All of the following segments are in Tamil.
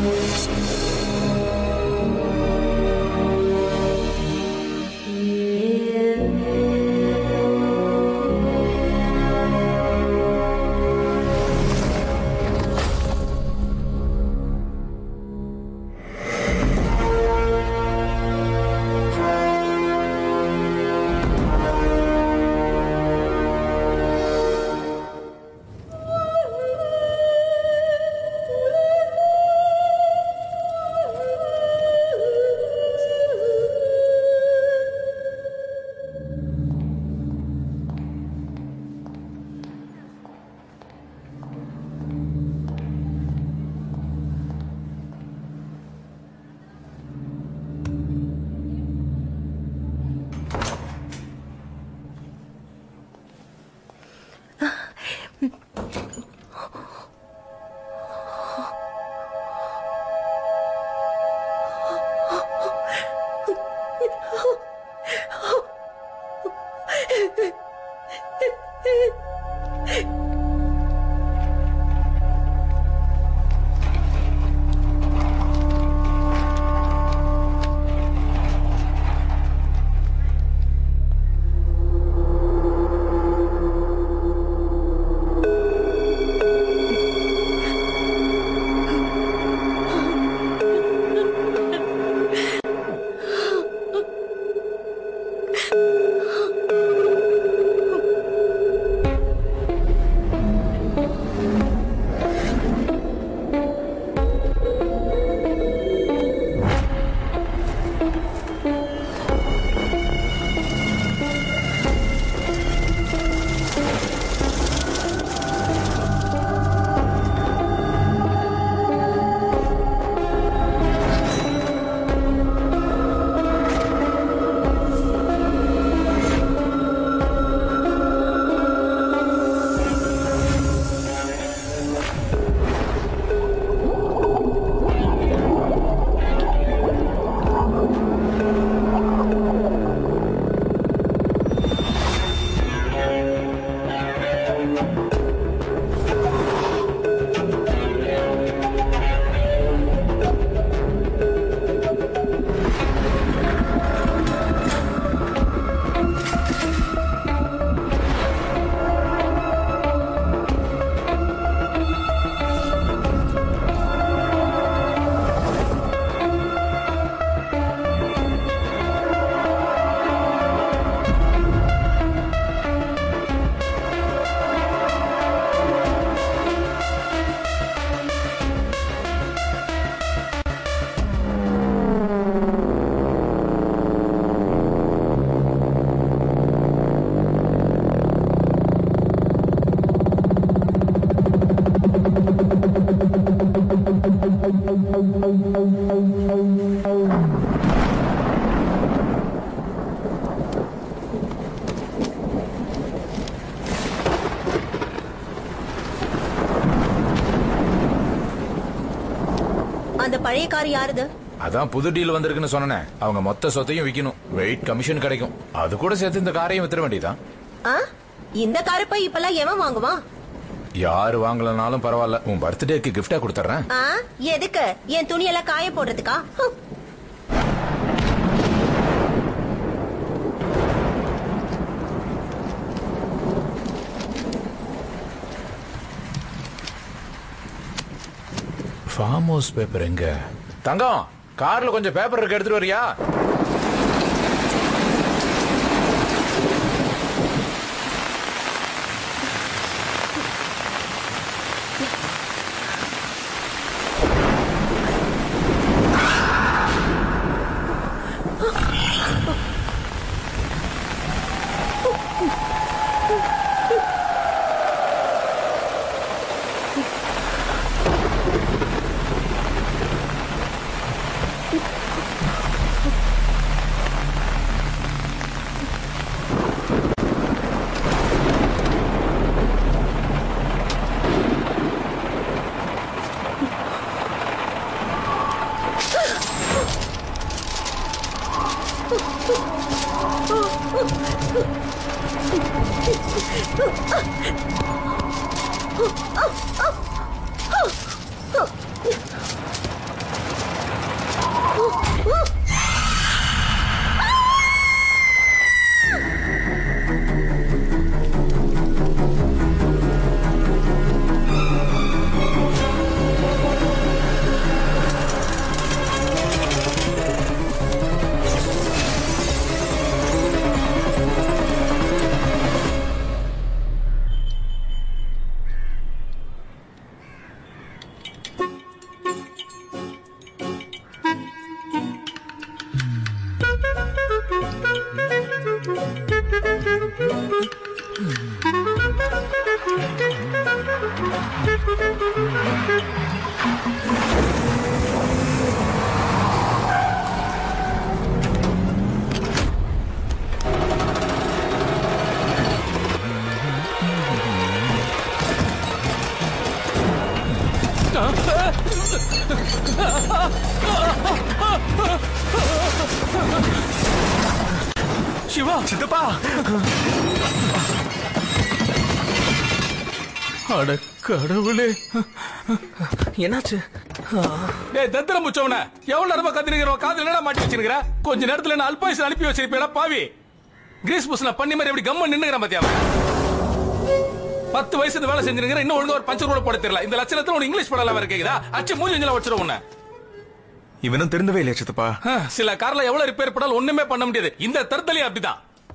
அந்த பழைய கார் யாருது அதான் புது டீல் வந்திருக்குன்னு சொன்னேன் அவங்க மொத்த சொத்தையும் விக்கணும் வெயிட் கமிஷன் கிடைக்கும் அது கூட சேர்த்து இந்த காரையும் வித்துற வேண்டியதான் ஆ இந்த காரை போய் இப்பெல்லாம் எவன் வாங்குவான் யாரு வாங்கலனாலும் பரவாயில்ல உன் பர்த்டேக்கு கிஃப்டா கொடுத்துறேன் ஆ எதுக்கு என் துணியெல்லாம் காய போடுறதுக்கா ஹம். ஃபார்ம் ஹவுஸ் பேப்பர் எங்க தங்கம் கார்ல கொஞ்சம் பேப்பர் இருக்கு எடுத்துட்டு வரியா சிவா சித்தப்பா அட கடவுளே என்னாச்சு டேய் தத்திர முச்சவன எவ்வளவு நேரமா கத்திரிக்கிறோம் காதுல என்னடா மாட்டி வச்சிருக்கிற கொஞ்ச நேரத்துல நான் அல்பாயுஸ் அனுப்பி வச்சிருப்பேடா பாவி கிரீஸ் புஸ்ல பண்ணி மாதிரி எப்படி கம்ம நின்னுகிறான் பாத்தியா அவன்? பத்து வயசு இந்த வேலை செஞ்சிருக்கிற இன்னும் ஒழுங்கா ஒரு பஞ்சர் கூட போட தெரியல இந்த லட்சணத்துல உனக்கு இங்கிலீஷ் படம் வேற கேக்குதா அச்சு மூஞ்சி வச்சுல வச்சிரும் உன்னை இவனும் திருந்தவே இல்லையா சித்தப்பா ஆ, சில கார்ல எவ்வளவு ரிப்பேர் பண்ணாலும் ஒண்ணுமே பண்ண முடியாது இந்த தருத்தலையும் அப்படிதான்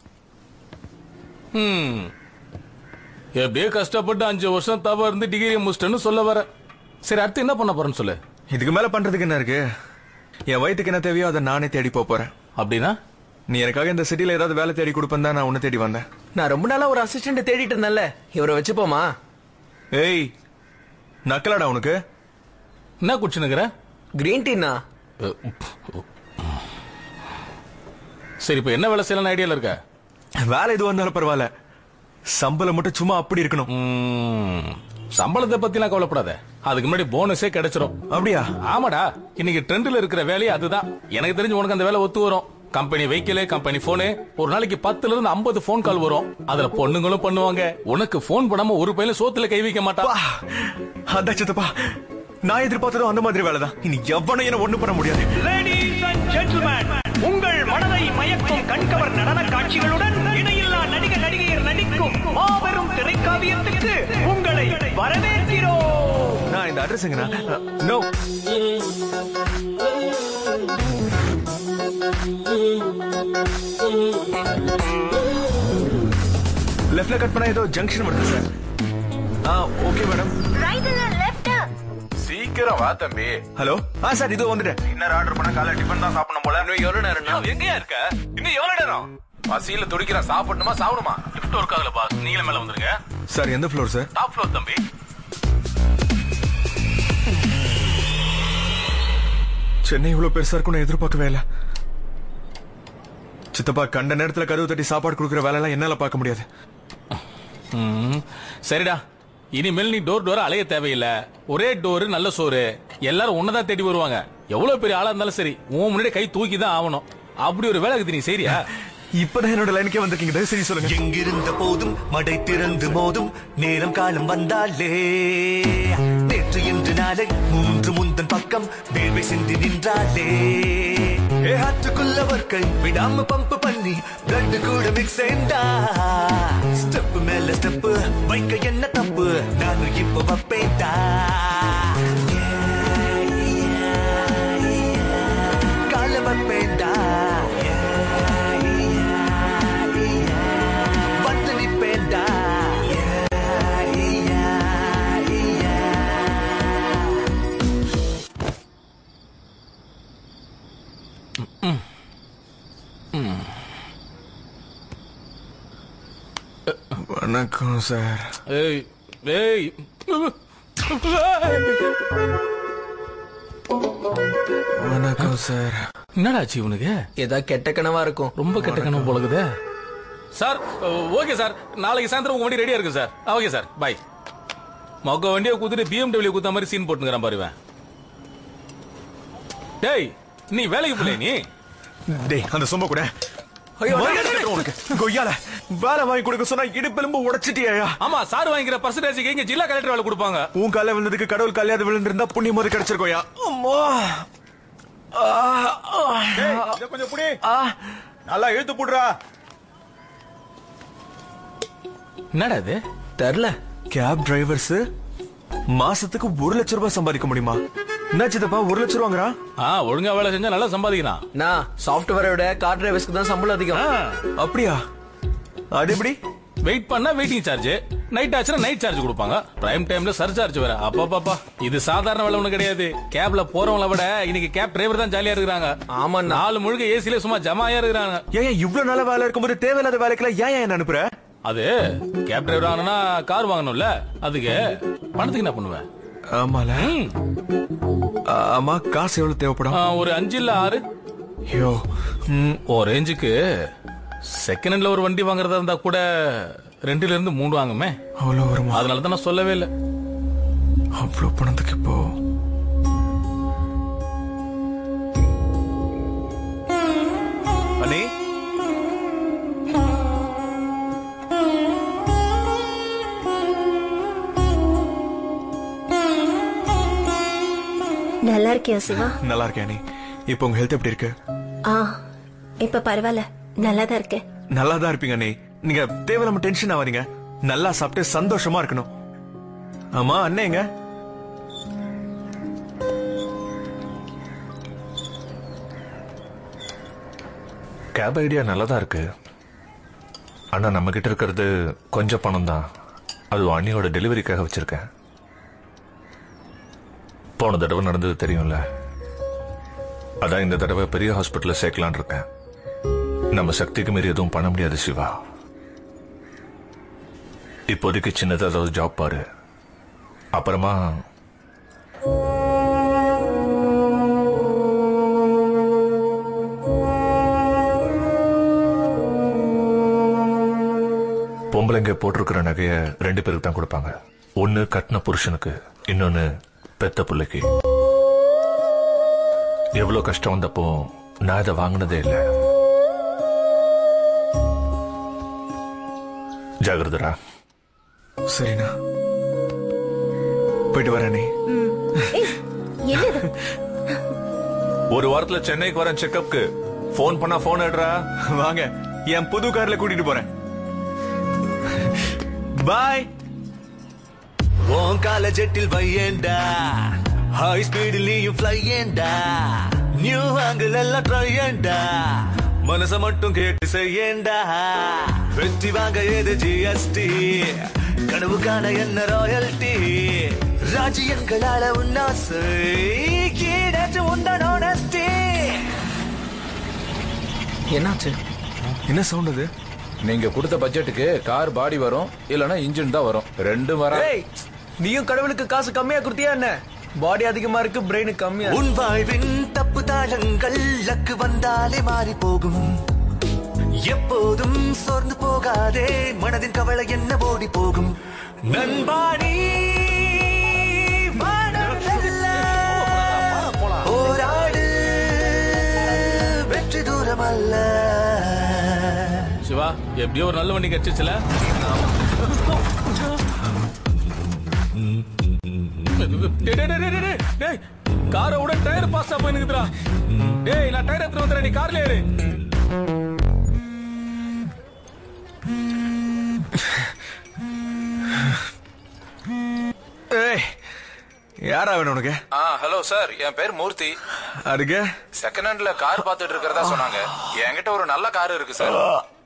ம். எப்படியோ கஷ்டப்பட்டு அஞ்சு வருஷம் தவ இருந்து டிகிரி முடிச்சிட்டேன்னு சொல்ல வர சரி அடுத்து என்ன பண்ண போறேன்னு சொல்லு இதுக்கு மேல பண்றதுக்கு என்ன இருக்கு என் வயித்துக்கு என்ன தேவையோ அதை நானே தேடி போப் போறேன் அப்படின்னா நீ எனக்காக இந்த சிட்டில ஏதாவது வேலை தேடி கொடுப்பேன் தான் நான் உன்னை தேடி வந்தேன் நான் ரொம்ப நாளா ஒரு அசிஸ்டன்ட் தேடிட்டு இருந்தேன்ல இவரை வச்சுப்போமா ஏய் நக்கலாடா உனக்கு என்ன குடிச்சுனுக்குற கிரீன் டீனா சரி இப்ப என்ன வேலை செய்யலாம் ஐடியால இருக்க வேலை எது வந்தாலும் பரவாயில்ல சம்பளம் மட்டும் சும்மா அப்படி இருக்கணும் ம், சம்பளத்தை பத்திலாம் கவலைப்படாத அதுக்கு முன்னாடி போனஸே கிடைச்சிரும் அப்படியா ஆமாடா இன்னைக்கு ட்ரெண்ட்ல இருக்கிற வேலையே அதுதான் எனக்கு தெரிஞ்சு உனக்கு அந்த வேலை ஒத்து வரும் கம்பெனி வெஹிக்கிள் கம்பெனி போனு ஒரு நாளைக்கு பத்துல இருந்து ஐம்பது போன் கால் வரும் அதுல பொண்ணுங்களும் பண்ணுவாங்க உனக்கு போன் பண்ணாம ஒரு பையன் சோத்துல கை வைக்க மாட்டான் பா அதான் சித்தப்பா நான் எதிர்பார்த்ததும் அந்த மாதிரி வேலை தான் இனி எவனும் என்ன ஒண்ணும் பண்ண முடியாது Ladies and gentlemen, உங்கள் மனதை மயக்கும் கண்கவர் நடன காட்சிகளுடன் இணையில்லா நடிக நடிகையர் நடிக்கும் மாபெரும் திரைக்காவியத்துக்கு உங்களை வரவேற்கிறோம் நான் இந்த அட்ரஸ் எங்கண்ணா நோ லெஃப்ட்ல கட் பண்ணா ஏதோ ஜங்ஷன் வருது சார் ஆ ஓகே மேடம் சீக்கிரம் வா தம்பி ஹலோ ஆ சார் இது வந்துட்டேன் டின்னர் ஆர்டர் பண்ண காலை டிஃபன் தான் சாப்பிடணும் போல இன்னும் எவ்வளவு நேரம் எங்கயா இருக்க இன்னும் எவ்வளவு நேரம் பசியில துடிக்கிற சாப்பிடணுமா சாப்பிடுமா லிஃப்ட் ஒர்க் ஆகல பாஸ் நீங்கள மேல வந்துருங்க சார் எந்த ஃப்ளோர் சார் டாப் ஃப்ளோர் தம்பி சென்னை இவ்வளவு பெருசா இருக்கும் நான் எதிர்பார்க்கவே இல்ல சித்தப்பா கண்ட நேரத்துல கதவு தட்டி சாப்பாடு கொடுக்குற வேலையெல்லாம் என்னால பார்க்க முடியாது ம், சரிடா இனிமேல் நீ டோர் டோர் அலைய தேவையில்லை ஒரே டோர் நல்ல சோறு எல்லாரும் உன்னதான் தேடி வருவாங்க எவ்வளவு பெரிய ஆளா இருந்தாலும் சரி உன் முன்னாடி கை தூக்கி தான் ஆகணும் அப்படி ஒரு வேலை இருக்குது நீ சரியா இப்பதான் என்னோட லைனுக்கே வந்திருக்கீங்க தயவு செஞ்சு சொல்லுங்க எங்கிருந்த போதும் மடை திறந்து மோதும் நேரம் காலம் வந்தாலே நேற்று இன்று நாளை மூன்று முந்தன் பக்கம் வேர்வை சிந்தி நின்றாலே ஏ ஆற்றுக்குள்ளவர்கள் விடாம பம்ப் பண்ணி பிளட் கூட மிக்ஸ் செய்தா ஸ்டெப் மேல ஸ்டெப் வைக்க என்ன தப்பு நானும் இப்ப வப்பேன்டா கால வப்பேன்டா வந்து நிப்பேன்டா வணக்கம் சார் ஏய் ஏய் வணக்கம் சார் என்னடா ஆச்சு இவனுக்கு ஏதா கெட்ட கனவா இருக்கும் ரொம்ப கெட்ட கனவு போலகுதே சார் ஓகே சார் நாளைக்கு சாயந்தரம் உங்க வண்டி ரெடியா இருக்கு சார் ஓகே சார் பை மொக்க வண்டியை குத்துட்டு பிஎம்டபிள்யூ குத்த மாதிரி சீன் போட்டுங்கிறான் பாருவேன் டேய் நீ வேலைக்கு போல நீ டேய் அந்த சொம்ப கூட ஐயோ, மரியாதை டேய், டேய், கட்டுறேன் உனக்கு கொய்யால வேலை வாங்கி கொடுக்க சொன்னா இடுப்பெலும்பு உடைச்சிட்டியா ஆமா சார் வாங்கிக்கிற பர்சன்டேஜ் இங்க ஜில்லா கலெக்டர் வேலை கொடுப்பாங்க உன் கால விழுந்ததுக்கு கடவுள் கல்யாணம் விழுந்திருந்தா புண்ணியம் போது கிடைச்சிருக்கோயா அம்மா ஆ, ஆ. கொஞ்சம் புடி ஆ. நல்லா இழுத்து போடுறா என்னடா இது தெரில கேப் டிரைவர்ஸ் மாசத்துக்கு ஒரு லட்சம் ரூபாய் சம்பாதிக்க முடியுமா என்ன சித்தப்பா ஒரு லட்சம் ரூபாங்கிறான் ஆ ஒழுங்கா வேலை செஞ்சா நல்லா சம்பாதிக்கலாம் நான் சாஃப்ட்வேரை விட கார் டிரைவர்ஸ்க்கு தான் சம்பளம் அதிகம் அப்படியா அது எப்படி வெயிட் பண்ணா வெயிட்டிங் சார்ஜ் நைட் ஆச்சுன்னா நைட் சார்ஜ் கொடுப்பாங்க பிரைம் டைம்ல சர்சார்ஜ் வேற அப்பா இது சாதாரண வேலை ஒண்ணு கிடையாது கேப்ல போறவங்கள விட இன்னைக்கு கேப் டிரைவர் தான் ஜாலியா இருக்கிறாங்க ஆமாண்ணா. நாலு முழுக்க ஏசில சும்மா ஜமாயா இருக்கிறாங்க ஏன் ஏன் இவ்வளவு நல்ல வேலை இருக்கும்போது தேவையில்லாத வேலைக்கெல்லாம் ஏன் ஏன் என்ன அனுப்புற அது கேப் டிரைவர் ஆகணும்னா கார் வாங்கணும்ல அதுக்கு பணத்துக்கு என்ன பண்ணுவேன் ஆமால ஆமா காசு எவ்வளவு தேவைப்படும் ஆ, ஒரு அஞ்சு இல்ல ஆறு ஐயோ ம், ஓ ரேஞ்சுக்கு செகண்ட் ஹேண்ட்ல ஒரு வண்டி வாங்குறதா இருந்தா கூட ரெண்டுல இருந்து மூணு வாங்குமே அவ்வளவு வருமா அதனால தான் நான் சொல்லவே இல்லை அவ்வளவு பணத்துக்கு இப்போ அண்ணே நல்லா இருக்கியா சிவா நல்லா இருக்கேன் அண்ணே இப்போ உங்க ஹெல்த் எப்படி இருக்கு ஆ இப்ப பரவாயில்ல நல்லா தான் இருக்கேன் நல்லா தான் இருப்பீங்க அண்ணே நீங்க தேவையில்லாம டென்ஷன் ஆவாதீங்க நல்லா சாப்பிட்டு சந்தோஷமா இருக்கணும் ஆமா அண்ணேங்க கேப் ஐடியா நல்லதா இருக்கு ஆனா நம்ம கிட்ட இருக்கிறது கொஞ்சம் பணம் தான் அது அண்ணியோட டெலிவரிக்காக வச்சிருக்கேன் போன தடவை நடந்தது தெரியும்ல அதான் இந்த தடவை பெரிய ஹாஸ்பிட்டல்ல சேர்க்கலான் இருக்கேன் நம்ம சக்திக்கு மீறி எதுவும் பண்ண முடியாது சிவா இப்போதைக்கு சின்னதா ஏதாவது ஜாப் பாரு அப்புறமா பொம்பளைங்க போட்டிருக்கிற நகைய ரெண்டு பேருக்கு தான் கொடுப்பாங்க ஒன்னு கட்டின புருஷனுக்கு இன்னொன்னு பெத்த பிள்ளைக்கு எவ்வளவு கஷ்டம் வந்தப்போ நான் இதை வாங்கினதே இல்லை ஜாகிரதரா சரிண்ணா போயிட்டு வரேன் அண்ணே ஏய், என்னது ஒரு வாரத்துல சென்னைக்கு வரேன் செக்கப்க்கு ஃபோன் பண்ணா ஃபோன் எடுறா வாங்க என் புது கார்ல கூட்டிட்டு போறேன் பாய் உன் கால ஜெட்டில் வையேண்டா ஹை ஸ்பீடில் நீயும் ஃபிளையேண்டா நியூ ஆங்கிள் எல்லாம் ட்ரையேண்டா மனச மட்டும் கேட்டு செய்யேண்டா வெற்றி வாங்க ஏது ஜிஎஸ்டி கனவு காண என்ன ராயல்டி ராஜ்யங்களால உன்னாசை கீழேற்று உந்தன் honesty. என்னாச்சு என்ன சவுண்ட் அது நீங்க கொடுத்த பட்ஜெட்டுக்கு கார் பாடி வரும் இல்லனா இன்ஜின் தான் வரும் ரெண்டும் வர ஏய் நீயும் கடவுளுக்கு காசு கம்மியா கொடுத்தியா என்ன பாடி அதிகமா இருக்கு பிரெயின் கம்மியா உன் வாழ்வின் தப்பு தாளங்கள் லக்கு வந்தாலே மாறி போகும் எப்போதும் சோர்ந்து போகாதே மனதின் கவலை என்ன ஓடி போகும் நண்பாணி வானம் வெல்ல போராடு வெற்றி தூரம் அல்ல சிவா எப்படியோ ஒரு நல்ல வண்டி கிடைச்சிச்சுல டேய், டேய், டேய், டேய், டேய், டேய், காரை விட டயர் பாஸ்டா போய் நிக்குதுடா டேய் நான் டயர் எடுத்து வந்துடுறேன் நீ கார்ல ஏறு ஏய் யாரா வேணும் உனக்கு ஆ ஹலோ சார் என் பேர் மூர்த்தி அதுக்கு செகண்ட் ஹேண்ட்ல கார் பார்த்துட்டு இருக்கிறதா சொன்னாங்க என்கிட்ட ஒரு நல்ல கார் இருக்கு சார்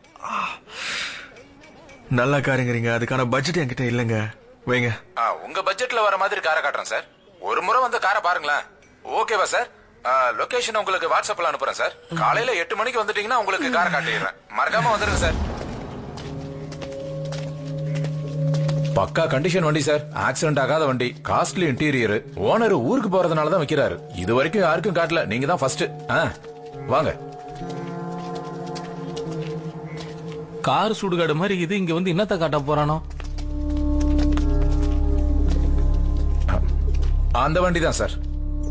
நல்ல காருங்கிறீங்க அதுக்கான பட்ஜெட் என்கிட்ட இல்லைங்க வைங்க ஆ, உங்க பட்ஜெட்ல வர மாதிரி காரை காட்டுறேன் சார் ஒரு முறை வந்து காரை பாருங்களேன் ஓகேவா சார் லொகேஷன் உங்களுக்கு வாட்ஸ்அப்ல அனுப்புறேன் சார் காலையில எட்டு மணிக்கு வந்துட்டீங்கன்னா உங்களுக்கு காரை காட்டிடுறேன் மறக்காம வந்துருங்க சார் பக்கா கண்டிஷன் வண்டி சார் ஆக்சிடென்ட் ஆகாத வண்டி காஸ்ட்லி இன்டீரியர் ஓனர் ஊருக்கு போறதுனால தான் வைக்கிறாரு இது வரைக்கும் யாருக்கும் காட்டல நீங்க தான் ஃபர்ஸ்ட் வாங்க கார் சுடுகாடு மாதிரி இது இங்க வந்து என்னத்த காட்ட போறானோ அந்த வண்டி தான் சார்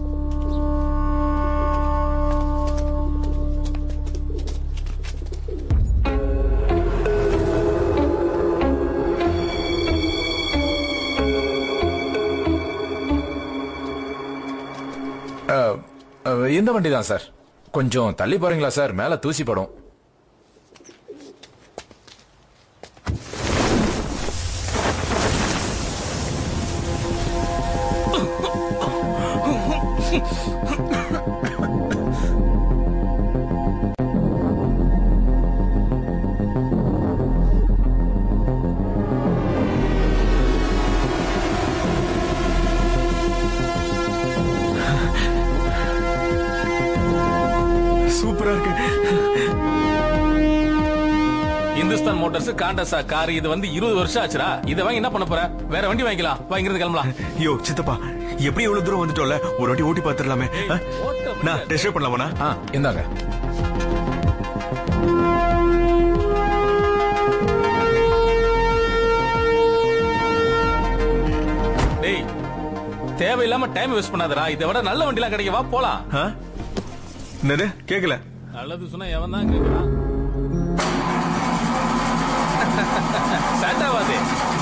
அஹ், அஹ், இந்த வண்டி தான் சார் கொஞ்சம் தள்ளி போறீங்களா சார் மேல தூசி படும் சூப்பரா இருக்கு மோட்டார்ஸ் காண்டஸா கார் இது வந்து இருபது வருஷம் ஆச்சுடா இதை வாங்கி என்ன பண்ண போற வேற வண்டி வாங்கிக்கலாம் வாங்கிருந்து கிளம்பலாம் யோ சித்தப்பா எப்படி இவ்வளவு தூரம் வந்துட்டோம்ல ஒரு வாட்டி ஓட்டி பாத்துடலாமே ஆ? நான் டெஸ்ட் பண்ணலாமா ஆ இந்தாங்க டேய் தேவையில்லாம டைம் வேஸ்ட் பண்ணாதடா இதை விட நல்ல வண்டிலாம் கிடைக்க வா போலாம் ஆ? என்னது கேக்கல நல்லது சொன்னா எவன் தான் கேக்குறான் சட்டாவாதே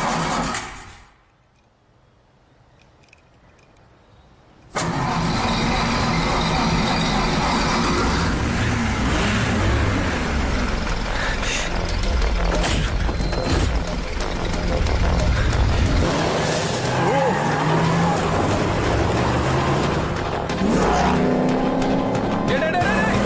டேய், டேய், டேய், டேய்.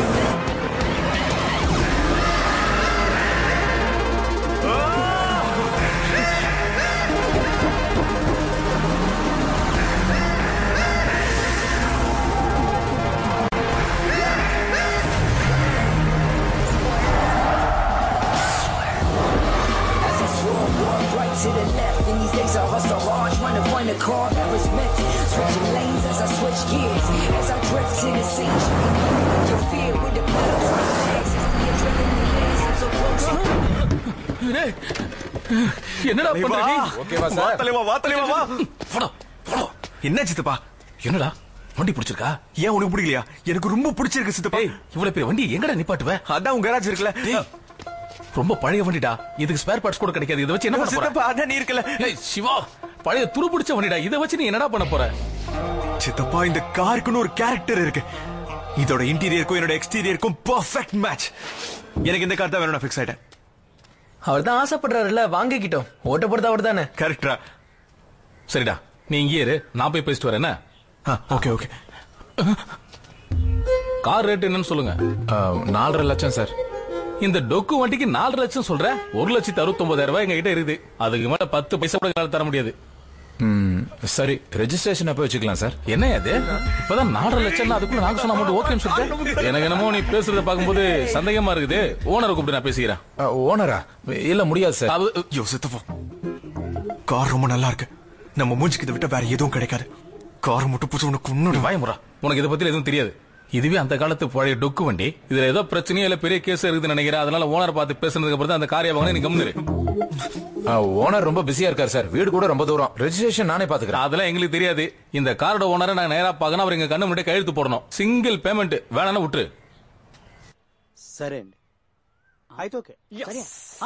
As I swore, walk right to the left. In these days, I hustle hard, trying to find a car that was meant. Switching lanes as I switch gears. As I drift to the scene, you can your fear with the pedals on my legs. As the adrenaline lands, I'm so close. டேய், என்னடா பண்ற நீ ஓகேவா வா சார் தலைவா வா தலைவா வா போடா, போடா. என்ன சித்தப்பா என்னடா வண்டி பிடிச்சிருக்கா ஏன் உனக்கு பிடிக்கலையா எனக்கு ரொம்ப பிடிச்சிருக்கு சித்தப்பா ஏய் இவ்வளவு பெரிய வண்டி எங்கடா நிப்பாட்டுவ அதான் உங்க கராஜ் இருக்குல்ல டேய், ரொம்ப பழைய வண்டிடா இதுக்கு ஸ்பேர் பார்ட்ஸ் கூட கிடைக்காது இதை வச்சு என்ன பண்ண போற சித்தப்பா அதான் நீ இருக்கல ஏய் சிவா பழைய துரு பிடிச்ச வண்டிடா இதை வச்சு நீ என்னடா பண்ண போற சித்தப்பா இந்த காருக்குன்னு ஒரு கேரக்டர் இருக்கு இதோட இன்டீரியருக்கும் என்னோட எக்ஸ்டீரியருக்கும் பெர்ஃபெக்ட் மேட்ச் எனக்கு இந்த கார் தான் வேணும் நான் ஃபிக்ஸ் ஆயிட்டேன் அவர் தான் ஆசைப்படுறாருல்ல வாங்கிக்கிட்டோம் ஓட்ட போறது அவர் தானே கரெக்டா சரிடா நீ இங்கே இரு நான் போய் பேசிட்டு வரேன் என்ன ஓகே ஓகே கார் ரேட் என்னன்னு சொல்லுங்க ஆ, நாலரை லட்சம் சார் இந்த டொக்கு வண்டிக்கு நாலு லட்சம் சொல்ற ஒரு லட்சத்தி அறுபத்தி ஒன்பதாயிரம் ரூபாய் எங்க கிட்ட இருக்குது அதுக்கு மேல பத்து பைசா கூட எங்களால தர முடியாது ம், சரி ரெஜிஸ்ட்ரேஷன் அப்ப வச்சுக்கலாம் சார் என்ன அது இப்பதான் நாலரை லட்சம் அதுக்குள்ள நாங்க சொன்ன அமௌண்ட் ஓகேன்னு சொல்லிட்டு எனக்கு என்னமோ நீ பேசுறத பார்க்கும்போது சந்தேகமா இருக்குது ஓனரை கூப்பிட்டு நான் பேசிக்கிறேன் ஆ, ஓனரா இல்ல முடியாது சார் அது- யோ சித்தப்பா கார் ரொம்ப நல்லா இருக்கு நம்ம மூஞ்சிக்கு இதை விட்ட வேற எதுவும் கிடைக்காது கார் மட்டும் பூச்சி உனக்கு நீ ஒன்னு வாய முறா உனக்கு இதை பத்தி எதுவும் தெரியாது இதுவே அந்த காலத்து பழைய டொக்கு வண்டி இதுல ஏதோ பிரச்சனையோ இல்ல பெரிய கேஸ் இருக்குதுன்னு நினைக்கிறேன் அதனால ஓனர் பார்த்து பேசுனதுக்கு அப்புறம் தான் அந்த காரியம் வாங்க நீ கம்முரு ஆ, ஓனர் ரொம்ப பிஸியா இருக்கார் சார் வீடு கூட ரொம்ப தூரம் ரெஜிஸ்ட்ரேஷன் நானே பாத்துக்கிறேன் அதெல்லாம் எங்களுக்கு தெரியாது இந்த காரோட ஓனரை நான் நேரா பார்க்கணும் அவர் எங்க கண்ணு முன்னாடி கையெழுத்து போடணும் சிங்கிள் பேமெண்ட் வேணாம்னா விட்டுரு సరే అండి అయితే ఓకే సరే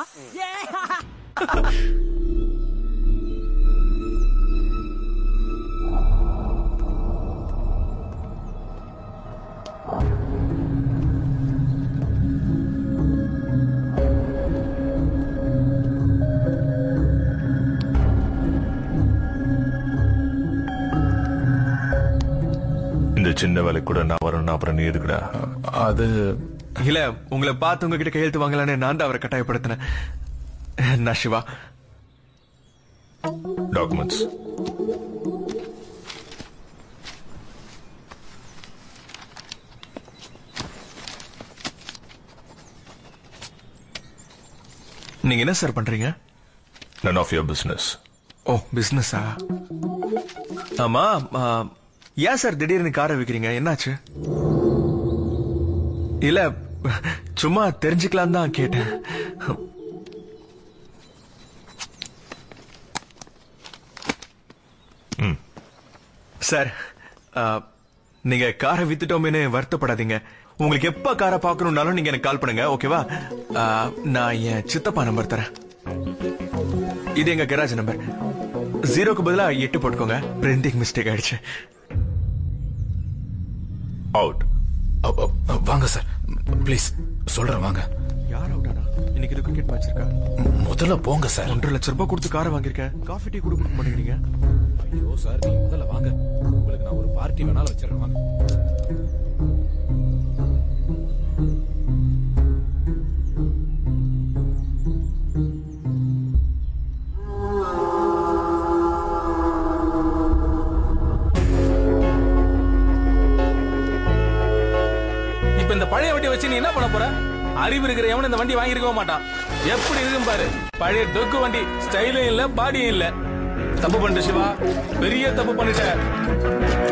இந்த சின்ன வேலை கூட நான் வரணும்னா அப்புறம் நீ எதுக்குடா அது இல்ல உங்களை பார்த்து உங்ககிட்ட கையெழுத்து வாங்கலான்னு நான் தான் அவரை கட்டாயப்படுத்தினேன் நான் சிவா டாக்குமெண்ட்ஸ் நீங்க என்ன சார் பண்றீங்க none of your business oh பிசினஸா ஆமா ஆ, ஏன் சார் திடீர்னு காரை விக்கிறீங்க என்னாச்சு இல்ல சும்மா தெரிஞ்சுக்கலாம் தான் கேட்டேன் சார் ஆ, நீங்க காரை வித்துட்டோமேனு வருத்தப்படாதீங்க உங்களுக்கு எப்ப காரை பார்க்கணும்னாலும் நீங்க எனக்கு கால் பண்ணுங்க ஓகேவா ஆ, நான் என் சித்தப்பா நம்பர் தரேன் இது எங்க கராஜ் நம்பர் ஜீரோக்கு பதிலா எட்டு போட்டுக்கோங்க பிரிண்டிங் மிஸ்டேக் ஆயிடுச்சு அவுட் அ, அ, அ, வாங்க சார் ப்ளீஸ் சொல்றேன் வாங்க யார் அவுட்டானா இன்னைக்கு இது கிரிக்கெட் மேட்ச் இருக்கா முதல்ல போங்க சார் ஒன்றரை லட்சம் ரூபாய் கொடுத்து காரை வாங்கியிருக்கேன் காஃபி டீ கூட கொடுக்க மாட்டேங்கிறீங்க ஐயோ சார் நீங்க முதல்ல வாங்க உங்களுக்கு நான் ஒரு பார்ட்டி வேணாலும் வச்சிடறேன் வாங்க இப்ப இந்த பழைய வண்டியை வச்சு நீ என்ன பண்ண போற அறிவு இருக்கிற எவனும் இந்த வண்டி வாங்கியிருக்க மாட்டான் எப்படி இருக்கும் பாரு பழைய டொக்கு வண்டி ஸ்டைலும் இல்ல பாடியும் இல்ல தப்பு பண்ணிட்ட சிவா பெரிய தப்பு பண்ணிட்ட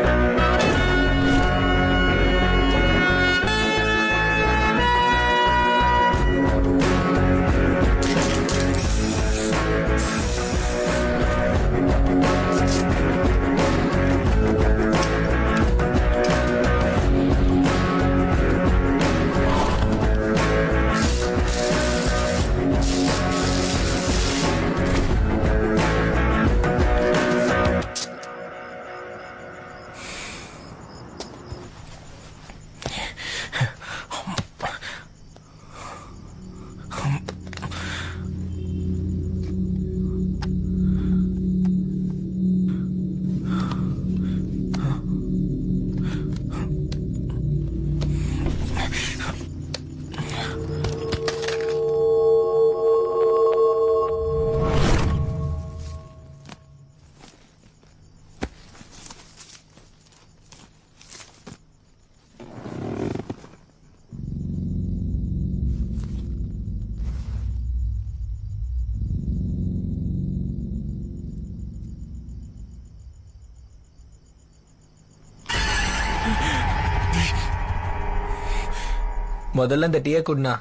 முதல்ல இந்த டீயை குடினா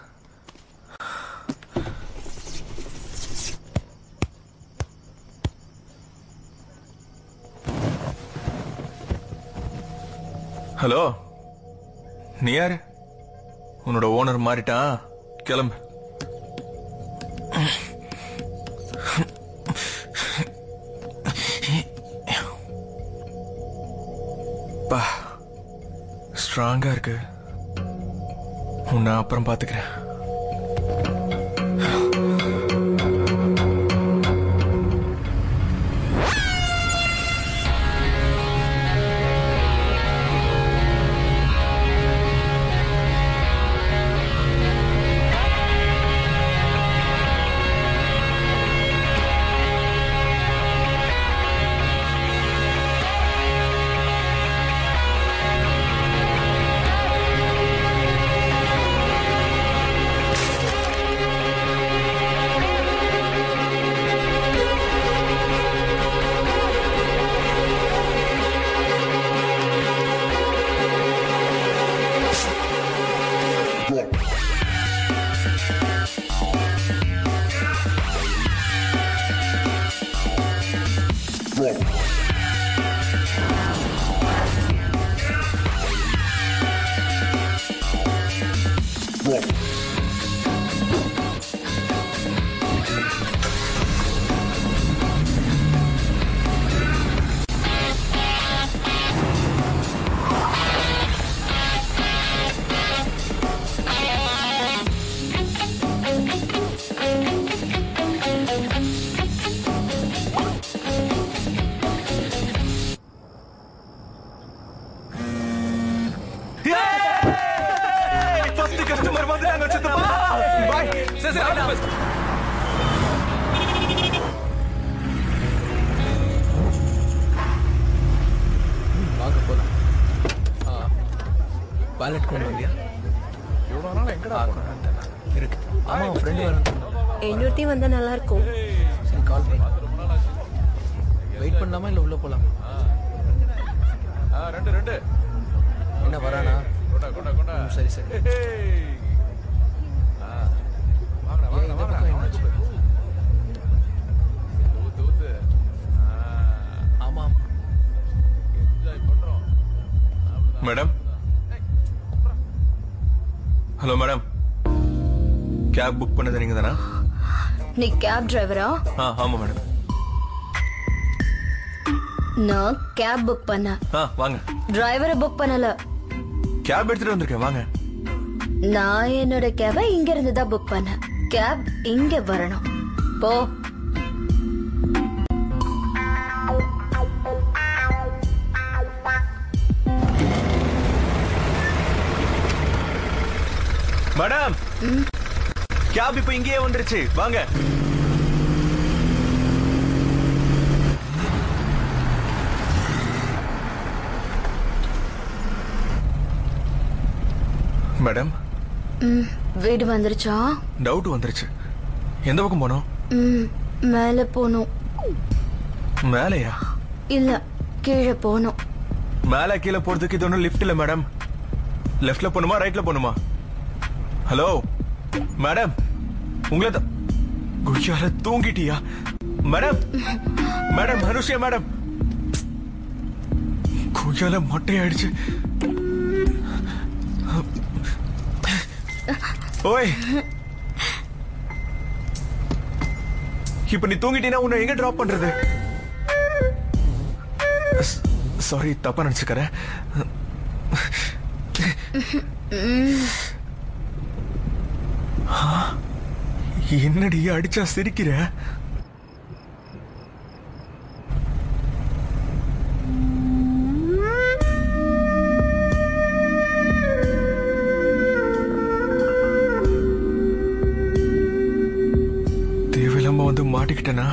ஹலோ நீ யாரு உன்னோட ஓனர் மாறிட்டான் கிளம்பு பா ஸ்ட்ராங்கா இருக்கு உன்னை அப்புறம் பாத்துக்கிறேன் ஃபர்ஸ்ட் கஸ்டமர் வந்துட்டாங்க சித்தப்பா பாய் சரி சரி ஆல் தி பெஸ்ட் வாங்க போலாம் வாலெட் கொண்டு வந்தியா இவ்வளவு நாள் எங்கடா இருக்கு ஆமா உன் ஃப்ரெண்டு வரேன் இன்னொருத்தையும் வந்தா நல்லா இருக்கும் சரி கால் பண்ணு வெயிட் பண்ணலாமா இல்ல உள்ள போலாமா ரெண்டு ரெண்டு என்ன வரானா கொண்டா கொண்டா கொண்டா ம், சரி சரி வாங்கடா ஏன் இந்த பக்கம் என்னாச்சு ஊத்து ஊத்து ஆமா என்ஜாய் பண்றோம் madam hello madam cab book பண்ணது நீங்க தானா நீ கேப் டிரைவரா ஆ ஆமா மேடம் நான் கேப் புக் பண்ண ஆ வாங்க டிரைவரை புக் பண்ணல கேப் எடுத்துட்டு வந்திருக்கேன் வாங்க நான் என்னோட கேபை இங்க இருந்து தான் புக் பண்ணேன் கேப் இங்க வரணும் போ மேடம் கேப் இப்ப இங்கேயே வந்துருச்சு வாங்க மேடம் ம், வீடு வந்துருச்சா டவுட் வந்துருச்சு எந்த பக்கம் போனோம் ம் மேல போகணும் மேலையா இல்ல கீழே போகணும் மேல கீழே போறதுக்கு இது ஒன்றும் லிஃப்ட் இல்ல மேடம் லெஃப்ட்ல போகணுமா ரைட்ல போகணுமா ஹலோ மேடம் உங்களை தான் குய்யால தூங்கிட்டியா மேடம் மேடம் அனுஷியா மேடம் குய்யால மொட்டையாயிடுச்சு ஓய் இப்ப நீ தூங்கிட்டீனா உன்னை எங்க டிராப் பண்றது சாரி தப்பா நினைச்சுக்கிறேன் என்னடி அடிச்சா சிரிக்கிற தேவையில்லாம வந்து மாட்டிக்கிட்டேனா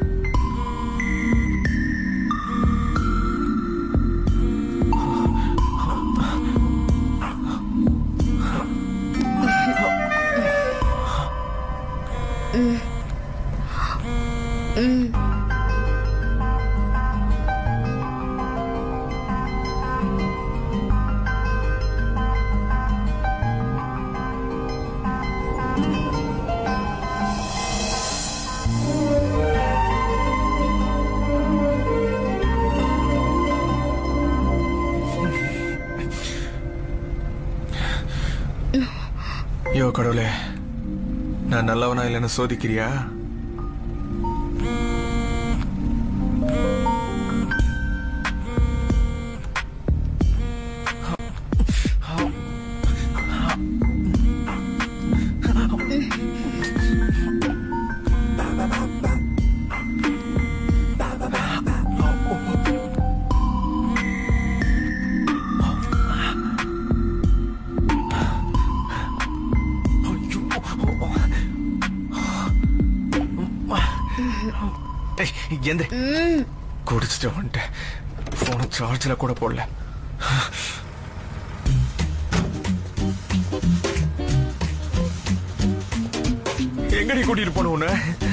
ஐயோ கடவுளே நான் நல்லவனா இல்லைன்னு சோதிக்கிறியா ஏய், எந்திரி குடிச்சிட்டு வந்துட்டேன் போன சார்ஜ்ல கூட போடல எங்கடி கூட்டிட்டு போன உன்ன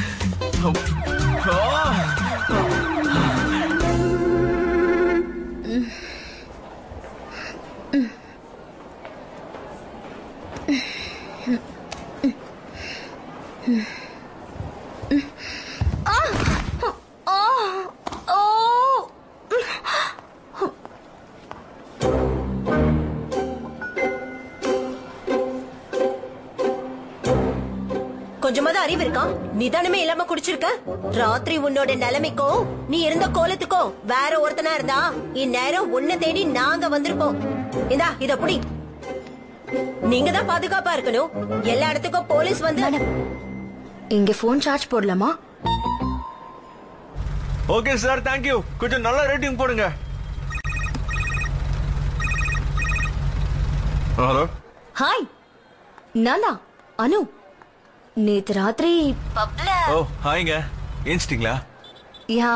கொஞ்சமாவது அறிவு இருக்கா நிதானமே இல்லாம குடிச்சிருக்க ராத்திரி உன்னோட நிலைமைக்கும் நீ இருந்த கோலத்துக்கும் வேற ஒருத்தனா இருந்தா இந்நேரம் உன்னை தேடி நாங்க வந்திருப்போம் இந்தா இத புடி நீங்க தான் பாதுகாப்பா இருக்கணும் எல்லா இடத்துக்கும் போலீஸ் வந்து இங்க போன் சார்ஜ் போடலாமா ஓகே சார் தேங்க்யூ கொஞ்சம் நல்ல ரேட்டிங் போடுங்க ஹலோ ஹாய் நான் தான் அனு நேத்து ராத்திரி பப்ல ஓ ஹாய்ங்க ஏஞ்சிட்டீங்களா யா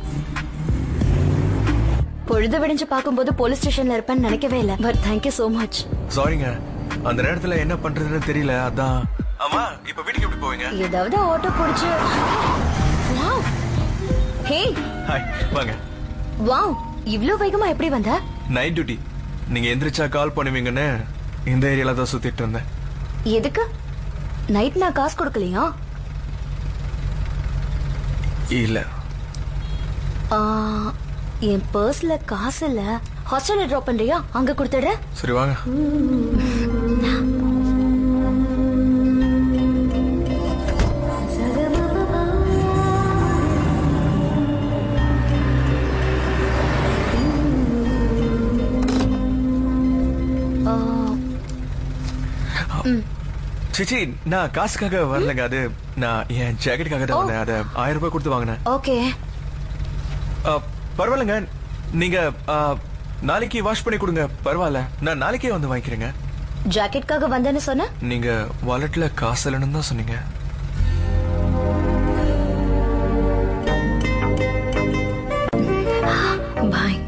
பொழுது விடிஞ்சு பார்க்கும்போது போலீஸ் ஸ்டேஷன்ல இருப்பேன்னு நினைக்கவே இல்லை பட் தேங்க்யூ சோ மச் சாரிங்க அந்த நேரத்துல என்ன பண்றதுன்னு தெரியல அதான் ஆமா இப்ப வீட்டுக்கு எப்படி போவீங்க ஏதாவது ஆட்டோ பிடிச்சு வாவ் ஹே ஹாய் வாங்க வாவ் இவ்ளோ வேகமா எப்படி வந்த நைட் டியூட்டி நீங்க எந்திரிச்சா கால் பண்ணுவீங்கன்னு இந்த ஏரியால தான் சுத்திட்டு இருந்தேன் எதுக்கு நைட் நான் காசு கொடுக்கலையா இல்ல ஆ, என் பர்ஸ்ல காசு இல்ல ஹாஸ்டல்ல டிராப் பண்றியா அங்க கொடுத்துடுறேன் சரி வாங்க ஆ, சிச்சி நான் காசுக்காக வரலங்க அது நான் என் ஜாக்கெட்டுக்காக தான் வந்தேன் அதை ஆயிரம் ரூபாய் கொடுத்து வாங்கினேன் ஓகே ஆ, பரவாயில்லைங்க நீங்க ஆ, நாளைக்கு வாஷ் பண்ணி கொடுங்க பரவாயில்ல நான் நாளைக்கே வந்து வாங்கிக்கிறேங்க ஜாக்கெட்காக வந்தேன்னு சொன்ன நீங்க வாலெட்ல காசு இல்லைன்னு தான் சொன்னீங்க பாய்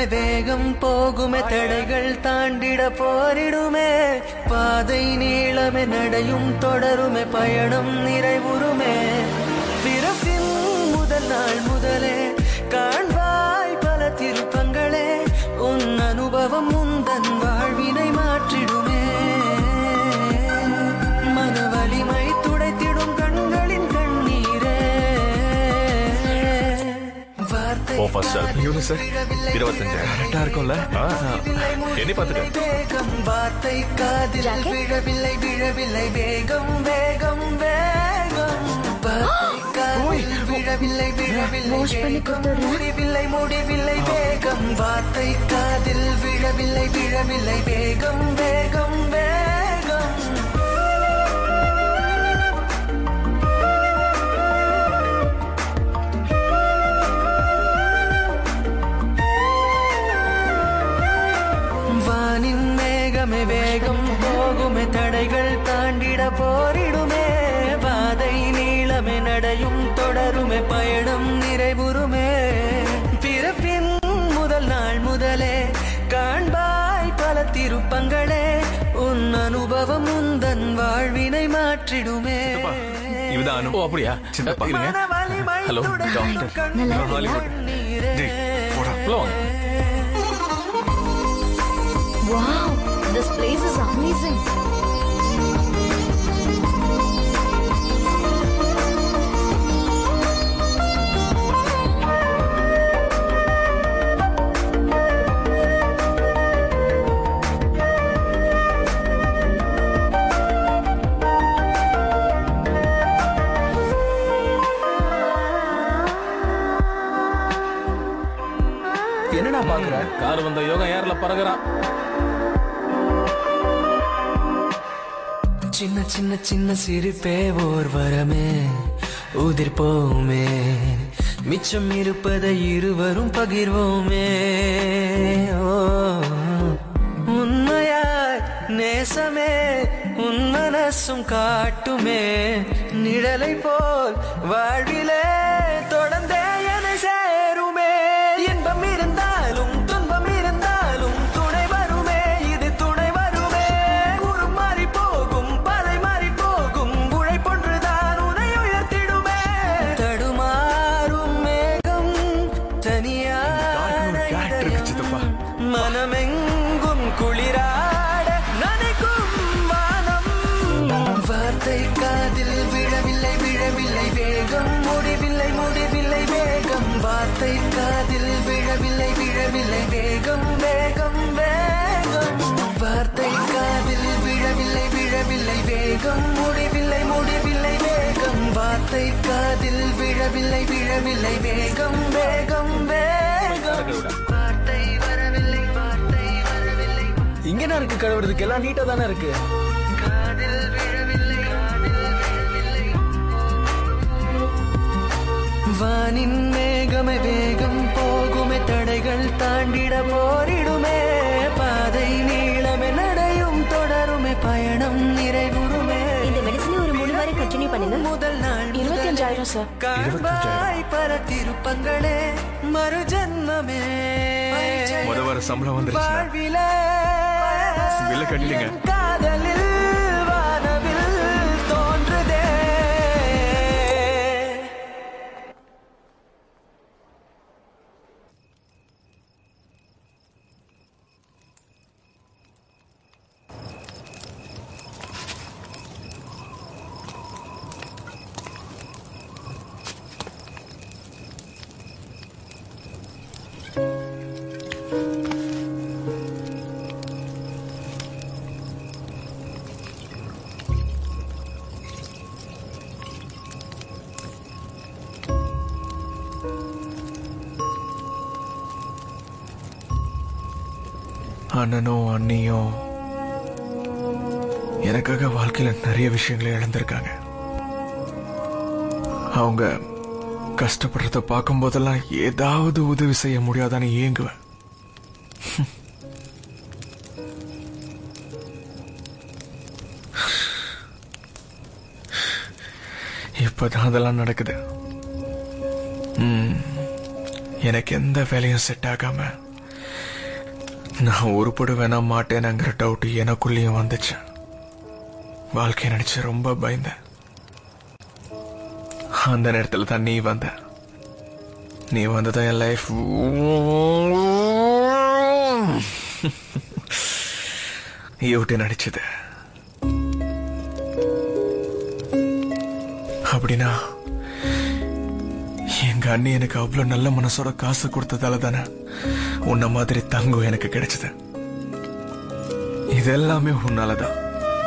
மேகமே வேகம் போகுமே தடைகள் தாண்டிட போரிடுமே பாதை நீளமே நடையும் தொடருமே பயணம் நிறைவுறுமே பிறப்பின் முதல் நாள் முதலே காண்பாய் பல திருப்பங்களே உன் அனுபவம் உந்தன் வாழ்வினை மாற்றிடுமே மன வலிமை துடைத்திடும் கண்களின் கண்ணீரே வார்த்தை ஓ ஃபர்ஸ்ட் இவனு சார் இருபத்தஞ்சாயிரம் கரெக்டா இருக்கும்ல எண்ணி பார்த்துக்க வேகம் வார்த்தை காதில் விழவில்லை விழவில்லை வேகம் வேகம் வேகம் வார்த்தை காதில் விழவில்லை விழவில்லை வேகம் முடிவில்லை முடிவில்லை வேகம் வார்த்தை காதில் விழவில்லை விழவில்லை வேகம் வேகம் வேகம் வானின் மேகமே வேகம் போகுமே தடைகள் தாண்டிட போரிடுமே பாதை நீளமே நடையும் தொடருமே பயணம் நிறைவுறுமே பிறப்பின் முதல் நாள் முதலே காண்பாய் பல திருப்பங்களே உன் அனுபவம் உந்தன் வாழ்வினை மாற்றிடுமே இவதான் அனு ஓ அப்படியா சித்தப்பா இருங்க ஹலோ டாக்டர் நல்லா ஹாலிவுட் டேய், போடா உள்ள வாங்க Wow, this place is amazing. என்னடா பாக்குற கார் வந்த யோகம் ஏர்ல பறகுறான் சின்ன சின்ன சின்ன சிரிப்பே ஓர் வரமே உதிர்ப்போமே மிச்சம் இருப்பதை இருவரும் பகிர்வோமே ஓ உண்மையாய் நேசமே உன் மனசும் காட்டுமே நிழலை போல் வாழ்விலே தொடர்ந்தே என சேருமே இன்பம் இருந்தாலும் துன்பம் இருந்தாலும் துணை வருமே இது துணை வருமே உருமாறி மாறி போகும் பாதை மாறி போகும் உழைப்பொன்றுதான் உனை உயர்த்திடுமே தடுமாறும் மேகம் தனியான இதயம் மனமெங்கும் குளிராட நனைக்கும் வானம் வார்த்தை காதில் விழவில்லை விழவில்லை வேகம் முடிவில்லை முடிவில்லை வேகம் வார்த்தை காதில் விழவில்லை விழவில்லை வேகம் வேகம் வேகம் வார்த்தை காதில் விழவில்லை விழவில்லை வேகம் முடிவில்லை முடிவில்லை வேகம் வார்த்தை காதில் விழவில்லை விழவில்லை வேகம் வேகம் வேகம் வார்த்தை வரவில்லை வார்த்தை வரவில்லை இங்கதான் இருக்கு கழுவுறதுக்கு எல்லாம் நீட்டா தானே இருக்கு காதில் விழவில்லை காதில் விழவில்லை வானின் மேகமே வேகம் போகுமே தடைகள் தாண்டிட போரிடுமே பாதை நீளமே நடையும் தொடருமே பயணம் நிறைவுறுமே இந்த மெடிசனை ஒரு மூணு வாரம் கண்டினியூ பண்ணுங்க முதல் நாள் இருபத்தஞ்சாயிரம் சார் காண்பாய் பல திருப்பங்களே மறு ஜன்மமே முத வர சம்பளம் வந்துருச்சு வாழ்விலே பில்ல கட்டிடுங்க என் காதலில் வானவில் தோன்றுதே அண்ணனும் அண்ணியும் எனக்காக வாழ்க்கையில நிறைய விஷயங்களை இழந்திருக்காங்க அவங்க கஷ்டப்படுறத பார்க்கும் போதெல்லாம் ஏதாவது உதவி செய்ய முடியாதான்னு ஏங்குவேன் இப்பதான் அதெல்லாம் நடக்குது ம், எனக்கு எந்த வேலையும் செட் ஆகாம நான் உருப்படுவேனா மாட்டேனாங்கிற டவுட் எனக்குள்ளேயும் வந்துச்சு வாழ்க்கையை நினைச்சு ரொம்ப பயந்தேன் அந்த நேரத்துல தான் நீ வந்த நீ வந்ததான் என் லைஃப் விட்டு நடிச்சது அப்படின்னா எங்க அண்ணி எனக்கு அவ்வளவு நல்ல மனசோட காசு கொடுத்ததால தானே உன்ன மாதிரி தங்கம் எனக்கு கிடைச்சது இது எல்லாமே உன்னாலதான்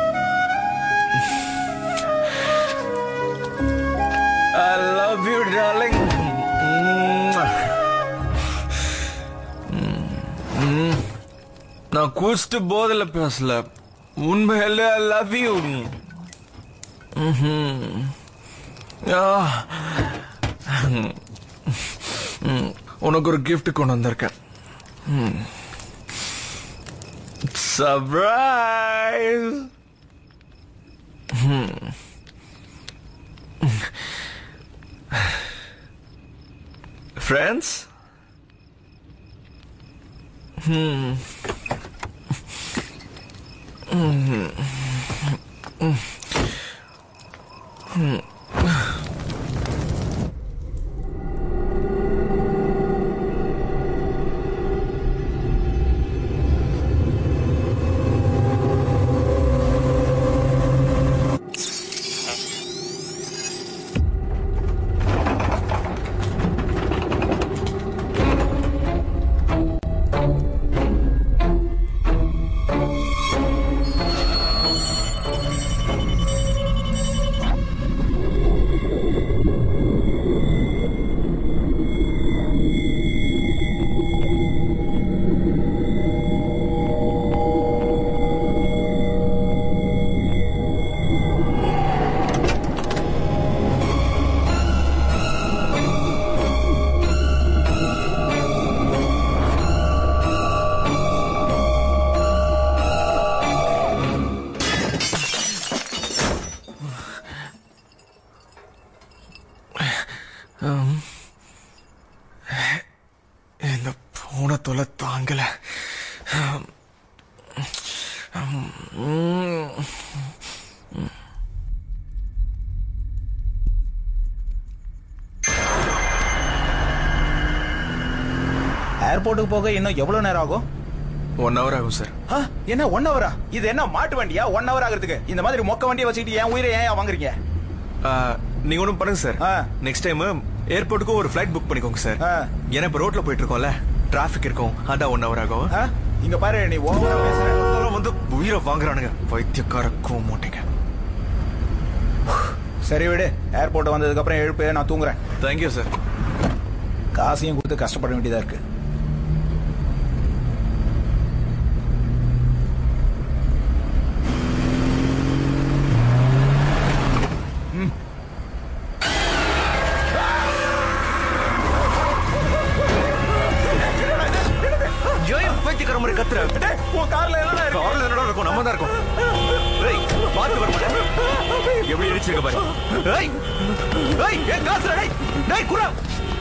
I love you, darling. ம். நான் குடிச்சிட்டு போதில் பேசல உண்மையில ஐ லவ் யூ உனக்கு ஒரு gift கொண்டு வந்திருக்கேன் surprise friends Hmm. Hmm. Hmm. Um, இந்த பூனை தொலை தாங்கல Um, um, ஏர்போர்ட்டுக்கு போக இன்னும் எவ்வளவு நேரம் ஆகும் ஒன் ஹவர் ஆகும் சார் ஆ, என்ன ஒன் ஹவரா இது என்ன மாட்டு வண்டியா ஒன் ஹவர் ஆகுறதுக்கு இந்த மாதிரி மொக்க வண்டியை வச்சுக்கிட்டு ஏன் உயிரை ஏன் வாங்குறீங்க நீங்க ஒன்றும் பண்ணுங்க சார் நெக்ஸ்ட் டைம் ஏர்போர்ட்டுக்கு ஒரு ஃபிளைட் புக் பண்ணிக்கோங்க சார் ஏன்னா இப்போ ரோட்ல போயிட்டு இருக்கோம்ல டிராஃபிக் இருக்கும் அதான் ஒன் ஹவர் ஆகும் இங்க பாரு நீ ஓவரா பேசுற அதெல்லாம் வந்து உயிரை வாங்குறானுங்க பைத்தியக்கார மாட்டேங்க சரி விடு ஏர்போர்ட் வந்ததுக்கு அப்புறம் எழுப்பு நான் தூங்குறேன் தேங்க்யூ சார் காசையும் கொடுத்து கஷ்டப்பட வேண்டியதா இருக்கு ஏன் பைத்தியக்கார மாதிரி கத்துற உன் கார்ல என்னடா இருக்கு கார்ல என்னடா இருக்கும் நம்ம தான் இருக்கும் ஏய் பாத்து வர மாட்டேன் எப்படி இடிச்சிருக்க பாரு ஏய் ஏய் ஏன் காசுடா டேய் டேய் குரா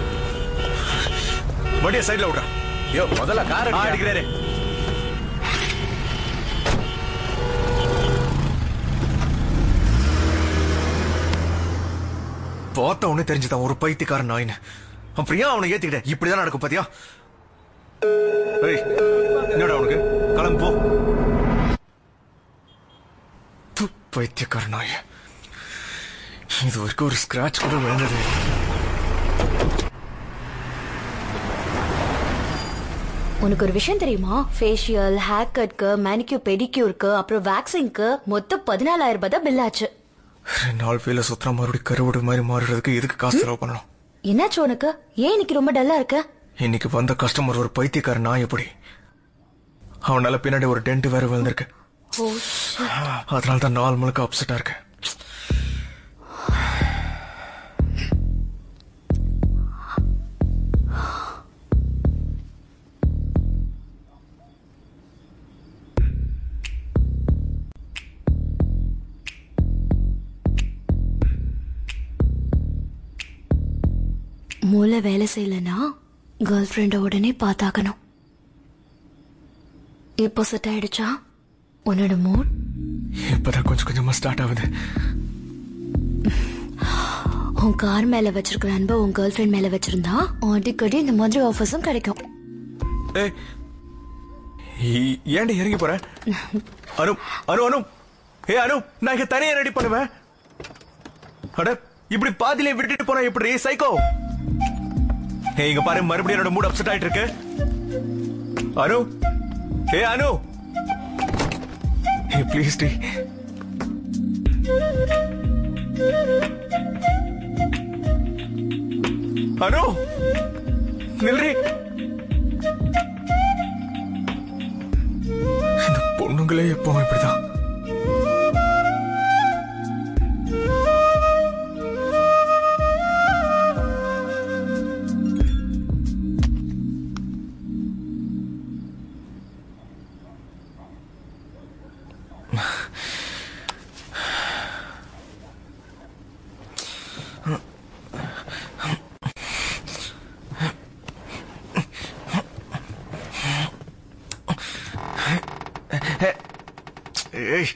வண்டியை சைடுல விடுறா யோ முதல்ல கார் ஆ அடிக்கிறாரு பார்த்த உடனே தெரிஞ்சுதான் ஒரு பைத்தியக்காரன் நாயின்னு அப்புறம் ஏன் அவனை ஏத்திக்கிட்ட இப்படிதான் நடக்கும் பாத்தியா ஏய் என்னடா உனக்கு கிளம்பு போ து, பைத்தியக்கார நாய் இது வரைக்கும் ஒரு ஸ்கிராட்ச் கூட விழுந்தது இல்ல. உனக்கு ஒரு விஷயம் தெரியுமா ஃபேஷியல் ஹேர் கட்க்கு மேனிக்யூர் பெடிக்யூருக்கு அப்புறம் வேக்சிங்க்கு மொத்தம் பதினாலாயிரம் ரூபாய் தான் பில் ஆச்சு ரெண்டு நாள் ஃபீல சுத்தர மறுபடியும் கருவடு மாதிரி மாறுறதுக்கு எதுக்கு காசு செலவு பண்ணணும் என்னாச்சு உனக்கு ஏன் இன்னைக்கு ரொம்ப டல்லா இருக்க இன்னைக்கு வந்த கஸ்டமர் ஒரு பைத்தியக்கார நாய் எப்படி அவனால பின்னாடி ஒரு டென்ட் வேற விழுந்திருக்கு ஓ அதனால தான் நாள் முழுக்க அப்செட்டா இருக்கேன் மூளை வேலை செய்யலனா கேர்ள் ஃப்ரெண்ட உடனே பார்த்தாக்கணும் இப்போ செட் ஆயிடுச்சா உன்னோட மூட் இப்பதான் கொஞ்சம் கொஞ்சமா ஸ்டார்ட் ஆகுது உன் கார் மேல வச்சிருக்கிற அன்பை உன் கேர்ள் ஃபிரெண்ட் மேல வச்சிருந்தா அடிக்கடி இந்த மாதிரி ஆஃபர்ஸும் கிடைக்கும் ஏய் இ- ஏன்டா இறங்கி போற அனு அனு அனு ஏ அனு நான் இங்க தனியா ரெடி பண்ணுவேன் அட இப்படி பாதியிலே விட்டுட்டு போனா எப்படி சைக்கோ ஏய் இங்க பாரு மறுபடியும் என்னோட மூட் அப்செட் ஆயிட்டு இருக்கு அனு ஏ அனு ஏ ப்ளீஸ் டி அனு நில்றி இந்த பொண்ணுங்களே எப்பவும் இப்படிதான் ஏய்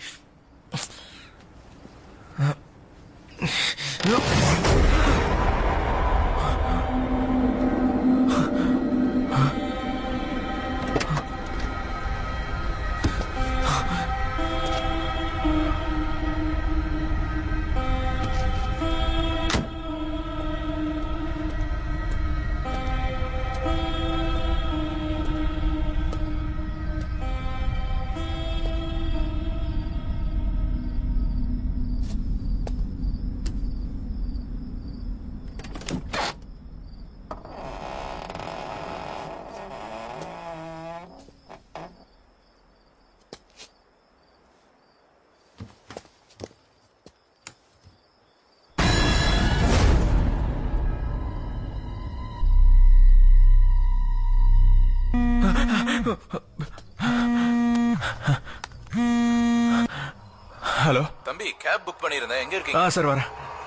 ஹலோ தம்பி கேப் புக் பண்ணியிருந்தேன் எங்க ஆ இருக்கீங்க சார் வரேன்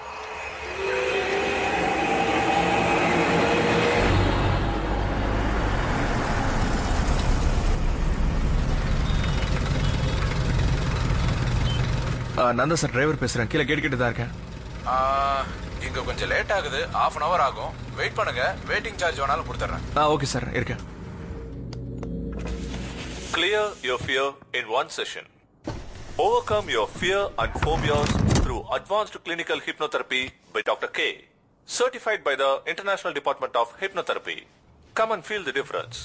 ஆ, நான் தான் சார் டிரைவர் பேசுறேன் கீழே கேட்டுக்கிட்டு தான் இருக்கேன் ஆ, இங்க கொஞ்சம் லேட் ஆகுது half அன் அவர் ஆகும் வெயிட் பண்ணுங்க வெயிட்டிங் சார்ஜ் வேணாலும் கொடுத்துறேன் ஆ ஓகே சார் இருக்கேன் Clear your fear in one session. Overcome your fear and phobias through advanced clinical hypnotherapy by Dr. K. Certified by the International Department of Hypnotherapy. Come and feel the difference.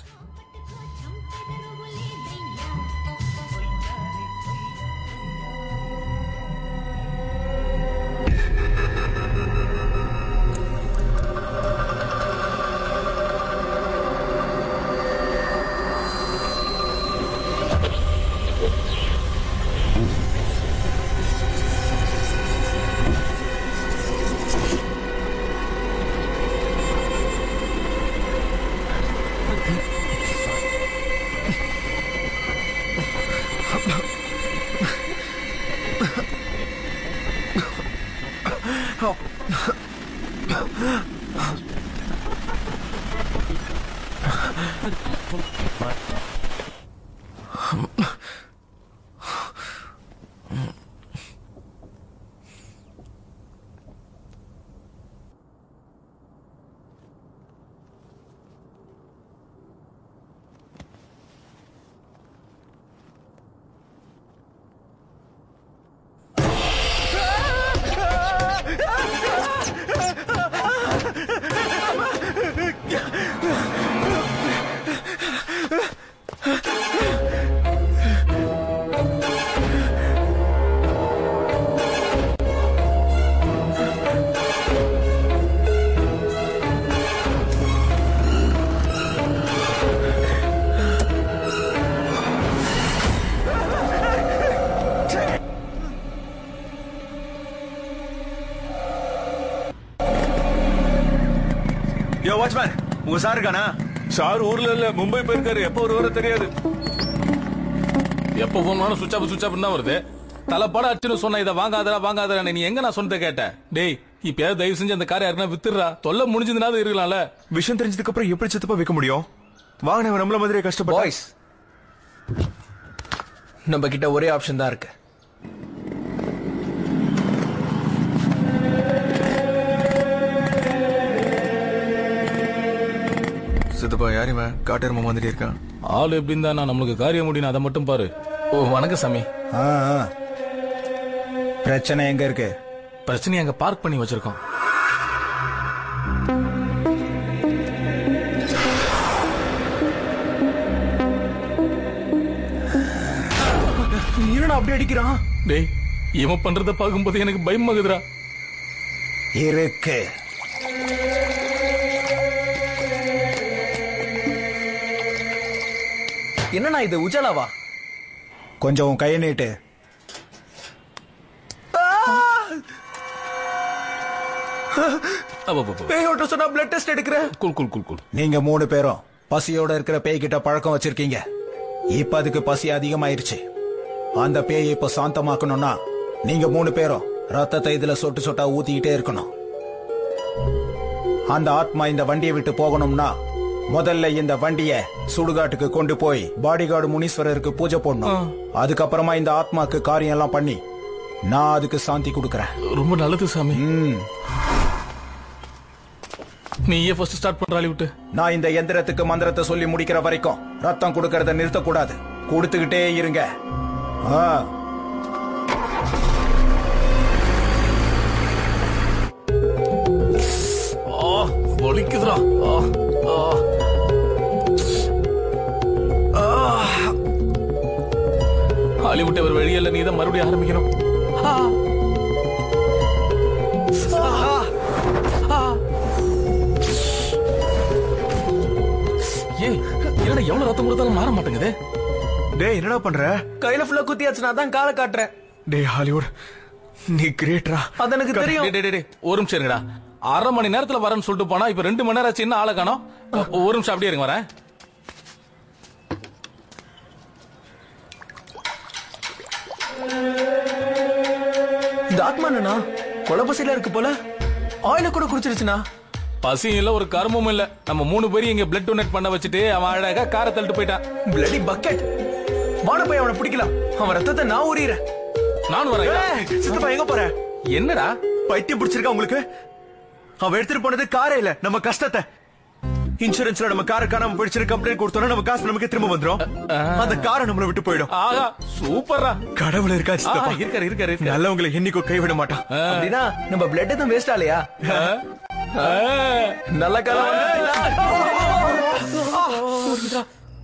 யோ வாட்ச்மேன் உங்க சார் இருக்கானா சார் ஊர்ல இல்ல மும்பை போயிருக்காரு எப்போ வருவாரோ தெரியாது எப்ப போன் பண்ணாலும் சுவிட்ச் ஆஃப் சுவிட்ச் ஆஃப் தான் வருது தலைப்பட அச்சுன்னு சொன்ன இதை வாங்காதடா வாங்காதடா நீ எங்க நான் சொன்னதை கேட்டேன் டேய் இப்ப தயவு செஞ்சு அந்த காரை யாருன்னா வித்துடுறா தொல்லை முடிஞ்சதுனாவது இருக்கலாம்ல விஷயம் தெரிஞ்சதுக்கு அப்புறம் எப்படி சித்தப்பா வைக்க முடியும் வாங்கினவன் நம்மள மாதிரியே கஷ்டப்பட்ட பாய்ஸ் நம்ம கிட்ட ஒரே ஆப்ஷன் தான் இருக்கு சித்தப்பா யார் இவன் காட்டெருமை மாதிரி இருக்கான் ஆள் எப்படின்னு தான் நான் நம்மளுக்கு காரியம் முடியும் அதை மட்டும் பாரு ஓ வணக்கம் சாமி ஆ, ஆ. பிரச்சனை எங்க இருக்கு பிரச்சனையை அங்க பார்க் பண்ணி வச்சிருக்கோம் என்னடா அப்படி அடிக்கிறான் டேய் இவன் பண்றத பார்க்கும்போது எனக்கு பயமாகுதுடா இருக்கு என்னண்ணா இது உஜாலாவா கொஞ்சம் உன் கையை நீட்டு பேயோட்ட சொன்னா பிளட் டெஸ்ட் எடுக்கிறேன் குல் குல் குல் குல் நீங்க மூணு பேரும் பசியோட இருக்கிற பேய்கிட்ட பழக்கம் வச்சிருக்கீங்க இப்ப அதுக்கு பசி அதிகமாயிருச்சு அந்த பேயை இப்ப சாந்தமாக்கணும்னா நீங்க மூணு பேரும் ரத்தத்தை இதுல சொட்டு சொட்டா ஊத்திக்கிட்டே இருக்கணும் அந்த ஆத்மா இந்த வண்டியை விட்டு போகணும்னா முதல்ல இந்த வண்டிய சுடுகாட்டுக்கு கொண்டு போய் பாடிகார்டு முனீஸ்வரருக்கு பூஜை போடணும் அதுக்கப்புறமா இந்த ஆத்மாக்கு காரியம் எல்லாம் பண்ணி நான் அதுக்கு சாந்தி கொடுக்கறேன் ரொம்ப நல்லது சாமி நீயே ஃபர்ஸ்ட் ஸ்டார்ட் பண்ற விட்டு நான் இந்த எந்திரத்துக்கு மந்திரத்தை சொல்லி முடிக்கிற வரைக்கும் ரத்தம் கொடுக்கறத நிறுத்தக்கூடாது கொடுத்துக்கிட்டே இருங்க ஆ. ஆ வலிக்குதுடா ஆ ஆ ஹாலிவுட் ஒரு வழியில நீ தான் மறுபடியும் ஆரம்பிக்கணும் ஆ. ஆ. ஆ. ஏய் என்னடா எவ்வளவு ரத்தம் கொடுத்தாலும் மாற மாட்டேங்குது டேய் என்னடா பண்ற கையில ஃபுல்லா குத்தியாச்சு நான் தான் காலை காட்டுறேன் டேய் ஹாலிவுட் நீ கிரேட்ரா அது எனக்கு தெரியும் டேய், டேய், டேய், ஒரு நிமிஷம் இருங்கடா அரை மணி நேரத்துல வரேன்னு சொல்லிட்டு போனா இப்ப ரெண்டு மணி நேரம் ஆச்சு இன்னும் ஆளை காணோம் ஒரு நிமிஷம் அப்படியே இருங்க வரேன் இந்த ஆத்மா என்னண்ணா கொலபசில இருக்கு போல ஆயில கூட குடிச்சிருச்சுண்ணா பசியும் இல்ல ஒரு கர்மமும் இல்ல நம்ம மூணு பேரும் இங்க பிளட் டொனேட் பண்ண வச்சுட்டு அவன் அழகா காரை தள்ளிட்டு போயிட்டான் பிளடி பக்கெட் வாட போய் அவனை பிடிக்கலாம் அவன் ரத்தத்தை நான் உரியறேன் நானும் வரேன் ஏய், சித்தப்பா எங்க போற என்னடா பைத்தியம் பிடிச்சிருக்கா உங்களுக்கு அவன் எடுத்துட்டு போனது காரே இல்ல நம்ம கஷ்டத்தை இன்சூரன்ஸ்ல நம்ம காரை காணாம போயிடுச்சு கம்ப்ளைண்ட் கொடுத்தோம்னா நம்ம காசு நமக்கு திரும்ப வந்துரும் அந்த காரை நம்மள விட்டு போயிடும் ஆகா சூப்பர்ரா கடவுள் இருக்கா சித்தப்பா ஆ, இருக்காரு, இருக்காரு, இருக்காரு. நல்லவங்களை என்னைக்கும் கைவிட மாட்டான் அப்படின்னா நம்ம பிளட் எதுவும் வேஸ்ட் ஆலையா நல்ல காலம் வந்துருச்சுடா.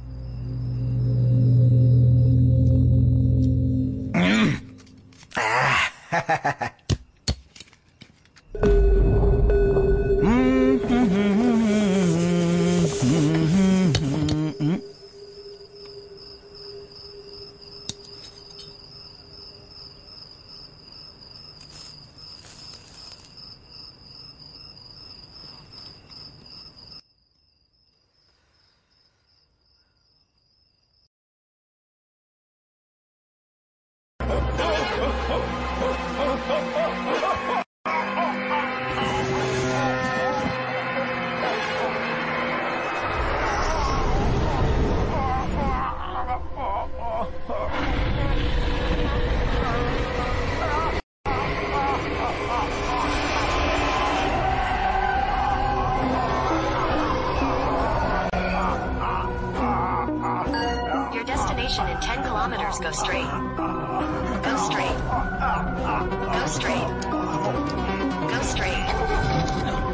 Your destination in 10 kilometers. Go straight. Go straight. Go straight. Go straight.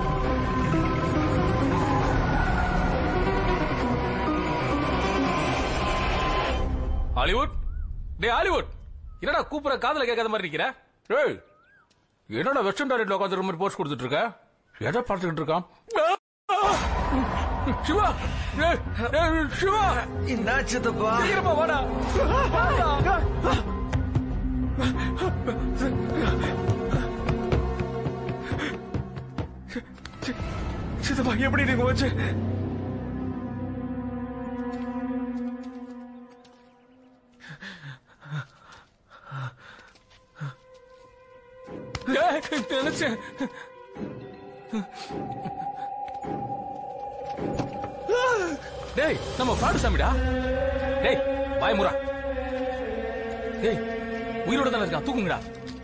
Hollywood டேய் ஹாலிவுட் என்னடா கூப்பிட காதுல கேட்காத மாதிரி நிக்கிற ஏய் என்னடா வெஸ்டர்ன் டாய்லெட்ல உட்காந்துருக்க மாதிரி போஸ்ட் கொடுத்துட்டு இருக்க எதை பார்த்துக்கிட்டு இருக்கான் சிவா டேய், டேய், சிவா என்ன சித்தப்பா சீக்கிரமா வாடா வாடா. சித்தப்பா எப்படி நீங்க வச்சு ஏய், நினைச்சேன் டேய் நம்ம பாடு சாமிடா டேய் வாய் முறா ஏய் உயிரோட தானே இருக்கான் தூக்குங்கடா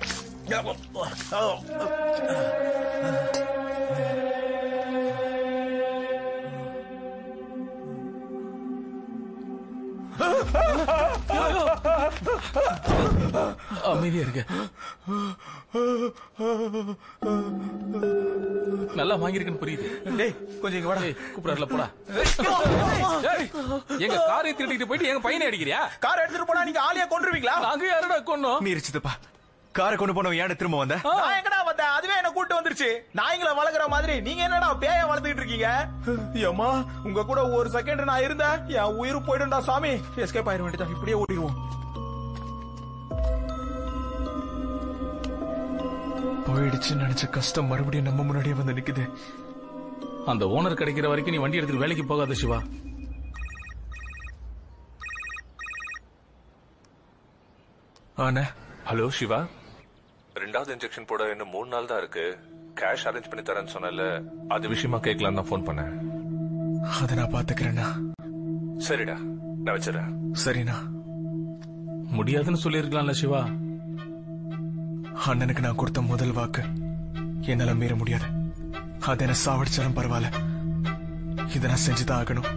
அமைதியா இருக்க நல்லா வாங்கியிருக்குன்னு புரியுது டேய் கொஞ்சம் இங்க வாடா கூப்பிடாருல போடா ஏய், எங்க காரை திருடிட்டு போயிட்டு எங்க பையனை அடிக்கிறியா கார் எடுத்துட்டு போனா நீங்க ஆளையா கொண்டுருவீங்களா நாங்க யாரடா கொன்னோம் நீ சித்தப்பா காரை கொண்டு போனவன் ஏன் திரும்ப வந்த நான் எங்கடா வந்தேன் அதுவே என்ன கூட்டு வந்துருச்சு நாய்ங்களை வளர்க்குற மாதிரி நீங்க என்னடா பேய வளர்த்துக்கிட்டு இருக்கீங்க ஏம்மா உங்க கூட ஒரு செகண்ட் நான் இருந்தேன் என் உயிர் போயிடும்டா சாமி எஸ்கேப் ஆயிட வேண்டியதான் இப்படியே ஓடிடுவோம் போயிடுச்சுன்னு நினைச்ச கஷ்டம் மறுபடியும் நம்ம முன்னாடியே வந்து நிக்குது அந்த ஓனர் கிடைக்கிற வரைக்கும் நீ வண்டி எடுத்துட்டு வேலைக்கு போகாத சிவா ஆனா ஹலோ சிவா ரெண்டாவது இன்ஜெக்ஷன் போட இன்னும் மூணு நாள் தான் இருக்கு கேஷ் அரேஞ்ச் பண்ணி தரேன்னு சொன்னல அது விஷயமா கேட்கலாம் தான் ஃபோன் பண்ணேன் அதை நான் பாத்துக்கிறேன்னா சரிடா நான் வச்சிடறேன் சரிண்ணா முடியாதுன்னு சொல்லியிருக்கலாம்ல சிவா அண்ணனுக்கு நான் கொடுத்த முதல் வாக்கு என்னால மீற முடியாது அது என்ன சாவடிச்சாலும் பரவாயில்ல இதை நான் செஞ்சுதான் ஆகணும்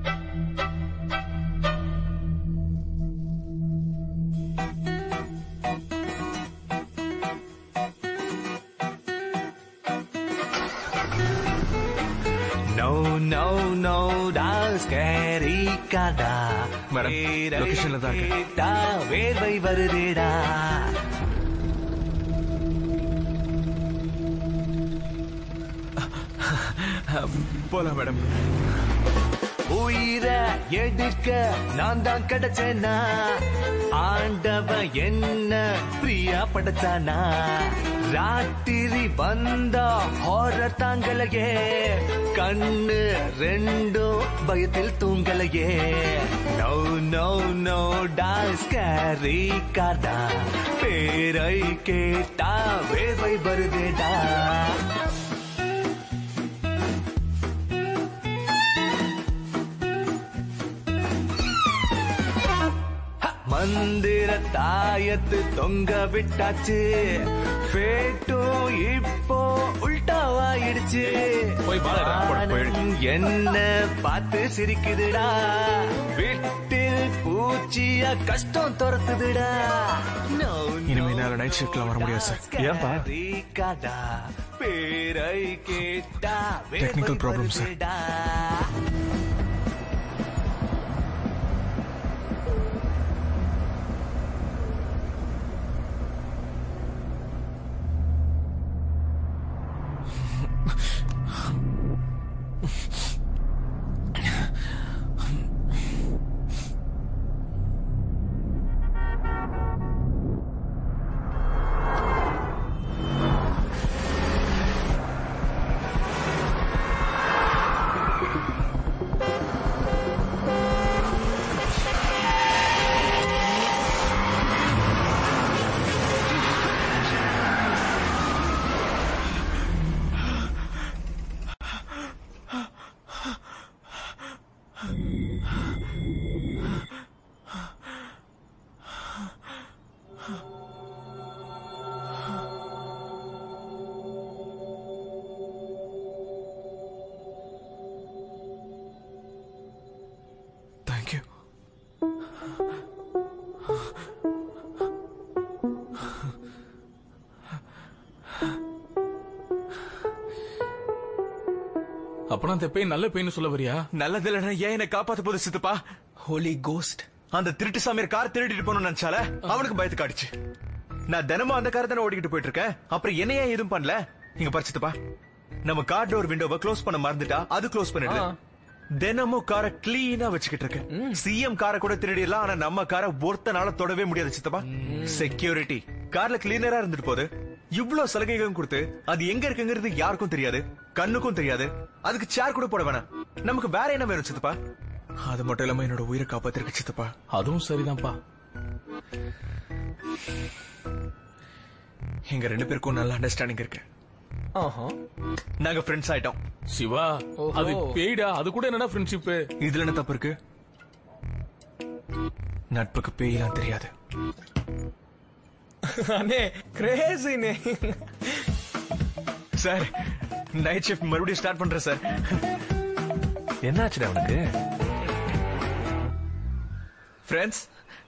No, no, no, das கேரிக்காதா மேடம், locationல தான் இருக்கு. கேட்டா வேர்வை வருதேடா போலாம் மேடம் உயிரை எடுக்க நான் தான் கிடைச்சேனா ஆண்டவன் என்ன ஃப்ரீயா படைச்சானா ராத்திரி வந்தா ஹாரர் தாங்கலையே கண்ணு ரெண்டும் பயத்தில் தூங்கலையே நோ நோ நோ டாஸ் கேரி காதா பேரை கேட்டா வேர்வை வருதேடா மந்திர தாயத்து தொங்க விட்டாச்சு ஃபேட்டும் இப்போ உல்டாவாயிடுச்சு போய் பாருடா, போடா, போயிடு. வானம் என்ன பார்த்து சிரிக்குதுடா வீட்டில் பூச்சிய கஷ்டம் துரத்துதுடா No, இனிமே என்னால நைட் ஷிஃப்ட்ல வர முடியாது சார் ஏன்பா கேரிக்காதா பேரை கேட்டா Technical problem, sir. வருதுடா. தேங்க்யூ அப்பனா அந்த பெயின் நல்ல பெயின் சொல்ல வரியா நல்லது இல்லைன்னா ஏன் என்ன காப்பாத்த போது சித்தப்பா ஹோலி கோஸ்ட் அந்த திருட்டு சாமியார் கார் திருடிட்டு போகணும்னு நினைச்சால அவனுக்கு பயத்து காட்டுச்சு நான் தினமும் அந்த கார் தானே ஓடிக்கிட்டு போயிட்டு இருக்கேன் அப்புறம் என்ன ஏன் எதுவும் பண்ணல இங்க பாரு சித்தப்பா நம்ம கார் டோர் விண்டோவை க்ளோஸ் பண்ண மறந்துட்டா அது க்ளோஸ் பண்ணிடுது தினமும் காரை கிளீனா வச்சுக்கிட்டு இருக்கேன் சிஎம் காரை கூட திருடிடலாம் ஆனா நம்ம காரை ஒருத்தனால தொடவே முடியாது சித்தப்பா செக்யூரிட்டி கார்ல கிளீனரா இருந்துட்டு போகுது இவ்வளவு சலுகைகளும் கொடுத்து அது எங்க இருக்குங்கிறது யாருக்கும் தெரியாது கண்ணுக்கும் தெரியாது அதுக்கு சேர் கூட போட வேணாம் நமக்கு வேற என்ன வேணும் சித்தப்பா அது மட்டும் இல்லாம என்னோட உயிரை காப்பாத்திருக்கு சித்தப்பா அதுவும் சரிதான்ப்பா எங்க ரெண்டு பேருக்கும் நல்ல அண்டர்ஸ்டாண்டிங் இருக்கு நாங்க ஃப்ரெண்ட்ஸ் ஆயிட்டோம் சிவா அது பேய்டா அது கூட என்னடா ஃப்ரெண்ட்ஷிப் இதுல என்ன தப்பு இருக்கு நட்புக்கு பேயெல்லாம் தெரியாது அண்ணே கிரேசினே சார் நைட் ஷிஃப்ட் மறுபடியும் ஸ்டார்ட் பண்றேன் சார் என்னாச்சுடா அவனுக்கு ஃப்ரெண்ட்ஸ்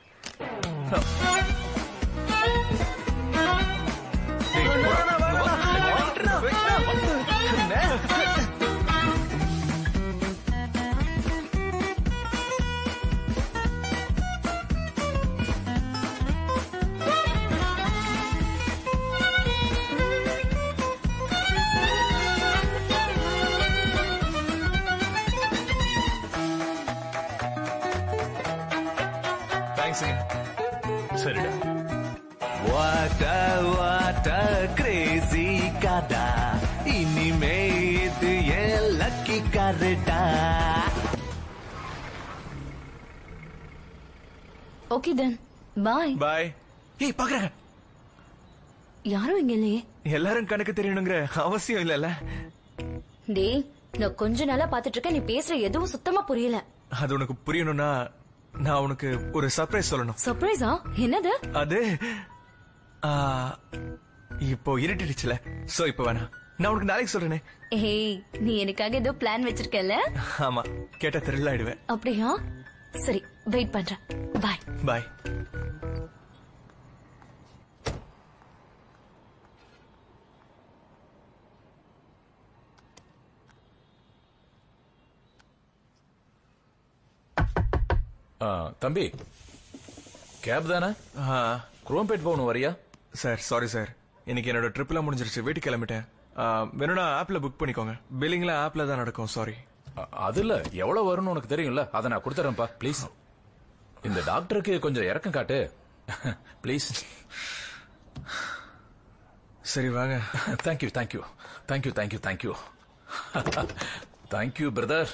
தேங்க்ஸுங்க சரிடா வாட்ட வாட்ட கிரேசி கதா இனிமே இது ஏன் லக்கி கரெக்டா ஓகே தென் பாய் பாய் ஏய் பாக்குறேன் யாரும் இங்க இல்லையே எல்லாரும் கணக்கு தெரியணுங்கிற அவசியம் இல்லல்ல டேய் நான் கொஞ்ச நாளா பாத்துட்டு இருக்கேன் நீ பேசுற எதுவும் சுத்தமா புரியல அது உனக்கு புரியணும்னா நான் உனக்கு ஒரு சர்ப்ரைஸ் சொல்லணும் சர்ப்ரைஸா என்னது அது ஆ, இப்போ இருட்டிடுச்சுல சோ இப்போ வேணாம் நான் உனக்கு நாளைக்கு சொல்றேனே ஏய் நீ எனக்காக ஏதோ பிளான் வச்சிருக்கல ஆமா கேட்ட த்ரில் ஆயிடுவேன் அப்படியா சரி வெயிட் பண்றேன் பாய் பாய் ஆ, தம்பி கேப் தானே குரோம்பேட் போகணும் வரியா சார் சாரி சார் இன்னைக்கு என்னோட ட்ரிப்லாம் முடிஞ்சிருச்சு வீட்டுக்கு கிளம்பிட்டேன் ஆ, வேணும்னா ஆப்ல புக் பண்ணிக்கோங்க பில்லிங்லாம் ஆப்ல தான் நடக்கும் சாரி அ- அது இல்ல எவ்வளவு வரும்னு உனக்கு தெரியும்ல அதை நான் கொடுத்துறேன்ப்பா ப்ளீஸ் இந்த டாக்டருக்கு கொஞ்சம் இறக்கம் காட்டு ப்ளீஸ் சரி வாங்க thank you thank you thank you thank you thank you thank you brother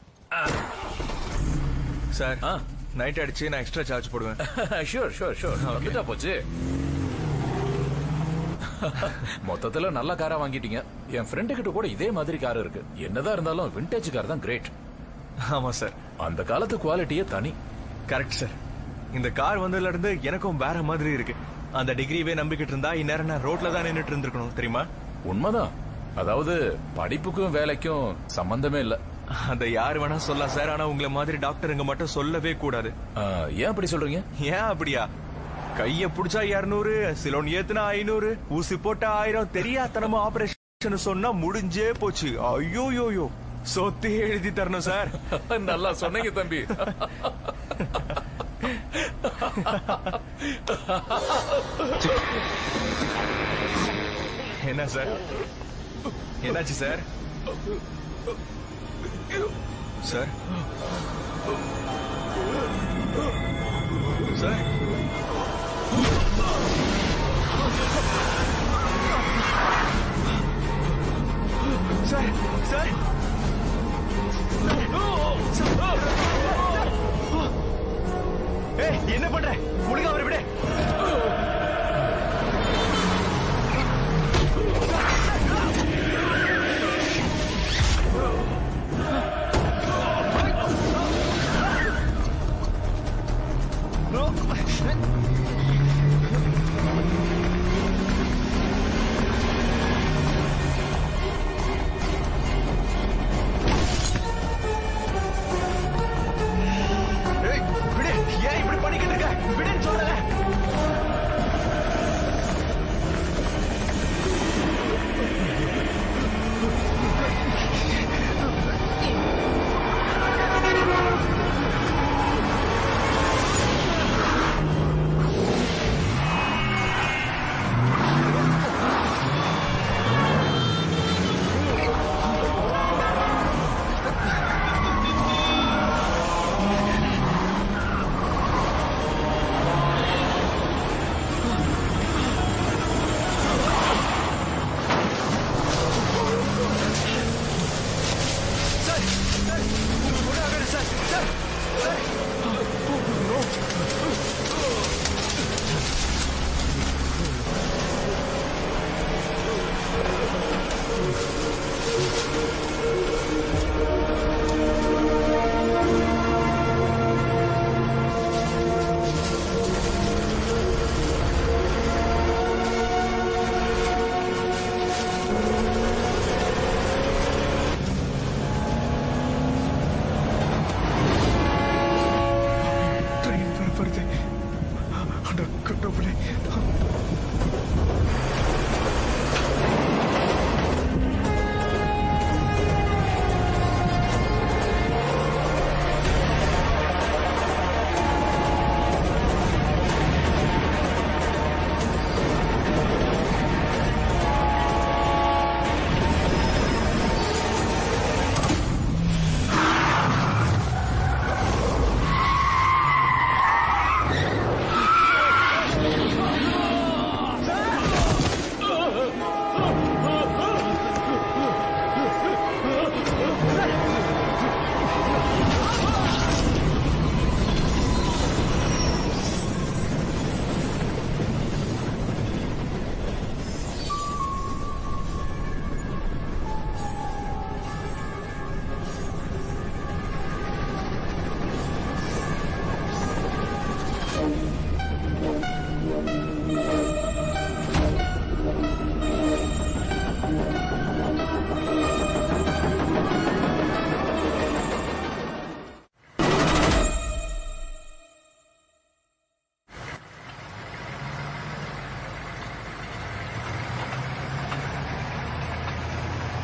sir night ஆயிடுச்சு நான் எக்ஸ்ட்ரா சார்ஜ் போடுவேன் ஷூர் ஷூர் ஷூர் வந்துட்டா போச்சு மொத்தத்துல நல்ல காரா வாங்கிட்டீங்க என் ஃப்ரெண்டு கிட்ட கூட இதே மாதிரி கார் இருக்கு என்னதான் இருந்தாலும் விண்டேஜ் கார் தான் கிரேட் ஆமா சார் அந்த காலத்து குவாலிட்டியே தனி கரெக்ட் சார் இந்த கார் வந்ததுல இருந்து எனக்கும் வேற மாதிரி இருக்கு அந்த டிகிரிவே நம்பிக்கிட்டு இருந்தா இந்நேரம் நான் ரோட்ல தான் நின்னுட்டு இருந்திருக்கணும் தெரியுமா உண்மைதான் அதாவது படிப்புக்கும் வேலைக்கும் சம்பந்தமே இல்ல அத யாரு வேணா சொல்லலாம் சார் ஆனா உங்களை மாதிரி டாக்டருங்க மட்டும் சொல்லவே கூடாது ஏன் அப்படி சொல்றீங்க ஏன் அப்படியா கைய புடிச்சா இருநூறு சிலோன் ஏத்துனா ஐநூறு ஊசி போட்டா ஆயிரம் தெரியாதனமா ஆபரேஷன் சொன்னா முடிஞ்சே போச்சு ஐயோ யோயோ சொத்து எழுதி தரணும் சார் நல்லா சொன்னீங்க தம்பி என்ன சார் என்னாச்சு sir sir sir sir sir ஏய், என்ன பண்ற ஒழுங்கா அவரை விடு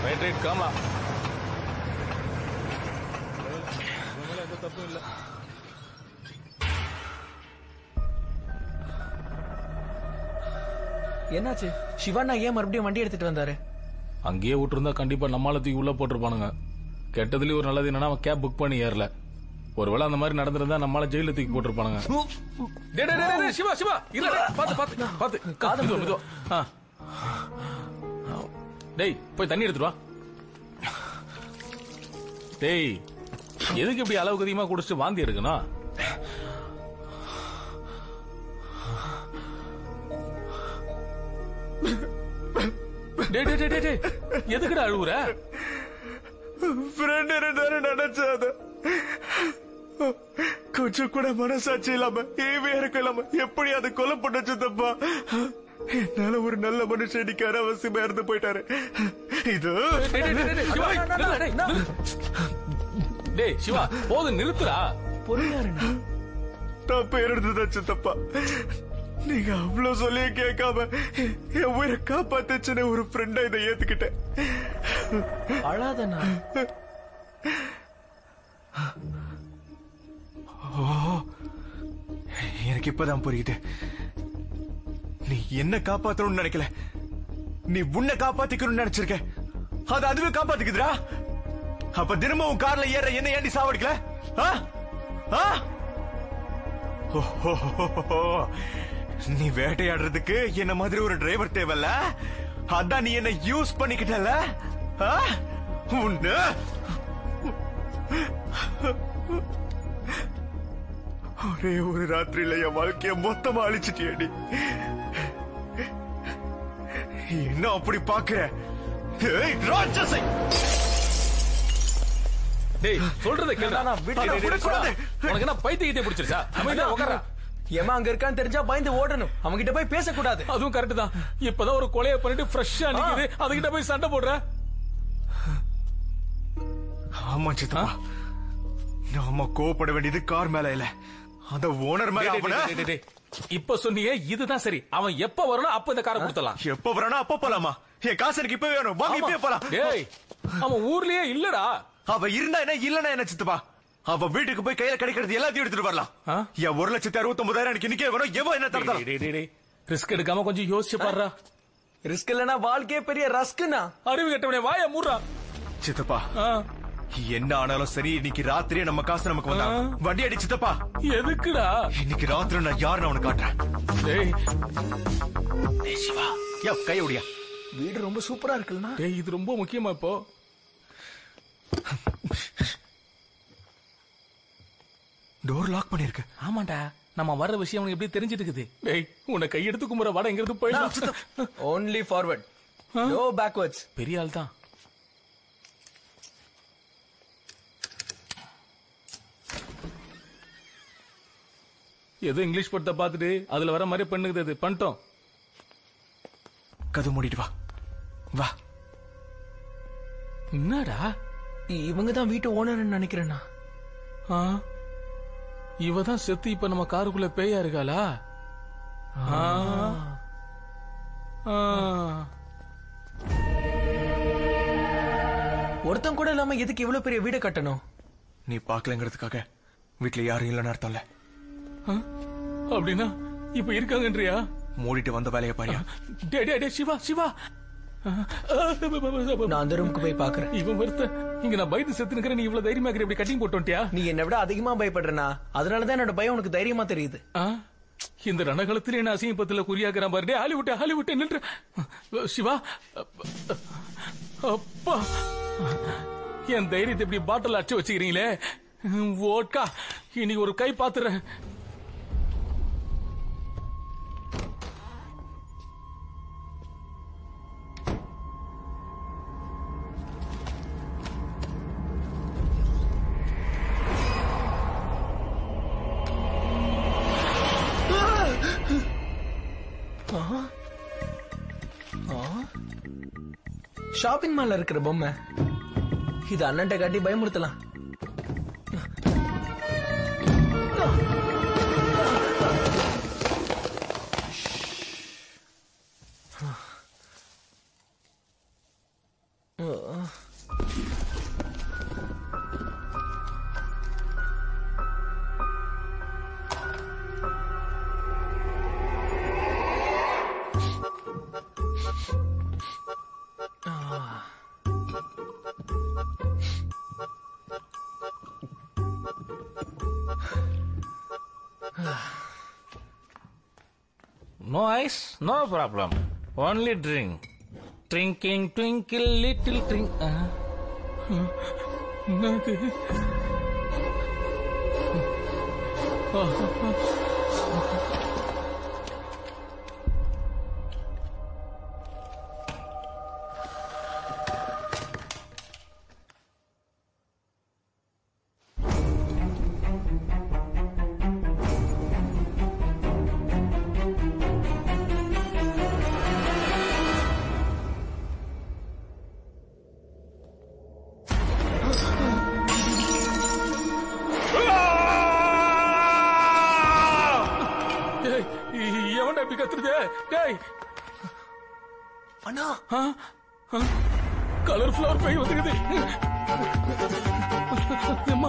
ரைட் ரைட் காமா எந்த தப்பும் இல்ல என்னாச்சு சிவண்ணா ஏன் மறுபடியும் வண்டி எடுத்துட்டு வந்தாரு அங்கேயே விட்டுருந்தா கண்டிப்பா நம்மால தூக்கி உள்ள போட்டிருப்பானுங்க கெட்டதுலயும் ஒரு நல்லது என்னன்னா அவன் கேப் புக் பண்ணி ஏறல ஒருவேளை அந்த மாதிரி நடந்திருந்தா நம்மால ஜெயில தூக்கி போட்டிருப்பானுங்க டேய், டேய், டேய், டேய், சிவா சிவா இல்ல டேய், பாத்து பாத்து பாத்து காது மெதுவா, மெதுவா. ஆ. டேய் போய் தண்ணி எடுத்துட்டு வா டேய் எதுக்கு இப்படி அளவுக்கு அதிகமா குடிச்சிட்டு வாந்தி எடுக்கணும் டேய் டேய் டேய், டேய் டேய் எதுக்குடா அழுவுற ஃப்ரெண்ட் இருந்தாரு நினைச்சாத கொஞ்சம் கூட மனசாட்சி இல்லாம ஈவே இருக்க இல்லாம எப்படி அதை கொலை பண்ண சித்தப்பா என்னால ஒரு நல்ல மனுஷன் இன்னைக்கு அனாவசியமா இறந்து போயிட்டாரு இது டேய், டேய், டேய், டேய், சிவா, நில்லு, டேய், நில்லு. டேய் சிவா போதும் நிறுத்துடா பொறுமையா தப்பு இருந்ததா சித்தப்பா நீங்க அவ்வளவு சொல்லியே கேட்காம என் உயிரை காப்பாத்துச்சுன்னு ஒரு ஃப்ரெண்டா இதை ஏத்துக்கிட்டேன் அழாதண்ணா ஓ எனக்கு இப்பதான் புரியுது நீ என்ன காப்பாத்தணும்னு நினைக்கல நீ உன்னை காப்பாத்திக்கணும்னு நினைச்சிருக்க அது அதுவே காப்பாத்திக்குதுடா அப்ப தினமும் உன் கார்ல ஏற என்ன ஏண்டி சாவடிக்கல ஆ? ஆ? ஓஹோஹோஹோ. நீ வேட்டையாடுறதுக்கு என்ன மாதிரி ஒரு டிரைவர் தேவையில்ல அதான் நீ என்ன யூஸ் பண்ணிக்கிட்டல ஆ? உன்ன ஒரே ஒரு ராத்திரியில என் வாழ்க்கைய மொத்தமா அழிச்சிட்டியடி என்ன அப்படி பாக்குற ஏய், ராட்சசை டேய் சொல்றத கேளுடா அண்ணா, விட்டு டேய், டேய், டேய், விடக்கூடாது. சிவா, உனக்கு என்ன பைத்தியத்தை பிடிச்சிருச்சா அமைதியா உட்காரா ஏமா அங்க இருக்கான்னு தெரிஞ்சா பயந்து ஓடணும் அவங்க கிட்ட போய் பேசக்கூடாது அதுவும் கரெக்ட் தான் இப்பதான் ஒரு கொலையை பண்ணிட்டு ஃப்ரெஷ்ஷா நிக்குது அதுகிட்ட போய் சண்டை போடுற ஆமா சித்தப்பா நாம கோவப்பட வேண்டியது கார் மேல இல்ல அந்த ஓனர் மேல டேய், அவன டேய், டேய், டேய், டேய். இப்ப சொன்னீங்க இதுதான் சரி அவன் எப்ப வரணும் அப்ப இந்த காரை கொடுத்தலாம் எப்ப வரானா அப்ப போலாமா என் காசு எனக்கு இப்பவே வேணும் வாங்க இப்பவே போலாம் டேய் அவன் ஊர்லயே இல்லடா அவ இருந்தா என்ன இல்லனா என்ன சித்தப்பா அவ வீட்டுக்கு போய் கையில கிடைக்கிறது எல்லாத்தையும் எடுத்துட்டு வரலாம் என் ஒரு லட்சத்தி அறுபத்தி ஒன்பதாயிரம் எனக்கு நிக்க வேணும் எவன் என்ன தரலாம் ரிஸ்க் எடுக்காம கொஞ்சம் யோசிச்சு பாடுறா ரிஸ்க் இல்லனா வாழ்க்கையே பெரிய ரஸ்க்குண்ணா அறிவு கட்டவனே வாய மூடுறா சித்தப்பா என்ன ஆனாலும் சரி இன்னைக்கு ராத்திரியே நம்ம காசு நமக்கு வந்தா வண்டி அடி சித்தப்பா எதுக்குடா இன்னைக்கு ராத்திரி நான் யாருன்னு அவனுக்கு காட்டுறேன் டேய் டேய் சிவா யோ கை ஒடியா வீடு ரொம்ப சூப்பரா இருக்குல்லண்ணா டேய் இது ரொம்ப முக்கியமா இப்போ டோர் லாக் பண்ணிருக்கு ஆமாண்டா நம்ம வர்ற விஷயம் அவனுக்கு எப்படி தெரிஞ்சிட்டு இருக்குது டேய் உன்னை கையெடுத்து கும்புற வட எங்க இருந்து போயிடும் ஓன்லி ஃபார்வர்ட் நோ பேக்வர்ட்ஸ் பெரிய ஆள் தான் ஏதோ இங்கிலீஷ் படத்தை பார்த்துட்டு அதுல வர மாதிரி பண்ணுக்குது அது பண்ணிட்டோம் கதை மூடிட்டு வா வா என்னடா இவங்க தான் வீட்டு ஓனர் நினைக்கிறேன்னா ஆ இவ தான் செத்து இப்ப நம்ம காருக்குள்ள பேயா இருக்காளா ஆ. ஆ. ஒருத்தன் கூட இல்லாம எதுக்கு இவ்வளவு பெரிய வீடு கட்டணும் நீ பாக்கலங்கிறதுக்காக வீட்ல யாரும் இல்லைன்னு அர்த்தம்ல ஆ? அப்படின்னா இப்ப இருக்காங்கன்றியா மூடிட்டு வந்த வேலையை பாரியா டே டே டே சிவா சிவா நான் அந்த ரூமுக்கு போய் பாக்குறேன் இவன் வருத்த இங்க நான் பயந்து செத்து நிக்கிறேன் நீ இவ்வளவு தைரியமா இருக்கிற இப்படி கட்டிங் போட்டோன்ட்டியா நீ என்னை விட அதிகமா பயப்படுறனா அதனாலதான் என்னோட பயம் உனக்கு தைரியமா தெரியுது ஆ? இந்த ரணகாலத்திலே என்ன அசிங்கப்பத்துல குறியாக்குறான் பாரு டே ஹாலிவுட் ஹாலிவுட் நின்று சிவா அப்பா என் தைரியத்தை இப்படி பாட்டில் அடிச்சு வச்சுக்கிறீங்களே ஓட்கா இன்னைக்கு ஒரு கை பாத்துறேன் ஷாப்பிங் மால்ல இருக்கிற பொம்மை இது அண்ணன்ட்ட காட்டி பயமுறுத்தலாம் No ice, no problem. Only drink. Drinking, twinkle, little drink. Uh, என்னது? ஏய், எவன்டா இப்படி கத்துறது டேய் அண்ணா கலர் ஃபிளவர் பை வந்துக்குது அம்மா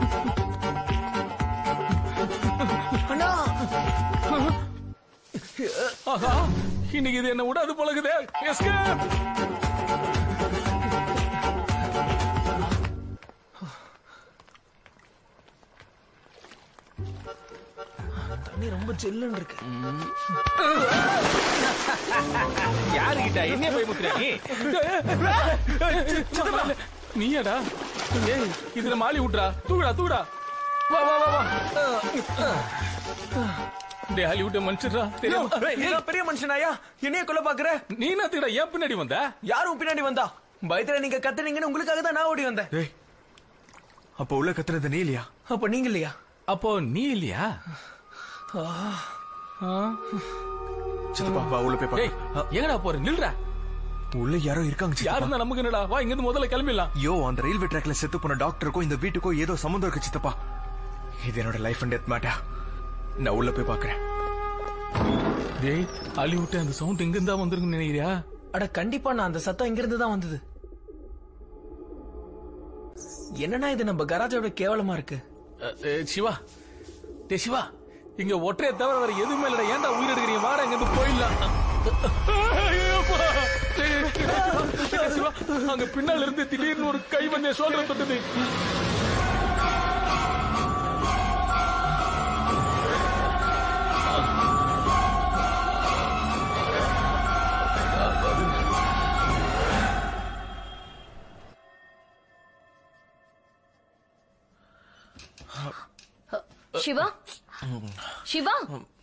அண்ணா ஆஹா இன்னைக்கு இது என்ன விடாது போலகுதே எஸ்கேப் தண்ணி ரொம்ப ஜில்லுன்னு இருக்கு யாருகிட்ட என்ன போய் முத்துறியா நீ நீயாடா ஏய் இதுல மாலி விட்றா தூக்குடா தூக்குடா வா வா வா வா டேய் ஹாலிவுட் மனுஷரா தெரியும் நான் பெரிய மனுஷனாயா என்னைய கொல்ல பாக்குற நீ என்ன தீடா ஏன் பின்னாடி வந்த யாரும் பின்னாடி வந்தா பயத்துல நீங்க கத்துனீங்கன்னு உங்களுக்காக தான் நான் ஓடி வந்தேன் ஏய் அப்ப உள்ள கத்துனது நீ இல்லையா அப்ப நீங்க இல்லையா அப்போ நீ இல்லையா சித்தப்பா வா உள்ள போய் டேய் பாக்க எங்கடா போற நில்றா உள்ள யாரோ இருக்காங்க யாரு சித்தப்பா இருந்தா நமக்கு என்னடா வா இங்க இருந்து முதல்ல கிளம்பிடலாம் யோ அந்த ரயில்வே ட்ராக்ல செத்து போன டாக்டருக்கும் இந்த வீட்டுக்கும் ஏதோ சம்மந்தம் இருக்கு சித்தப்பா இது என்னோட லைஃப் அண்ட் டெத் மேட்டா நான் உள்ள போய் பாக்குறேன் டேய் ஹாலிவுட் அந்த சவுண்ட் எங்க இருந்தா வந்திருக்குன்னு நினைக்கிறியா அட கண்டிப்பா நான் அந்த சத்தம் இங்க இருந்து தான் வந்தது என்னன்னா இது நம்ம கராஜோட கேவலமா இருக்கு அஹ், அஹ், சிவா டே சிவா இங்க ஒற்றைய தவிர வேற எதுவுமே இல்லடா ஏன்டா உயிர் எடுக்கிறீங்க வாடா இங்க இருந்து போயிடலாம் ஐயோப்பா. டேய், டேய், சிவா, சிவா, அங்க பின்னால இருந்து திடீர்னு ஒரு கை வந்து சோல்டர் தொட்டது சிவா சிவா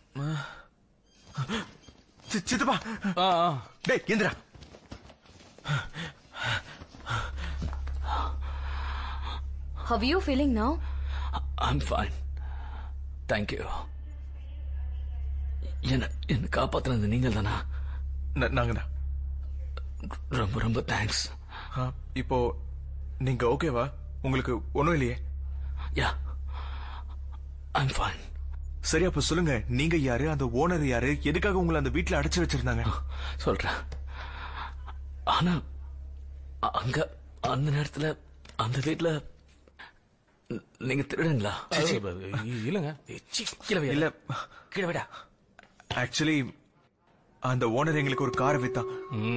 சி- சித்தப்பா டேய் எந்திரா how you feeling now I'm fine thank you என்ன என்ன காப்பாத்துனது நீங்கள் தானா நாங்க தான் ரொம்ப ரொம்ப தேங்க்ஸ் இப்போ நீங்க ஓகேவா உங்களுக்கு ஒண்ணும் இல்லையே யா ஐம் ஃபைன் சரி அப்ப சொல்லுங்க நீங்க யாரு அந்த ஓனர் யாரு எதுக்காக உங்களை அந்த வீட்ல அடைச்சு வச்சிருந்தாங்க சொல்றேன் ஆனா அ- அங்க அந்த நேரத்துல அந்த வீட்ல ந- நீங்க திருடுங்களா இல்லங்க கீழே வை. இல்ல கீழே விடா ஆக்சுவலி அந்த ஓனர் எங்களுக்கு ஒரு கார் வித்தான்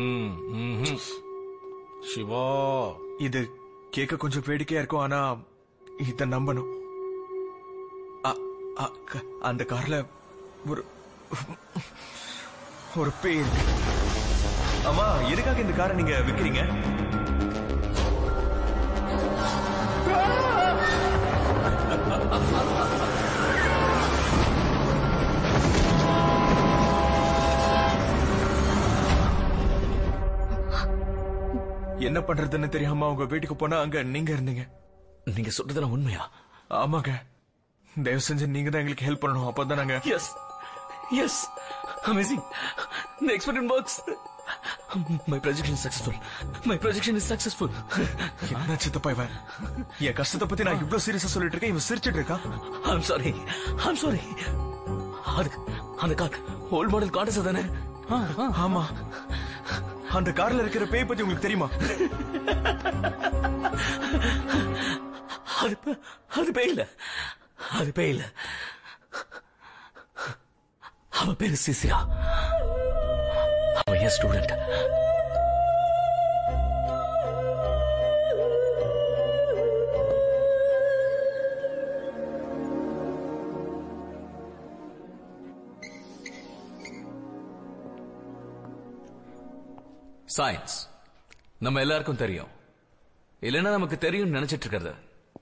சிவா இது கேட்க கொஞ்சம் வேடிக்கையா இருக்கும் ஆனா இத நம்பணும் அ- அ- க- அந்த கார்ல ஒரு ஒரு பேய் இருக்கு அம்மா எதுக்காக இந்த காரை நீங்க விக்கிறீங்க என்ன பண்றதுன்னு தெரியாம உங்க வீட்டுக்கு போனா அங்க நீங்க இருந்தீங்க நீங்க சொல்றதெல்லாம் உண்மையா ஆமாங்க தயவு செஞ்சு நீங்க தான் எங்களுக்கு ஹெல்ப் பண்ணணும் அப்பதான் நாங்க yes yes amazing the experiment works my projection is successful my projection is successful என்ன சித்தப்பா இவன் என் கஷ்டத்தை பத்தி நான் இவ்வளவு சீரியஸா சொல்லிட்டு இருக்கேன் இவன் சிரிச்சிட்டு இருக்கான் i'm sorry i'm sorry அது அந்த கார் ஓல்ட் மாடல் கார்டஸ் தானே ஆமா அந்த கார்ல இருக்கிற பேய் பத்தி உங்களுக்கு தெரியுமா அது பே- அது பேய் இல்ல அது பேய் இல்ல அவ பேரு சிசிரா அவ என் ஸ்டூடெண்ட் சயின்ஸ் நம்ம எல்லாருக்கும் தெரியும் இல்லைன்னா நமக்கு தெரியும் நினைச்சிட்டு இருக்கிறது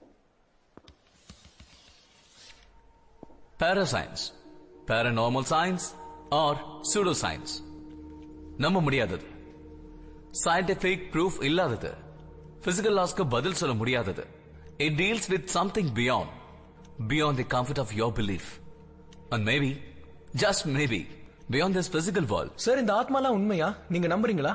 parascience paranormal science or pseudo science நம்ப முடியாதது சயின்டிபிக் ப்ரூஃப் இல்லாதது பிசிக்கல் லாஸ்க்கு பதில் சொல்ல முடியாதது it deals with something beyond beyond the comfort of your belief and maybe just maybe beyond this physical world sir இந்த ஆத்மாலாம் உண்மையா நீங்க நம்புறீங்களா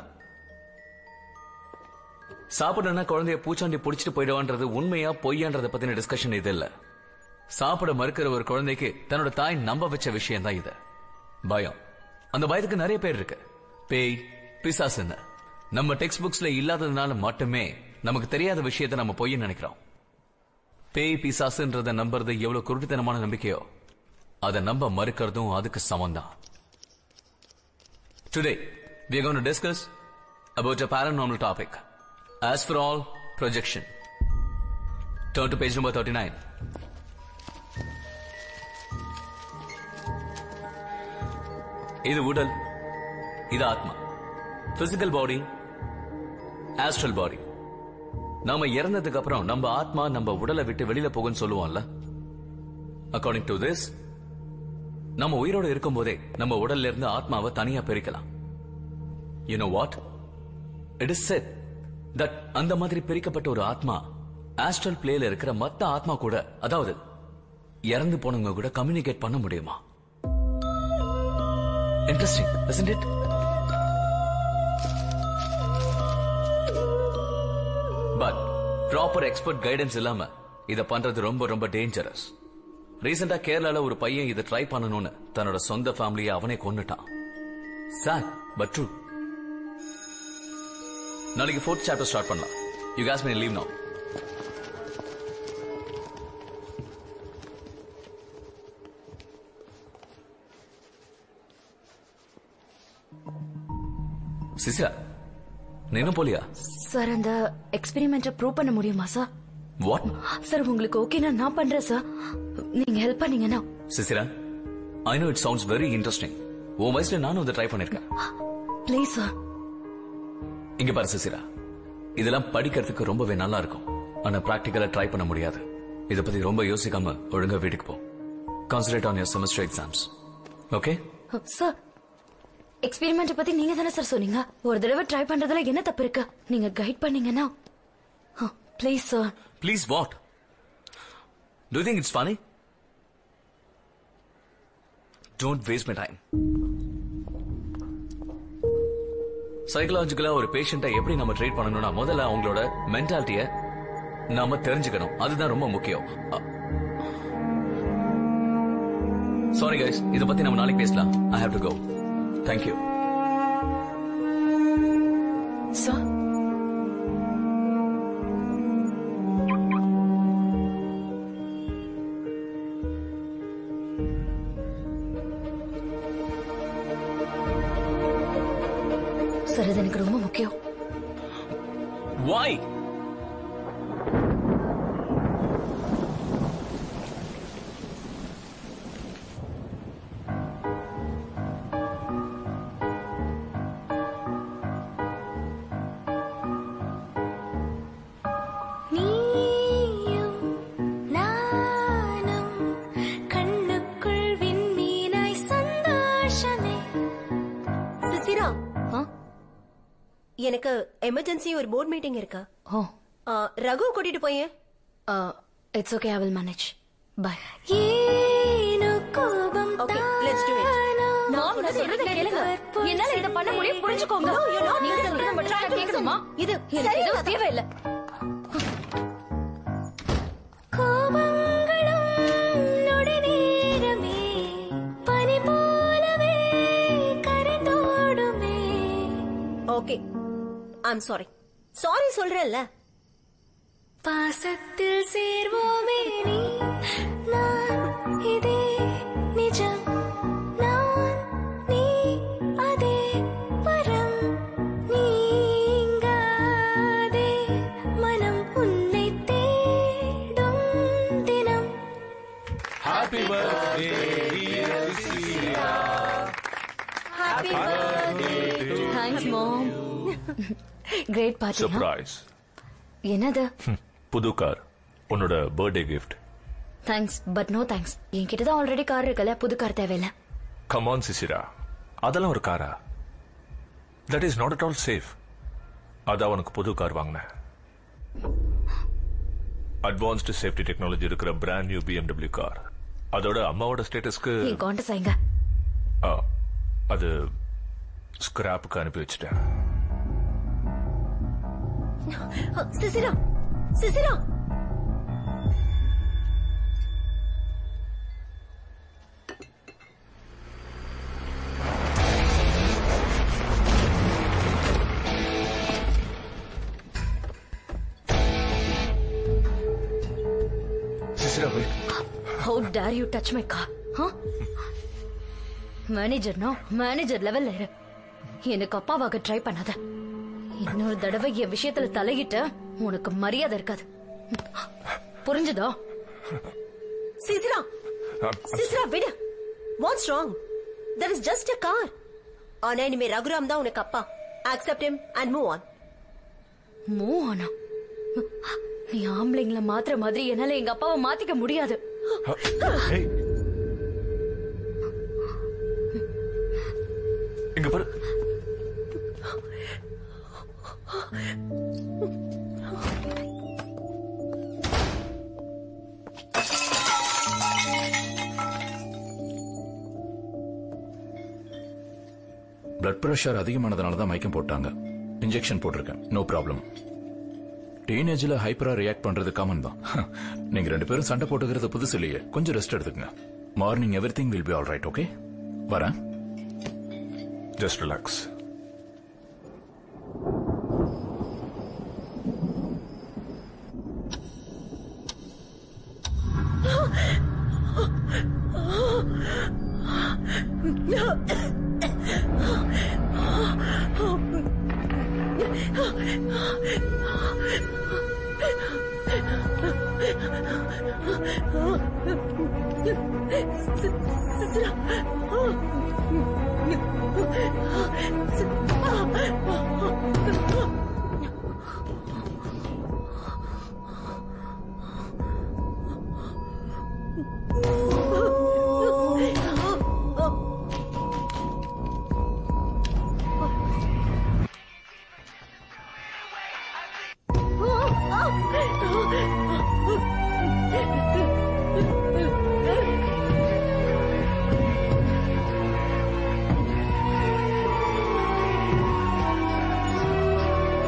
சாப்பிடணும்னா குழந்தைய பூச்சாண்டி புடிச்சிட்டு போயிடுவான்றது உண்மையா பொய்யான்றத பத்தின டிஸ்கஷன் இது இல்ல சாப்பிட மறுக்கிற ஒரு குழந்தைக்கு தன்னோட தாய் நம்ப வச்ச விஷயம் தான் இது பயம் அந்த பயத்துக்கு நிறைய பேர் இருக்கு பேய் பிசாசுன்னு நம்ம டெக்ஸ்ட் புக்ஸ்ல இல்லாததுனால மட்டுமே நமக்கு தெரியாத விஷயத்தை நம்ம பொய்ன்னு நினைக்கிறோம் பேய் பிசாசுன்றத நம்புறது எவ்வளவு குருட்டுத்தனமான நம்பிக்கையோ அதை நம்ப மறுக்கிறதும் அதுக்கு சமம் தான் today we are going to discuss about a paranormal topic as for all projection turn to page number 39 இது உடல் இது ஆத்மா பிசிக்கல் பாடி ஆஸ்ட்ரல் பாடி நாம இறந்ததுக்கு அப்புறம் நம்ம ஆத்மா நம்ம உடலை விட்டு வெளியில போகும்னு சொல்லுவோம்ல அக்கார்டிங் டு திஸ் நம்ம உயிரோட இருக்கும்போதே நம்ம உடல்ல இருந்து ஆத்மாவை தனியா பிரிக்கலாம் you know what it is said that அந்த மாதிரி பிரிக்கப்பட்ட ஒரு ஆத்மா ஆஸ்ட்ரல் பிளேல இருக்கிற மத்த ஆத்மா கூட அதாவது இறந்து போனவங்க கூட கம்யூனிகேட் பண்ண முடியுமா interesting isn't it but proper expert guidance இல்லாம இத பண்றது ரொம்ப ரொம்ப டேஞ்சரஸ் ரீசெண்டா கேரளால ஒரு பையன் இதை ட்ரை பண்ணணும்னு தன்னோட சொந்த ஃபேமிலியை அவனே கொன்னுட்டான் சார் பட் ட்ரூ நாளைக்கு ஃபோர்த் சாப்டர் ஸ்டார்ட் பண்ணலாம் you guys me leave now Sisira நீ இன்னும் போலியா சார் அந்த எக்ஸ்பெரிமெண்ட்டை ப்ரூவ் பண்ண முடியுமா சார் வாட் சார் உங்களுக்கு ஓகேனா நான் பண்றேன் சார் நீங்க ஹெல்ப் பண்ணீங்கன்னா Sisira I know it sounds very interesting உன் வயசுல நானும் இதை ட்ரை பண்ணிருக்கேன் ப்ளீஸ் சார் இங்க பாரு சிசிரா இதெல்லாம் படிக்கிறதுக்கு ரொம்பவே நல்லா இருக்கும் ஆனா பிராக்டிக்கலா ட்ரை பண்ண முடியாது இத பத்தி ரொம்ப யோசிக்காம ஒழுங்கா வீட்டுக்கு போ concentrate on your semester exams okay sir experiment பத்தி நீங்க தானே சார் சொன்னீங்க ஒரு தடவை ட்ரை பண்றதுல என்ன தப்பு இருக்கு நீங்க கைட் பண்ணீங்கன்னா please sir please what do think it's funny don't waste my time சைக்கலாஜிக்கலா ஒரு பேஷண்ட்டை எப்படி நம்ம ட்ரீட் பண்ணணும்னா முதல்ல அவங்களோட மென்டாலிட்டிய நாம தெரிஞ்சுக்கணும் அதுதான் ரொம்ப முக்கியம் சாரி கைஸ் இத பத்தி நம்ம நாளைக்கு பேசலாம் I have to go thank you sir sir இது எனக்கு ரொம்ப முக்கியம் வாய் நீயும் நானும் கண்ணுக்குள் விண்மீனாய் சந்தோஷமே சிசிரா எனக்கு எமர்ஜென்சி ஒரு போர்ட் மீட்டிங் இருக்கு ஓ ஆ, ரகு கூட்டிட்டு போய் it's okay I will manage bye ஏனோ கோபம் ஓகே லெட்ஸ் டு இட் நான் நான் சொல்றத கேளுங்க என்னால இத பண்ண முடியும் புரிஞ்சுக்கோங்க No, you're not நீங்க listening. சொல்றத மட்டும் நான் கேட்கணுமா இது எனக்கு சரி எதுவும் தேவையில்லை கோபங்களும் நொடி நேரமே பனி போலவே கரைந்தோடுமே ஓகே ஐம் சாரி சாரி சொல்றேன்ல பாசத்தில் சேர்வோமே நீ நான் இதே நிஜம் நான் நீ அதே பரம் நீங்காதே மனம் உன்னை தேடும் தினம் happy birthday happy thanks mom great party surprise என்னது புது கார் உன்னோட birthday gift thanks but no thanks என்கிட்ட தான் ஆல்ரெடி கார் இருக்குல்ல புது கார் தேவையில்ல கமான் சிசிரா அதெல்லாம் ஒரு காரா that is not at all safe அதான் உனக்கு புது கார் வாங்கினேன் அட்வான்ஸ்டு சேஃப்டி டெக்னாலஜி இருக்கிற பிராண்ட் நியூ BMW கார் அதோட அம்மாவோட ஸ்டேட்டஸ்க்கு என் காண்ட செய்யுங்க ஆ, அது ஸ்கிராப்புக்கு அனுப்பி வச்சிட்டேன் Sisira Sisira Sisira wait. How dare you touch my car மேனேஜர்னா மேனேஜர் லெவல்ல இரு எனக்கு அப்பாவாக ட்ரை பண்ணாத இன்னொரு தடவை என் விஷயத்துல தலையிட்ட உனக்கு மரியாதை இருக்காது புரிஞ்சுதா சிசிரா சிசிரா விடு what's wrong that is just a car ஆனா இனிமே ரகுராம் தான் உனக்கு அப்பா accept him and move on move ஆனா நீ ஆம்பளைங்கள மாத்திர மாதிரி என்னால எங்க அப்பாவை மாத்திக்க முடியாது இங்க பாரு பிளட் பிரஷர் அதிகமானதுனால தான் மயக்கம் போட்டாங்க இன்ஜெக்ஷன் போட்டிருக்கேன் நோ ப்ராப்ளம் டீனேஜ்ல ஹைப்பரா ரியாக்ட் பண்றது காமன் தான் நீங்க ரெண்டு பேரும் சண்டை போட்டுக்கிறது புதுசு இல்லையே கொஞ்சம் ரெஸ்ட் எடுத்துக்கங்க morning everything will be all right okay வரேன் ஜஸ்ட் ரிலாக்ஸ் Oh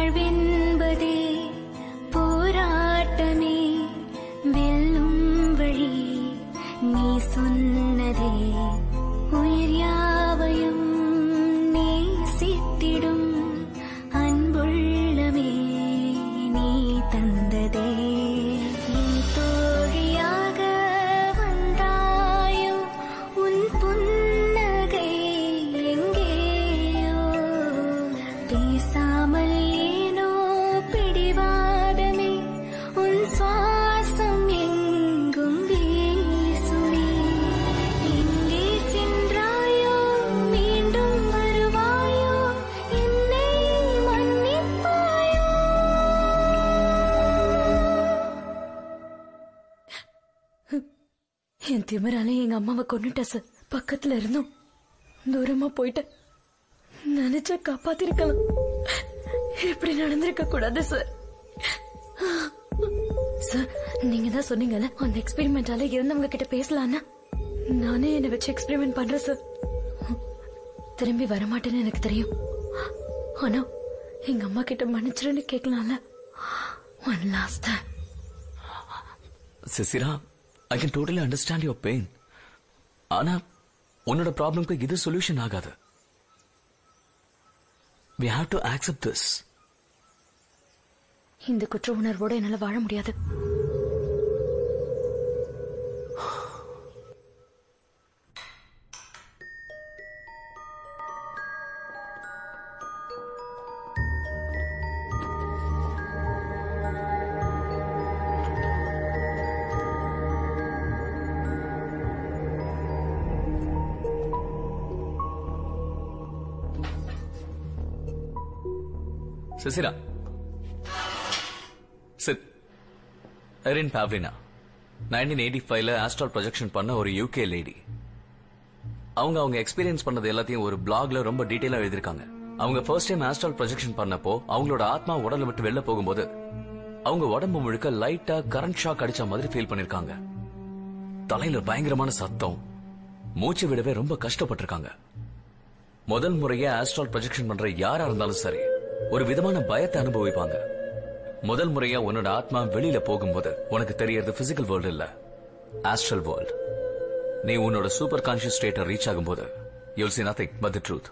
வாழ்வென்பதே போராட்டமே வெல்லும் வழி நீ சொன்னதே உயிர் யாவையும் நேசித்திடும் அன்புள்ளமே நீ தந்ததே என் தோழியாக வந்தாயோ உன் புன்னகை எங்கேயோ பேசாமல் ஏனோ பிடிவாதமே உன் சுவாசம் எங்கும் வீசுமே எங்கே சென்றாயோ மீண்டும் வருவாயோ என்னை மன்னிப்பாயோ என் திமிரால எங்க அம்மாவை கொண்டுட்ட சார் பக்கத்துல இருந்தும் தூரமா போயிட்டேன் நினைச்சா காப்பாத்திருக்கலாம் இப்படி நடந்திருக்க கூடாது சார் சார் நீங்க தான் சொன்னீங்கல்ல அந்த எக்ஸ்பெரிமெண்டால இருந்தவங்க கிட்ட பேசலாம்னா நானே என்னை வச்சு எக்ஸ்பெரிமெண்ட் பண்றேன் சார் திரும்பி வரமாட்டேன்னு எனக்கு தெரியும் ஆனா எங்க அம்மா கிட்ட மன்னிச்சிருன்னு கேட்கலாம்ல one last time Sisira I can totally understand your pain ஆனா உன்னோட ப்ராப்ளம்க்கு இது சொல்யூஷன் ஆகாது we have to accept this இந்த குற்ற உணர்வோட என்னால வாழ முடியாது சிசிரா சித் எரின் பாவ்லினா நைன்டீன் எயிட்டி ஃபைவ்ல ஆஸ்ட்ரால் ப்ரொஜெக்ஷன் பண்ண ஒரு யூகே லேடி அவங்க அவங்க எக்ஸ்பீரியன்ஸ் பண்ணது எல்லாத்தையும் ஒரு பிளாக்ல ரொம்ப டீடைலா எழுதிருக்காங்க அவங்க ஃபர்ஸ்ட் டைம் ஆஸ்ட்ரால் ப்ரொஜெக்ஷன் பண்ணப்போ அவங்களோட ஆத்மா உடலை விட்டு வெளில போகும்போது அவங்க உடம்பு முழுக்க லைட்டா கரண்ட் ஷாக் அடிச்ச மாதிரி ஃபீல் பண்ணிருக்காங்க தலையில பயங்கரமான சத்தம் மூச்சு விடவே ரொம்ப கஷ்டப்பட்டிருக்காங்க முதல் முறையா ஆஸ்ட்ரால் ப்ரொஜெக்ஷன் பண்ற யாரா இருந்தாலும் சரி ஒரு விதமான பயத்தை அனுபவிப்பாங்க முதல் முறையா உன்னோட ஆத்மா வெளியில போகும்போது உனக்கு தெரியறது பிசிக்கல் வேர்ல்டு இல்ல ஆஸ்ட்ரல் வேர்ல்ட் நீ உன்னோட சூப்பர் கான்சியஸ் ஸ்டேட்டை ரீச் ஆகும்போது you'll see nothing but the truth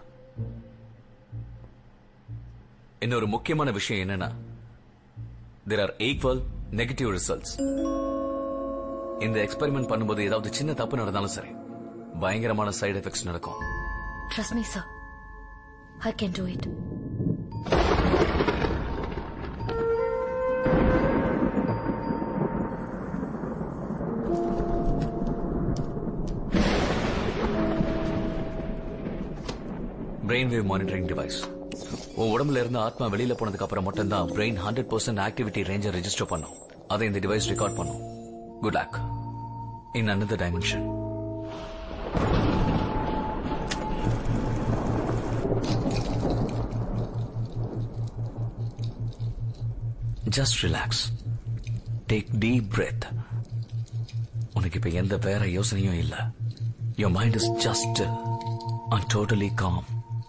இன்னொரு முக்கியமான விஷயம் என்னன்னா there are equal negative results இந்த எக்ஸ்பெரிமெண்ட் பண்ணும்போது ஏதாவது சின்ன தப்பு நடந்தாலும் சரி பயங்கரமான சைடு எஃபெக்ட்ஸ் நடக்கும் Trust me, sir. I can do it. Brain wave monitoring device உன் உடம்புல இருந்து ஆத்மா வெளியில போனதுக்கு அப்புறம் மட்டும்தான் பிரெயின் ஹண்ட்ரட் பர்சன்ட் ஆக்டிவிட்டி ரேஞ்சை ரெஜிஸ்டர் பண்ணும் அதை இந்த டிவைஸ் ரெக்கார்ட் பண்ணும் good luck in another dimension just relax take deep breath உனக்கு இப்ப எந்த வேற யோசனையும் இல்ல your mind is just and totally calm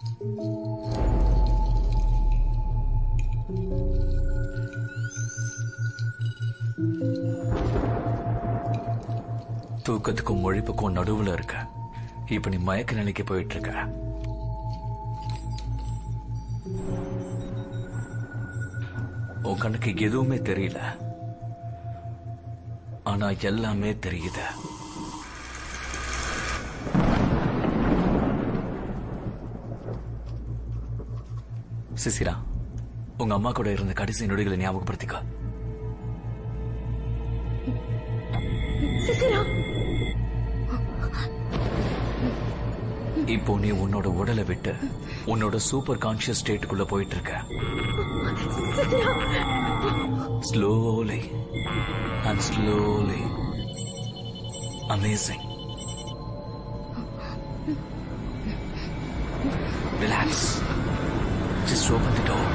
தூக்கத்துக்கும் முழிப்புக்கும் நடுவுல இருக்க இப்ப நீ மயக்க நிலைக்கு போயிட்டு இருக்க உன் கண்ணுக்கு எதுவுமே தெரியல ஆனா எல்லாமே தெரியுது சிசிரா உங்க அம்மா கூட இருந்த கடைசி நொடிகளை ஞாபகப்படுத்திக்க சிசிரா இப்போ நீ உன்னோட உடலை விட்டு உன்னோட சூப்பர் கான்சியஸ் ஸ்டேட்டுக்குள்ள போயிட்டு இருக்க Sisira slowly and slowly amazing relax just open the door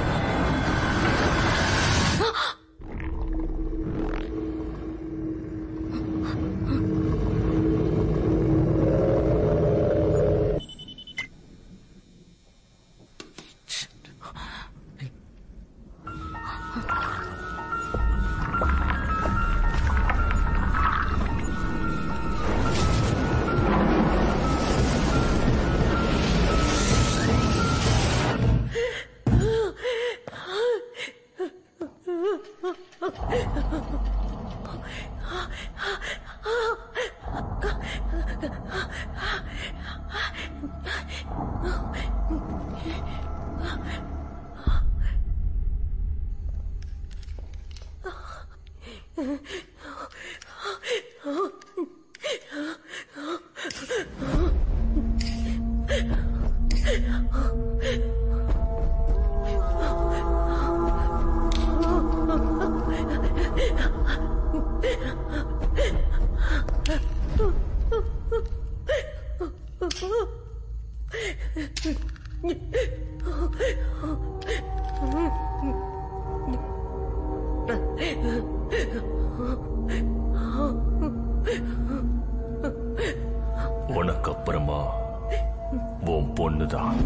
உனக்கு அப்புறமா உன் பொண்ணுதான்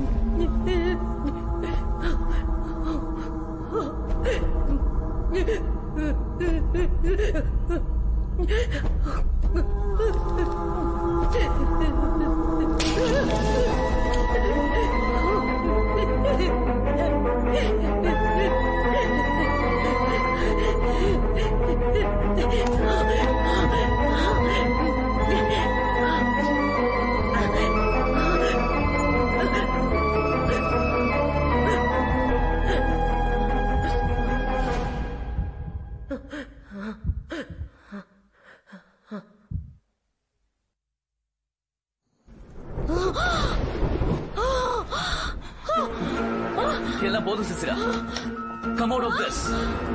எல்லாம் போதும் Sisira come out of this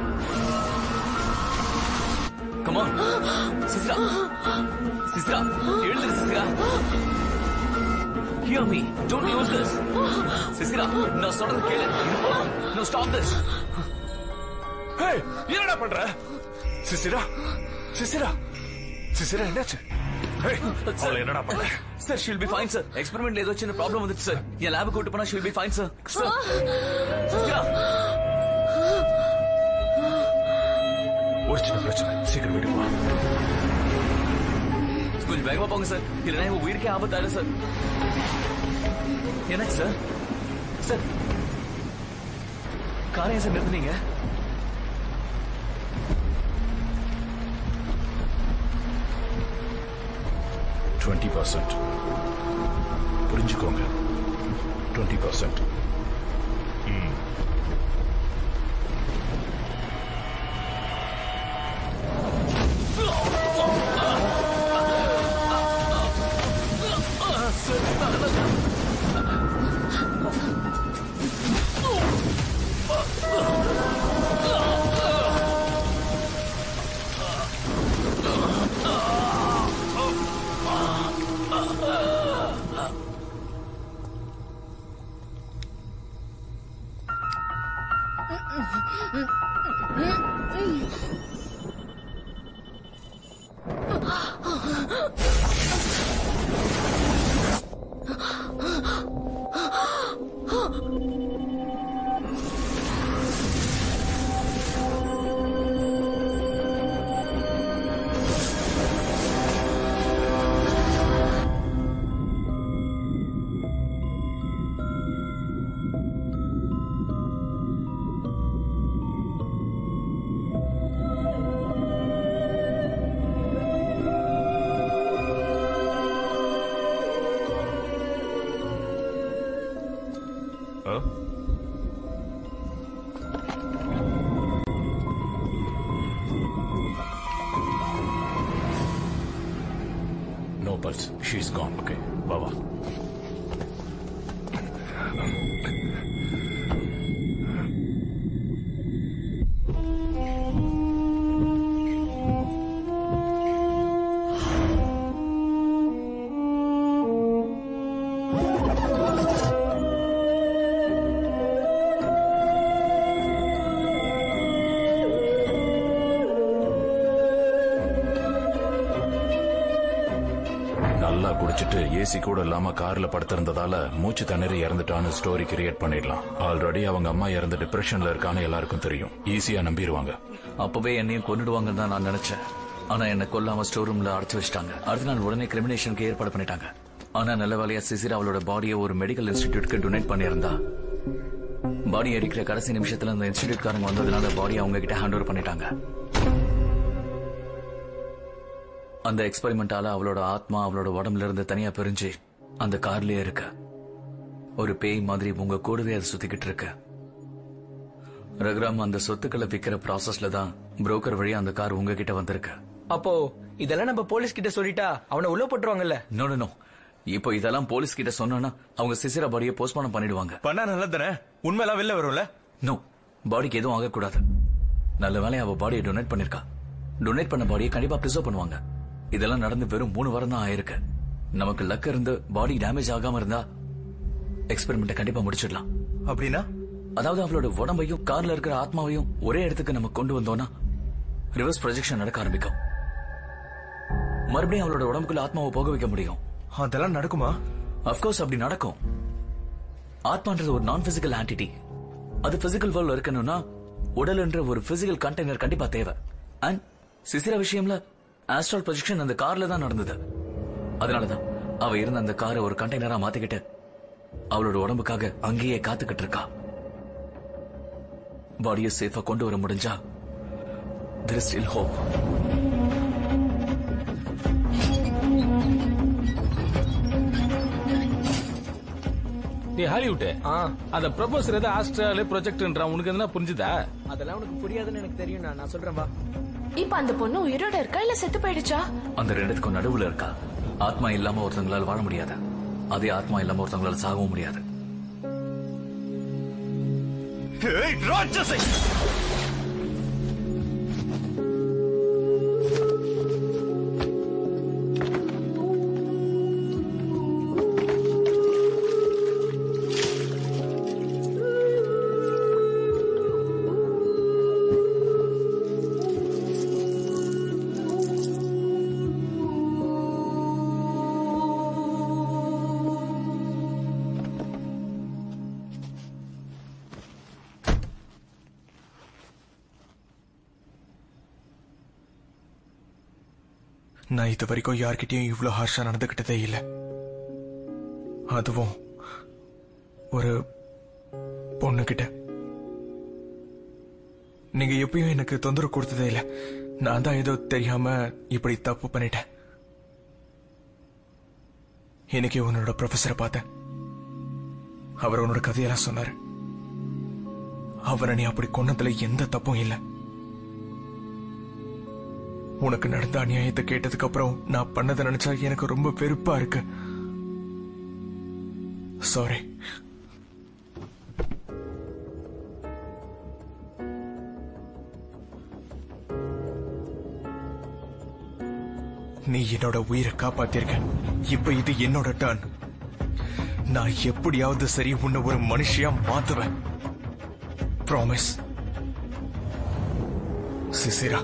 come on Sisira Sisira எழுந்துரு Sisira Hear me. Don't use this. சிசிரா நான் சொல்றது கேளு No, stop this. ஏய், என்னடா பண்ற சிசிரா சிசிரா சிசிரா என்னாச்சு ஏய், அவளை என்னடா பண்ற sir she'll be fine sir எக்ஸ்பெரிமெண்ட்ல ஏதோ சின்ன ப்ராப்ளம் வந்துச்சு சார் என் லேபுக்கு கூட்டு போனா she'll be fine sir sir Sisira ஒரு சின்ன பிரச்சனை சீக்கிரம் வீட்டுக்கு வா கொஞ்சம் வேகமா போங்க சார் இல்லைன்னா இவங்க உயிருக்கே ஆபத்தாயிரும் சார் என்னாச்சு சார் சார் காரை ஏன் சார் நிறுத்துனீங்க டுவெண்ட்டி பர்சன்ட் புரிஞ்சுக்கோங்க twenty percent no pulse she is gone okay வா வா நல்லா குடிச்சிட்டு ஏசி கூட இல்லாம கார்ல படுத்திருந்ததால மூச்சு திணறி இறந்துட்டான்னு ஸ்டோரி கிரியேட் பண்ணிடலாம் ஆல்ரெடி அவங்க அம்மா இறந்து டிப்ரெஷன்ல இருக்கான்னு எல்லாருக்கும் தெரியும் ஈஸியா நம்பிடுவாங்க அப்பவே என்னையும் கொன்னுடுவாங்கன்னு தான் நான் நினைச்சேன் ஆனா என்ன கொல்லாம ஸ்டோர் ரூம்ல அடைச்சு வச்சிட்டாங்க அடுத்த நாள் உடனே கிரிமினேஷனுக்கு ஏற்பாடு பண்ணிட்டாங்க ஆனா நல்ல வேலையா சிசிரா அவளோட பாடியை ஒரு மெடிக்கல் இன்ஸ்டிடியூட்க்கு டொனேட் பண்ணியிருந்தா பாடி அடிக்கிற கடைசி நிமிஷத்துல அந்த இன்ஸ்டிடியூட் காரங்க வந்ததுனால பாடியை அவங்க கிட்ட ஹேண்ட் ஓவர் பண்ணிட்டாங்க அந்த எக்ஸ்பெரிமெண்டால அவளோட ஆத்மா அவளோட உடம்புல இருந்து தனியா பிரிஞ்சு அந்த கார்லயே இருக்க ஒரு பேய் மாதிரி உங்க கூடவே அது சுத்திக்கிட்டு இருக்கு ரகுராம் அந்த சொத்துக்களை விக்கிற ப்ராசஸ்ல தான் புரோக்கர் வழியா அந்த கார் உங்ககிட்ட வந்திருக்கு அப்போ இதெல்லாம் நம்ம போலீஸ் கிட்ட சொல்லிட்டா அவனை உள்ள போட்டுருவாங்கல்ல நோ நோ இப்போ இதெல்லாம் போலீஸ் கிட்ட சொன்னோம்னா அவங்க சிசிரா பாடியை போஸ்ட்மார்டம் பண்ணிடுவாங்க பண்ணா நல்லா தானே உண்மையெல்லாம் வெளில வரும்ல நோ பாடிக்கு எதுவும் ஆகக்கூடாது நல்ல வேலை அவ பாடியை டொனேட் பண்ணிருக்கா டொனேட் பண்ண பாடியை கண்டிப்பா ப்ரிசர்வ் பண்ணுவாங்க இதெல்லாம் நடந்து வெறும் மூணு வாரம் தான் ஆயிருக்கு நமக்கு லக் இருந்து பாடி டேமேஜ் ஆகாம இருந்தா எக்ஸ்பெரிமெண்ட்டை கண்டிப்பா முடிச்சிடலாம் அப்படின்னா அதாவது அவளோட உடம்பையும் கார்ல இருக்கிற ஆத்மாவையும் ஒரே இடத்துக்கு நம்ம கொண்டு வந்தோம்னா ரிவர்ஸ் ப்ரொஜெக்ஷன் நடக்க ஆரம்பிக்கும் மறுபடியும் அவளோட உடம்புக்குள்ள ஆத்மாவை போக வைக்க முடியும் அதெல்லாம் நடக்குமா அப்கோர்ஸ் அப்படி நடக்கும் ஆத்மான்றது ஒரு நான் பிசிக்கல் ஆன்டிட்டி அது பிசிக்கல் வேர்ல்ட்ல இருக்கணும்னா உடல்ன்ற ஒரு பிசிக்கல் கண்டெய்னர் கண்டிப்பா தேவை அண்ட் சிசிரா விஷயம்ல ஆஸ்ட்ரல் ப்ரொஜெக்ஷன் அந்த கார்ல தான் நடந்தது அதனாலதான் அவ இருந்த அந்த காரை ஒரு கண்டெய்னரா மாத்திக்கிட்டு அவளோட உடம்புக்காக அங்கேயே காத்துக்கிட்டு இருக்கா பாடியை சேஃபா கொண்டு வர முடிஞ்சா there is still hope நீ ஹாலிவுட் அந்த ப்ரொபோசர் ஏதோ ஆஸ்ட்ரேலியா ப்ரொஜெக்ட்ன்றான் உனக்கு எதுனா புரிஞ்சுதா அதெல்லாம் உனக்கு புரியாதுன்னு எனக்கு தெரியும் நான் சொல்றேன் வா இப்ப அந்த பொண்ணு உயிரோட இருக்கா இல்ல செத்து போயிடுச்சா அந்த ரெண்டுத்துக்கும் நடுவுல இருக்கா ஆத்மா இல்லாம ஒருத்தங்களால வாழ முடியாது அதே ஆத்மா இல்லாம ஒருத்தங்களால சாகவும் முடியாது ராட்சசை நான் இது வரைக்கும் யார்கிட்டயும் இவ்ளோ ஹார்ஷா நடந்துகிட்டதே இல்ல அதுவும் ஒரு பொண்ணுகிட்ட நீங்க எப்பயும் எனக்கு தொந்தரவு கொடுத்ததே இல்ல நான் தான் ஏதோ தெரியாம இப்படி தப்பு பண்ணிட்டேன் இன்னைக்கு உன்னோட ப்ரொஃபஸரை பார்த்தேன் அவர் உன்னோட கதையெல்லாம் சொன்னாரு அவரை நீ அப்படி கொன்னதுல எந்த தப்பும் இல்லை உனக்கு நடந்த அநியாயத்தை கேட்டதுக்கு அப்புறம் நான் பண்ணதை நினைச்சா எனக்கு ரொம்ப வெறுப்பா இருக்கு சாரி நீ என்னோட உயிரை காப்பாத்திருக்க இப்ப இது என்னோட டர்ன் நான் எப்படியாவது சரி உன்னை ஒரு மனுஷியா மாத்துவேன் ப்ராமிஸ் சிசிரா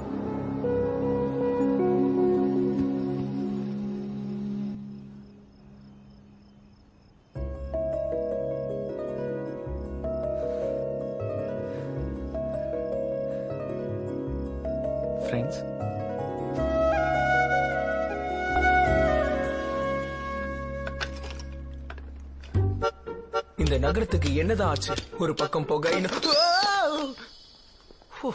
ஃப்ரெண்ட்ஸ் இந்த நகரத்துக்கு என்னதான் ஆச்சு ஒரு பக்கம் புகை இன்னும் ஹூ.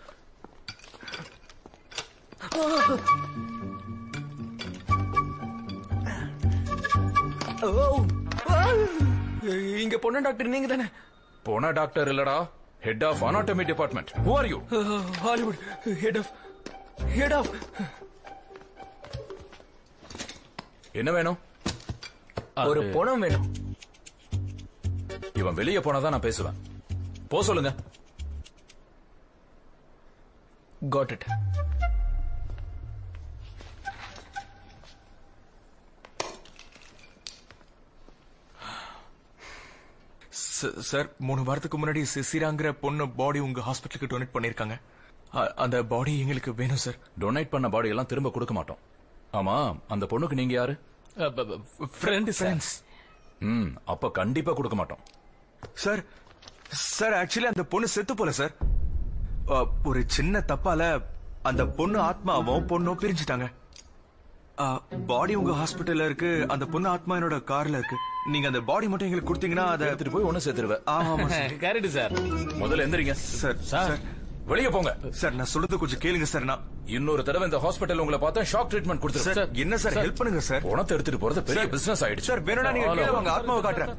ஓ. ஆ. இங்க பொண்ணு டாக்டர் நீங்க தானே போனா டாக்டர் இல்லடா head of anatomy department who are you Hollywood head of head of என்ன வேணும் ஒரு பணம் வேணும் இவன் வெளியே போனாதான் நான் பேசுவேன் போ சொல்லுங்க காட் இட் ச- சார் மூணு வாரத்துக்கு முன்னாடி சிசிராங்கிற பொண்ணு பாடி உங்க ஹாஸ்பிட்டலுக்கு டொனேட் பண்ணிருக்காங்க அ- அந்த பாடி எங்களுக்கு வேணும் சார் டொனேட் பண்ண பாடி எல்லாம் திரும்ப கொடுக்க மாட்டோம் ஆமா அந்த பொண்ணுக்கு நீங்க யாரு ஃப்ரெண்ட் ஃப்ரெண்ட்ஸ் ம் அப்ப கண்டிப்பா கொடுக்க மாட்டோம் சார் சார் ஆக்சுவலி அந்த பொண்ணு செத்து போல சார் அ, ஒரு சின்ன தப்பால அந்த பொண்ணு ஆத்மாவும் பொண்ணும் பிரிஞ்சுட்டாங்க பாடி உங்க ஹாஸ்பிட்டல்ல இருக்கு அந்த பொண்ணு ஆத்மா என்னோட கார்ல இருக்கு நீங்க அந்த பாடி மட்டும் எங்களுக்கு கொடுத்தீங்கன்னா அதை எடுத்துட்டு போய் ஒண்ணு சேர்த்துருவேன் ஆமா கரெக்ட் சார் முதல்ல எந்திரிங்க சார் சார் வெளியே போங்க சார் நான் சொல்றது கொஞ்சம் கேளுங்க சார் நான் இன்னொரு தடவை இந்த ஹாஸ்பிட்டல் உங்களை பார்த்தா ஷாக் ட்ரீட்மெண்ட் கொடுத்துரு சார், என்ன சார் help பண்ணுங்க சார். பணத்தை எடுத்துட்டு போறது பெரிய சார், பிசினஸ் ஆயிடுச்சு சார், வேணும்னா நீங்க All கீழே over. வாங்க, ஆத்மாவை காட்டுறேன்.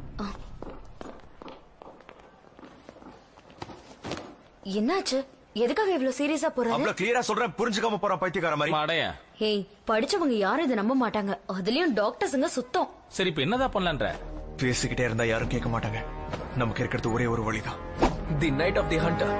என்னாச்சு எதுக்காக இவ்வளவு சீரியஸா போறாரு அவ்வளவு கிளியரா சொல்றேன் புரிஞ்சுக்காம போறான் பைத்தியக்கார மாதிரி அடைய ஏய் படிச்சவங்க யாரும் இதை நம்ப மாட்டாங்க அதுலயும் டாக்டர்ஸுங்க சுத்தம் சரி இப்ப என்னதான் பண்ணலான்ற பேசிக்கிட்டே இருந்தா யாரும் கேட்க மாட்டாங்க நமக்கு இருக்கிறது ஒரே ஒரு வழிதான் the night of the hunter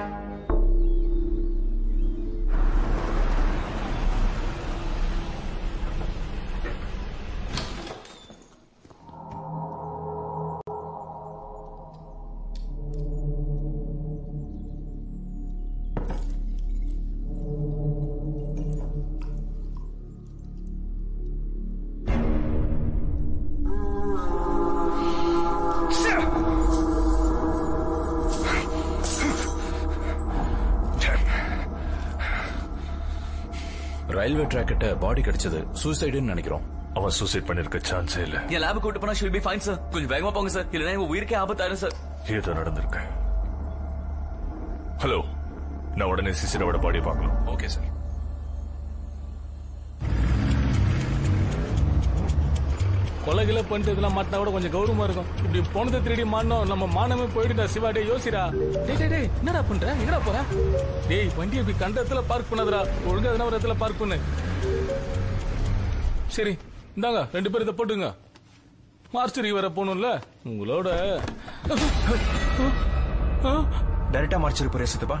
railway track கிட்ட பாடி கிடைச்சது சூசைடுன்னு நினைக்கிறோம் அவன் சூசைட் பண்ணிருக்க சான்ஸே இல்ல என் லேப் கூட்டு போனா ஷில் பி ஃபைன் சார் கொஞ்சம் வேகமா போங்க சார் இல்லைன்னா இவன் உயிருக்கே ஆபத்தாயிரும் சார் ஏதோ நடந்திருக்கு ஹலோ நான் உடனே சிசிரோட பாடியை பார்க்கணும் ஓகே சார் கொலைகளை பண்ணிட்டு இதெல்லாம் மாட்டினா கூட கொஞ்சம் கௌரவமா இருக்கும் இப்படி போனதை திருடி மாட்டோம் நம்ம மானமே போயிடுடா சிவா டே யோசிடா டேய் டேய் டேய் என்னடா பண்ற எங்கடா போற டேய் வண்டி இப்படி கண்ட இடத்துல பார்க் பண்ணாதடா ஒழுங்கா எதனா ஒரு இடத்துல பார்க் பண்ணு சரி இந்தாங்க ரெண்டு பேரும் இதை போட்டுங்க மார்ச்சரி வர போகணும்ல உங்களோட டைரக்டா மார்ச்சரி போறியா சித்தப்பா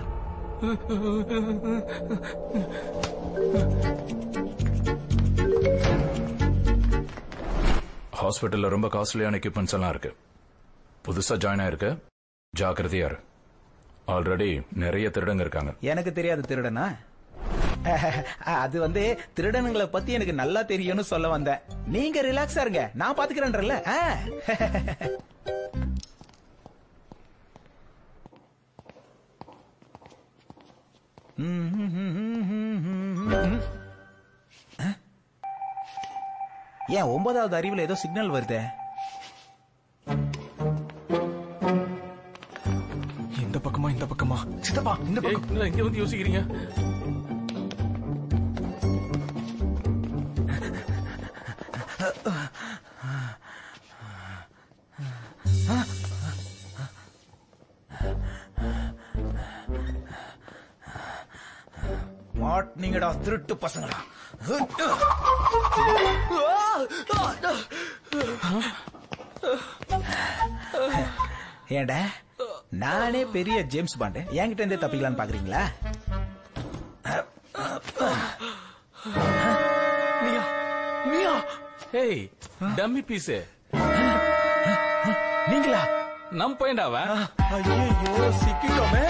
ஹாஸ்பிட்டல்ல ரொம்ப காஸ்ட்லியான எக்யூப்மெண்ட்ஸ் எல்லாம் இருக்கு புதுசா ஜாயின் ஆயிருக்கு ஜாக்கிரதையா இரு ஆல்ரெடி நிறைய திருடங்க இருக்காங்க எனக்கு தெரியாது திருடனா அது வந்து திருடனுங்களை பத்தி எனக்கு நல்லா தெரியும்னு சொல்ல வந்தேன் நீங்க ரிலாக்ஸா இருங்க நான் பாத்துக்கிறேன்றல ஏன் ஒன்பதாவது அறிவுல ஏதோ சிக்னல் வருதே இந்த பக்கமா இந்த பக்கமா சித்தப்பா இந்த ஏய், என்னடா இங்க வந்து யோசிக்கிறீங்க மாட்டினீங்கடா திருட்டு பசங்களா ஏண்டா நானே பெரிய ஜேம்ஸ் பாண்டு என்கிட்ட இருந்தே தப்பிக்கலான்னு பாக்குறீங்களா நீயா நீயா ஏய் டம்மி பீஸ் நீங்களா நம் பையன்டாவ ஐயோ சிக்கிட்டோமே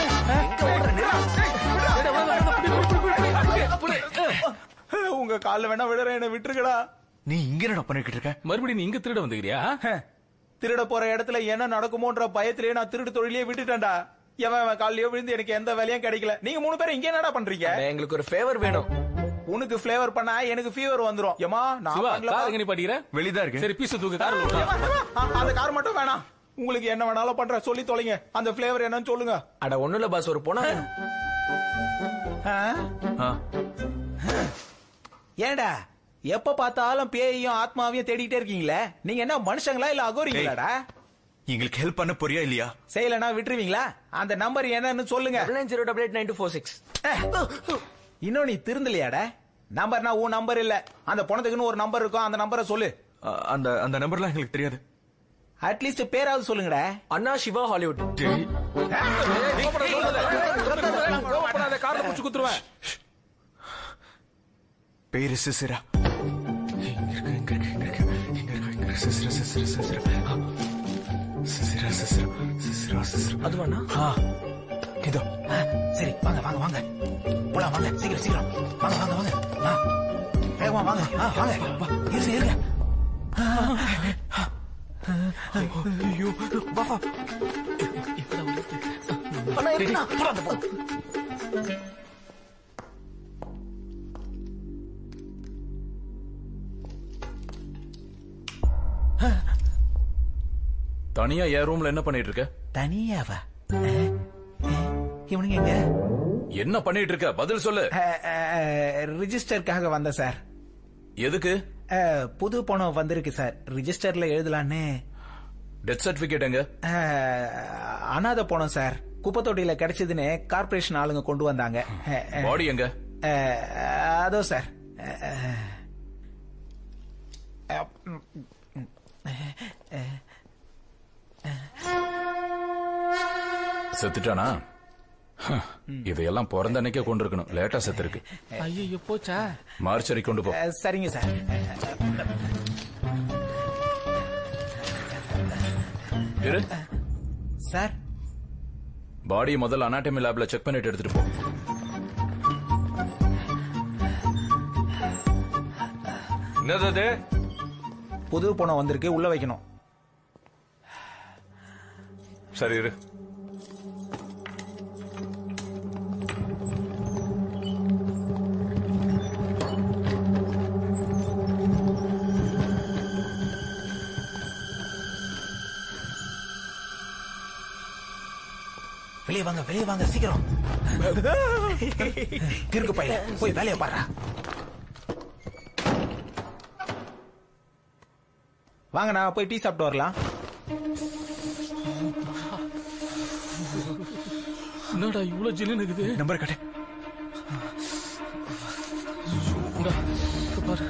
உங்க கால்ல வேணா விடுறேன் என்ன விட்டுருக்கடா நீ இங்க என்ன பண்ணிக்கிட்டு இருக்க மறுபடியும் நீ இங்க திருட வந்துக்கிறியா திருட போற இடத்துல என்ன நடக்குமோன்ற பயத்திலேயே நான் திருடு தொழிலே விட்டுட்டேன்டா எவன் அவன் காலையோ விழுந்து எனக்கு எந்த வேலையும் கிடைக்கல நீங்க மூணு பேரும் இங்க என்னடா பண்றீங்க எங்களுக்கு ஒரு ஃபேவர் வேணும் உனக்கு ஃபிளேவர் பண்ணா எனக்கு ஃபீவர் வந்துரும் ஏமா நான் சிவா பண்ணலப்பா. கார் எங்க நீ பாட்டிக்கிற வெளிதான் இருக்கு சரி பீஸ் தூக்கு கார்ல விட்டா ஆ, அந்த கார் மட்டும் வேணாம் உங்களுக்கு என்ன வேணாலும் பண்ற சொல்லி தொலைங்க அந்த ஃபிளேவர் என்னன்னு சொல்லுங்க அட ஒண்ணும் இல்ல பாஸ் ஒரு பொண்ணா ஆ? ஏன்டா எப்ப பார்த்தாலும் பேயையும் ஆத்மாவையும் தேடிட்டே இருக்கீங்களே நீங்க என்ன மனுஷங்களா இல்ல அகோரிங்களாடா எங்களுக்கு ஹெல்ப் பண்ண போறியா இல்லையா செய்யலனா விட்டுருவீங்களா அந்த நம்பர் என்னன்னு சொல்லுங்க nine zero double eight nine two four six இன்னும் நீ திருந்தலையாடா நம்பர்னா உன் நம்பர் இல்ல அந்த பணத்துக்குன்னு ஒரு நம்பர் இருக்கும் அந்த நம்பரை சொல்லு அ- அந்த அந்த நம்பர்லாம் எங்களுக்கு தெரியாது அட்லீஸ்ட் பேராவது சொல்லுங்கடா அண்ணா சிவா ஹாலிவுட் கோவப்படாத கார்ல புடிச்சு குத்துருவேன் பேரு சிசிரா எங்க இருக்கு எங்க இருக்கு எங்க இருக்கு எங்க இருக்கு எங்க இருக்கு சிசிரா சிசிரா சிசிரா ஆ. சிசிரா சிசிரா சிசிரா சிசிரா அதுவாண்ணா ஆ இதோ ஆ, சரி வாங்க வாங்க வாங்க போலாம் வாங்க சீக்கிரம் சீக்கிரம் வாங்க வாங்க வாங்க ஆ, வேகமா வாங்க ஆ, வாங்க இருங்க இருங்க ஐயோ வா வா அண்ணா இருக்குண்ணா போடா அந்த பக்கம். தனியா என் ரூம்ல என்ன பண்ணிட்டு இருக்க தனியாவா இவனுங்க எங்க என்ன பண்ணிட்டு இருக்க பதில் சொல்லு ரிஜிஸ்டருக்காக வந்தேன் சார் எதுக்கு அஹ், புது பணம் வந்திருக்கு சார் ரிஜிஸ்டர்ல எழுதலான்னு டெத் சர்டிபிகேட் எங்க அஹ், அனாதை பணம் சார் குப்பை தொட்டியில கிடைச்சதுன்னு கார்பரேஷன் ஆளுங்க கொண்டு வந்தாங்க அஹ், அஹ், பாடி எங்க அஹ், அதோ சார் அஹ், அஹ், அஹ், ம், ம், அஹ், செத்துட்டானா ஹ, இதையெல்லாம் பிறந்த அன்னைக்கே கொண்டு இருக்கணும் லேட்டா செத்துருக்கு ஐயோ போச்சா மார்ச்சரி கொண்டு போ அஹ், சரிங்க சார் இரு சார் பாடி முதல்ல அனாட்டமி லேப்ல செக் பண்ணிட்டு எடுத்துட்டு போ என்னது அது புது பணம் வந்திருக்கு உள்ள வைக்கணும் சரி இரு வெளியே வாங்க வெளியே வாங்க சீக்கிரம் கிறுக்கு பையல போய் வேலையை பாரு வாங்கண்ணா போய் டீ சாப்பிட்டு வரலாம் என்னடா இவ்வளவு ஜில்லுன்னு இருக்குது நம்பர் கட்டு இந்தா, இங்க பாரு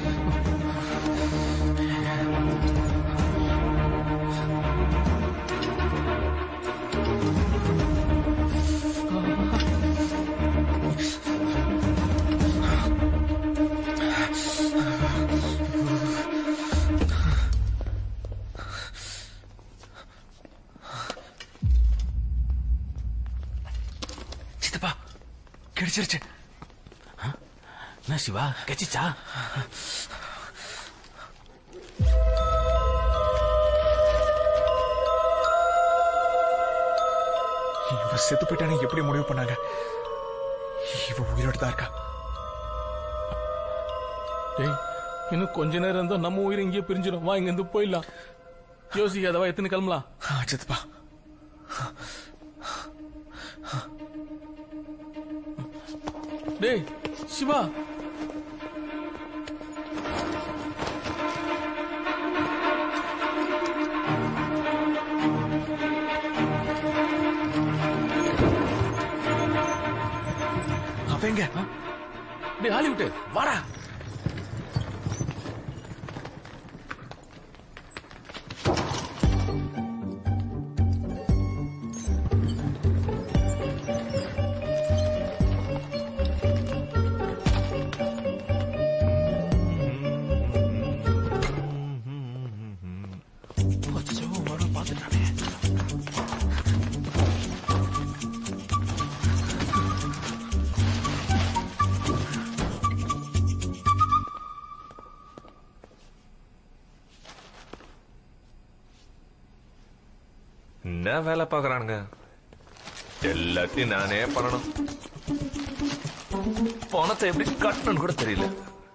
சித்தப்பா கிடைச்சிருச்சு என்ன சிவா கச்சிச்சா இவ செத்து போயிட்டானே எப்படி முடிவு பண்ணாங்க இவ உயிரோட தான் இருக்கா டேய் இன்னும் கொஞ்ச நேரம் இருந்தா நம்ம உயிர் இங்கேயே பிரிஞ்சிடும் வா இங்க இருந்து போயிடலாம் யோசிக்காதவா எத்தனை கிளம்பலாம் சித்தப்பா டேய் சிவா அவன் எங்க டேய் ஹாலிவுட் வாடா என்ன வேலை பாக்குறானுங்க எல்லாத்தையும் நானே பண்ணணும் பணத்தை எப்படி கட்டணும்னு கூட தெரியல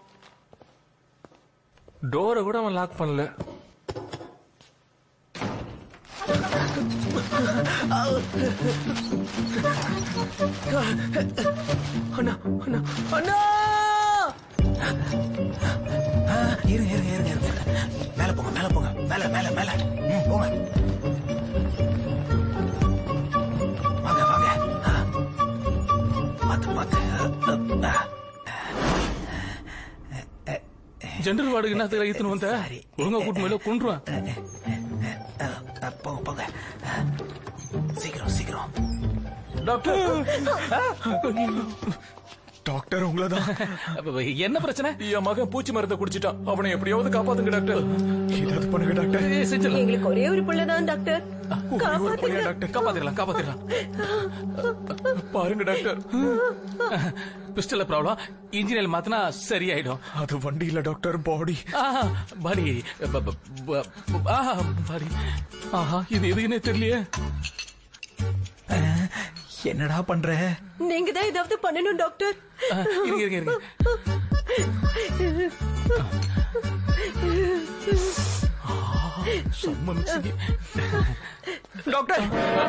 டோரை கூட அவன் லாக் பண்ணல அண்ணா அண்ணா அண்ணா இருங்க இருங்க இருங்க இருங்க மேல போங்க மேல போங்க மேல மேல மேல ம், போங்க வாங்க வாங்க ஆ. பாத்து பாத்து ஆ, ஆ. ஜென்ரல் வார்டுக்கு என்ன தெரியல இத்தனை வந்த ஒழுங்கா கூட்டு மேல கொண்டுருவேன் ஆ, போங்க போங்க ஆ. சீக்கிரம் சீக்கிரம் டாக்டர் டாக்டர் உங்களதான் என்ன பிரச்சனை என் மகன் பூச்சி மருந்தை குடிச்சிட்டான் அவனை எப்படியாவது காப்பாத்துங்க டாக்டர் ஏதாவது பண்ணுங்க டாக்டர் செஞ்சிடலாம் எங்களுக்கு ஒரே ஒரு புள்ளதான் டாக்டர் காப்பாத்துங்க டாக்டர் காப்பாத்திடலாம் காப்பாத்திடலாம் பாருங்க டாக்டர் பிஸ்டல்ல ப்ராப்ளம் இன்ஜினியர் மாத்தினா சரியாயிடும் அது வண்டி இல்ல டாக்டர் பாடி ஆஹா, பாடி ப- ப- ப- ஆஹா, பாடி ஆஹா இது எதுக்குன்னே தெரியலையே என்னடா பண்ற நீங்க தான் ஏதாவது பண்ணணும் டாக்டர் ஆ, இருங்க இருங்க இருங்க செம்ம mixing. டாக்டர்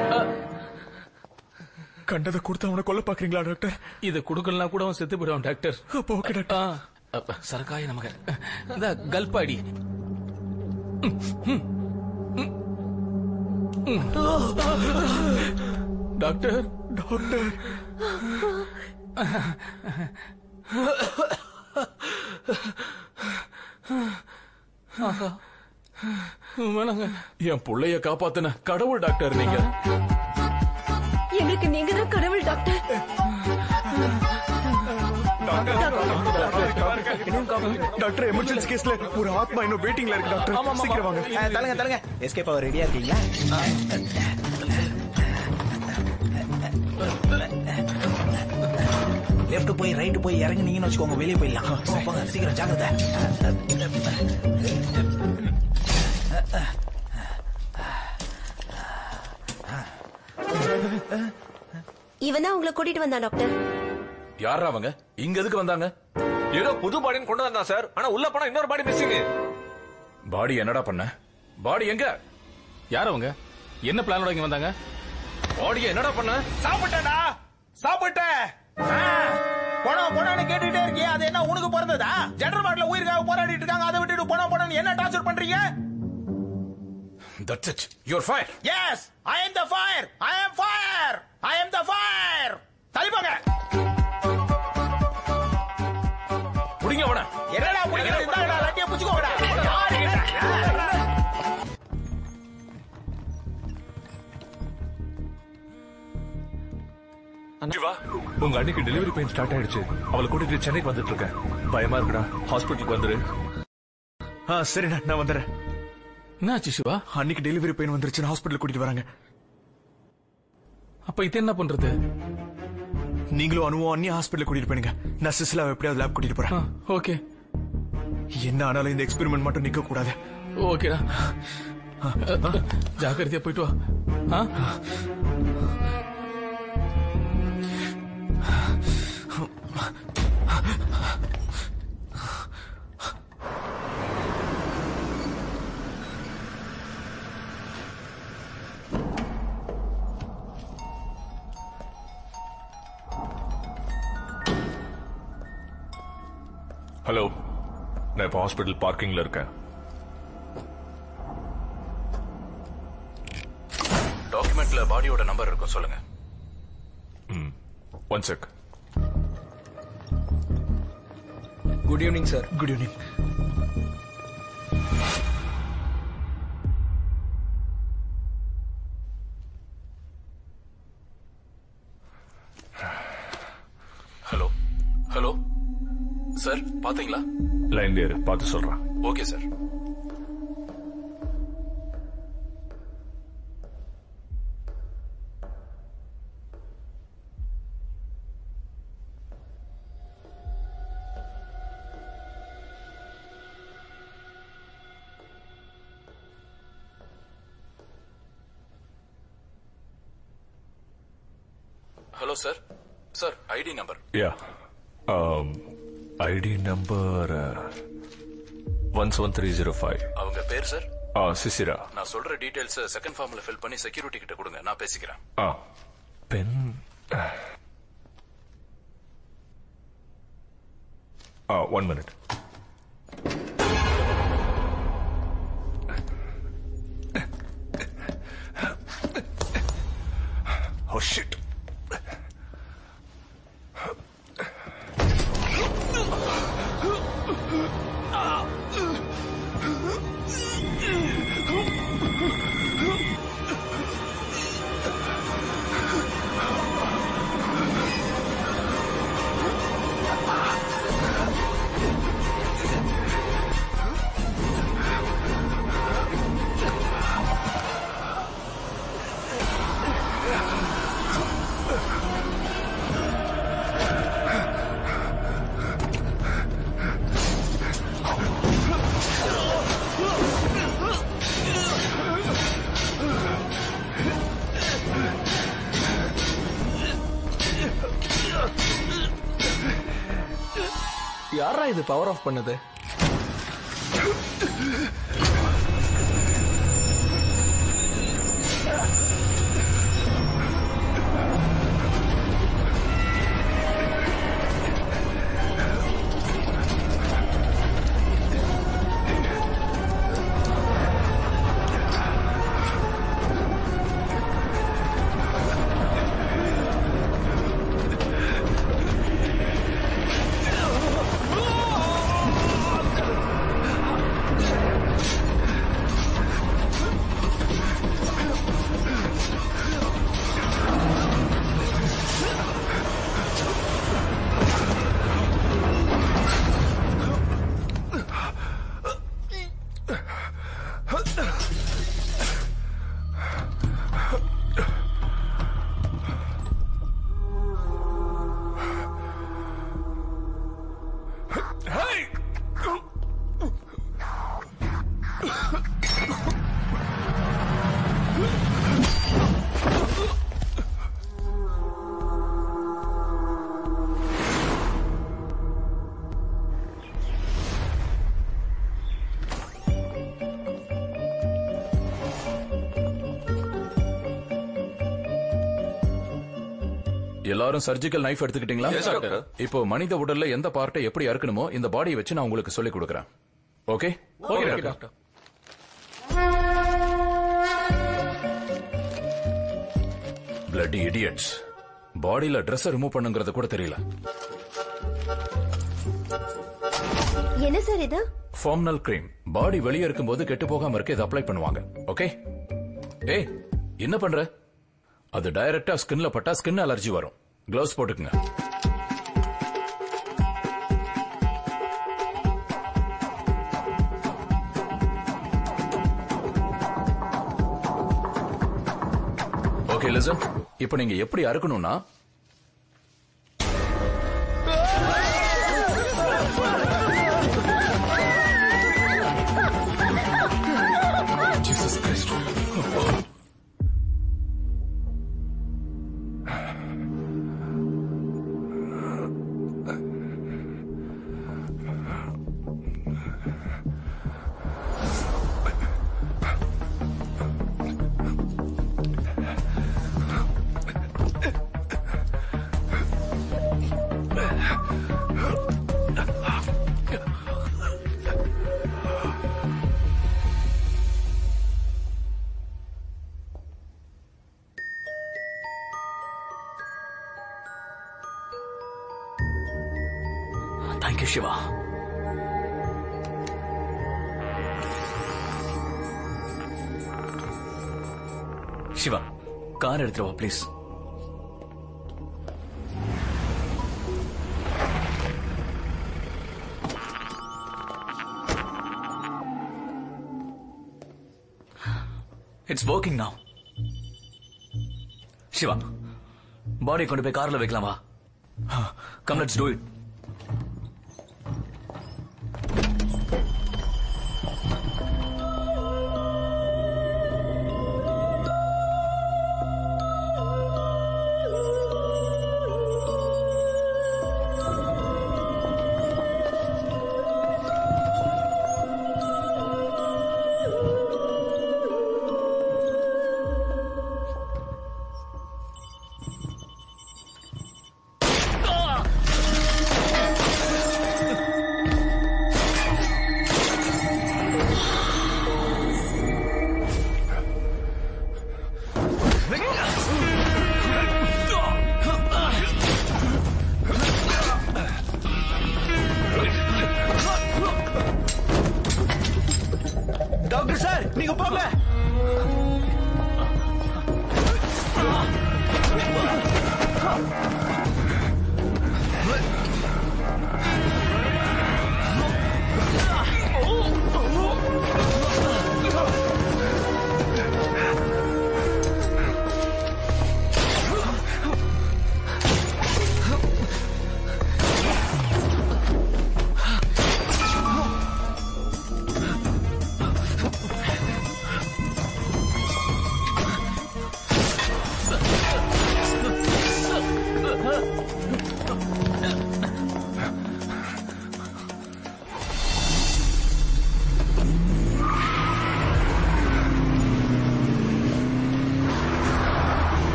கண்டதை கொடுத்து அவனை கொல்ல பாக்குறீங்களா டாக்டர் இத குடுக்கலாம் கூட அவன் செத்து போயிடுவான் டாக்டர் அப்போ ஓகே டாக்டர் ஆ, அப்ப, சரக்காய நமக்கு இந்த கல்பாடி டாக்டர் டாக்டர் ஆஹா. வேணாங்க என் புள்ளைய காப்பாத்துன கடவுள் டாக்டர் நீங்க எங்களுக்கு நீங்க தான் கடவுள் டாக்டர் டாக்டர் எமர்ஜென்சி கேஸ்ல ஒரு ஆத்மா இன்னும் வெயிட்டிங்ல இருக்கு டாக்டர் சீக்கிரம் வாங்க ஆ, தள்ளுங்க தள்ளுங்க எஸ்கேப் ஆக ரெடியா இருக்கீங்களா லெஃப்ட் போய் ரைட் போய் இறங்குனீங்கன்னு வச்சுக்கோங்க வெளியே போயிடலாம் போங்க, போங்க சீக்கிரம் ஜாக்கிரதை இவன் தான் உங்களை கூட்டிட்டு வந்தான் டாக்டர் யாரா அவங்க இங்க எதுக்கு வந்தாங்க ஏதோ புது பாடின்னு கொண்டு வந்தான் சார் ஆனா உள்ள போனா இன்னொரு பாடி மிஸ்ஸிங் பாடி என்னடா பண்ண பாடி எங்க யார் அவங்க என்ன பிளானோட இங்க வந்தாங்க பாடியை என்னடா பண்ண சாப்பிட்டேடா சாப்பிட்டேன் ஆ, பணம் பணம்னு கேட்டுட்டே இருக்கியே அது என்ன உனக்கு பிறந்ததா ஜெனரல் வார்டுல உயிருக்காக போராடிட்டு இருக்காங்க அதை விட்டுட்டு பணம் பணம் என்ன டார்ச்சர் பண்றீங்க that's it your fire yes I am the fire I am fire I am the fire தள்ளிப்போங்க புடிங்க அவன என்னடா புடிக்கிறது இந்தாடா லட்டிய புடிச்சுக்கோடா யாரு கிட்ட? சிவா உங்க அன்னைக்கு டெலிவரி பெயின் ஸ்டார்ட் ஆயிடுச்சு அவளை கூட்டிட்டு சென்னைக்கு வந்துட்டு இருக்கேன் பயமா இருக்குடா ஹாஸ்பிட்டலுக்கு வந்துரு ஆ சரிண்ணா நான் வந்துடுறேன் என்னாச்சு சிவா அன்னைக்கு டெலிவரி பெயின் வந்துருச்சு ஹாஸ்பிட்டல் கூட்டிட்டு வராங்க அப்ப இது என்ன பண்றது நீங்களும் அனுவும் அண்ணி ஹாஸ்பிட்டல் கூட்டிட்டு போயிடுங்க நான் சிஸ்லாவை எப்படியாவது லேப் கூட்டிட்டு போறேன் ஓகே என்ன ஆனாலும் இந்த எக்ஸ்பெரிமெண்ட் மட்டும் நிக்க கூடாது ஓகேடா ஜாக்கிரதையா போயிட்டு வா ஆ? ஹலோ நான் இப்போ ஹாஸ்பிட்டல் பார்க்கிங்ல இருக்கேன் டாக்குமெண்ட்ல பாடியோட நம்பர் இருக்கும் சொல்லுங்க ம் one check good evening sir good evening hello hello sir பாத்தீங்களா லைன்ல இரு பார்த்து சொல்றேன் okay sir hello sir sir ID number yeah ID number one seven three zero five அவங்க பேர் சார் ஆ சிசிரா நான் சொல்ற டீடைல்ஸ் செகண்ட் ஃபார்ம்ல ஃபில் பண்ணி செக்யூரிட்டி கிட்ட கொடுங்க நான் பேசிக்கிறேன் ah pen ah one minute Oh shit. யாரா இது பவர் ஆஃப் பண்ணது Oh! எல்லாரும் சர்ஜிக்கல் நைஃப் எடுத்துக்கிட்டீங்களா Yes, doctor. இப்போ மனித உடல்ல எந்த பார்ட்டை எப்படி அறுக்கணுமோ இந்த பாடியை வச்சு நான் உங்களுக்கு சொல்லிக் கொடுக்கறேன் okay okay doctor bloody idiots பாடியில ட்ரெஸ் ரிமூவ் பண்ணுங்கிறது கூட தெரியல என்ன சார் இது ஃபார்ம்னல் கிரீம் பாடி வெளியே இருக்கும்போது கெட்டு போகாம இருக்க இதை அப்ளை பண்ணுவாங்க ஓகே ஏய் என்ன பண்ற அது டைரக்டா ஸ்கின்ல பட்டா ஸ்கின் அலர்ஜி வரும் கிளவுஸ் போட்டுக்குங்க ஓகே லிசன் இப்போ நீங்க எப்படி அறுக்கணும்னா Jesus Christ. Thank you Shiva Shiva car எடுத்துட்டு வா please it's working now Shiva body கொண்டு போய் கார்ல வைக்கலாம் வா come let's do it doctor sir நீங்க போங்க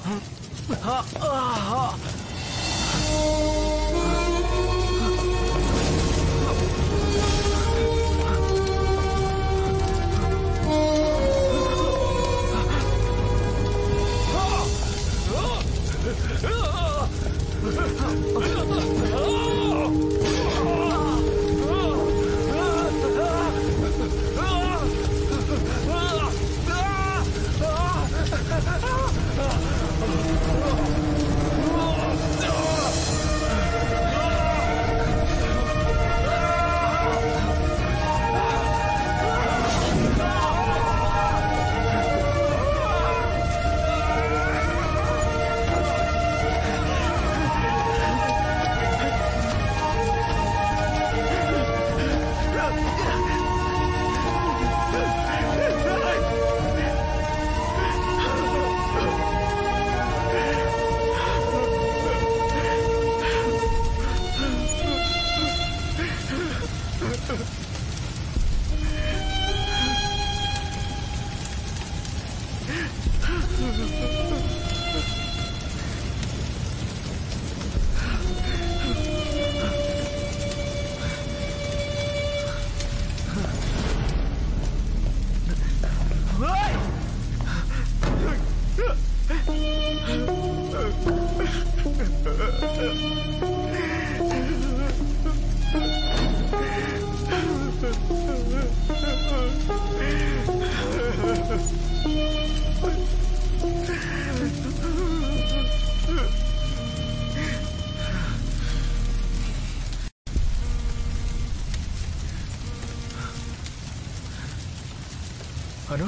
அனு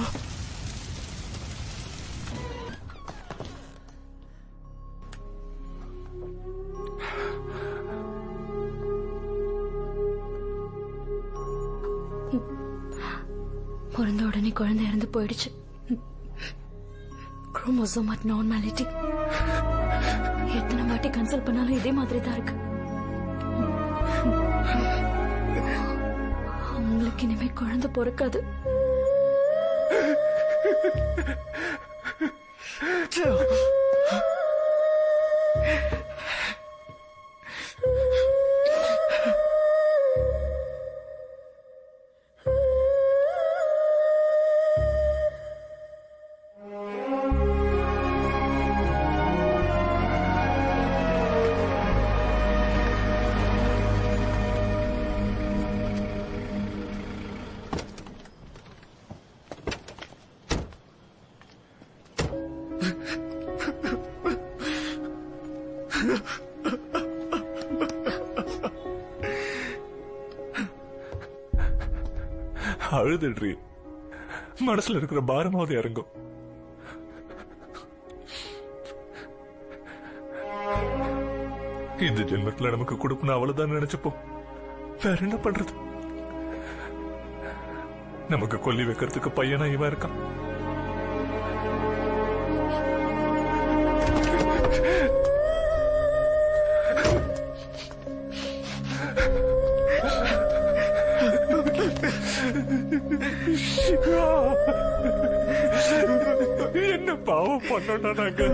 பிறந்த உடனே குழந்தை இறந்து போயிடுச்சு குரோமோசோம் அட் நார்மாலிட்டி எத்தனை வாட்டி கன்சல்ட் பண்ணாலும் இதே மாதிரி தான் இருக்கு அவங்களுக்கு இனிமே குழந்தை பிறக்காது அழுதுடுறி மனசுல இருக்கிற பாரமாவது இறங்கும் இந்த ஜென்மத்துல நமக்கு கொடுப்புன்னு அவ்வளவுதான் நினைச்சப்போம் வேற என்ன பண்றது நமக்கு கொல்லி வைக்கிறதுக்கு பையனா இவன் இருக்கான் என்ன பாவம் பண்ணோம்டா நாங்க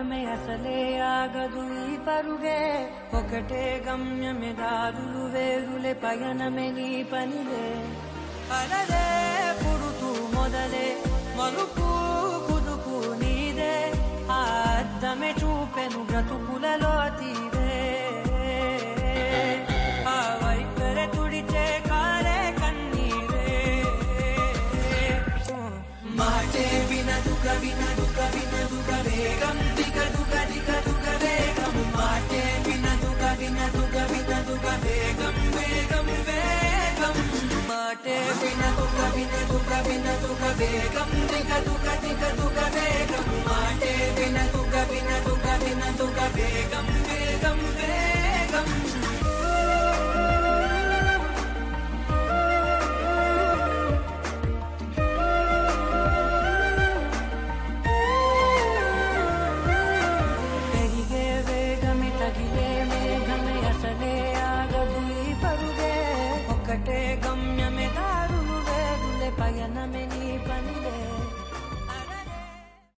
పయనమే అసలే ఆగదు ఈ పరుగే ఒకటే గమ్యమే దారులు వేరులే పయనమే నీ పనిలే అలలే పుడుతూ మొదలే మలుపు కుదుపు నీదే ఆ అద్దమే చూపెను బ్రతుకులలో తీరే ఆ వైపరే తుడిచే కాలే కన్నీరే మాటే వినదుగ వినదుగ వినదుగ వేగం దిగదుగ దిగదుగ వేగం మాటే వినదుగ వినదుగ వినదుగ వేగం వేగం వేగం మాటే వినదుగ వినదుగ వినదుగ వేగం దిగదుగ దిగదుగ వేగం మాటే వినదుగ వినదుగ వినదుగ వేగం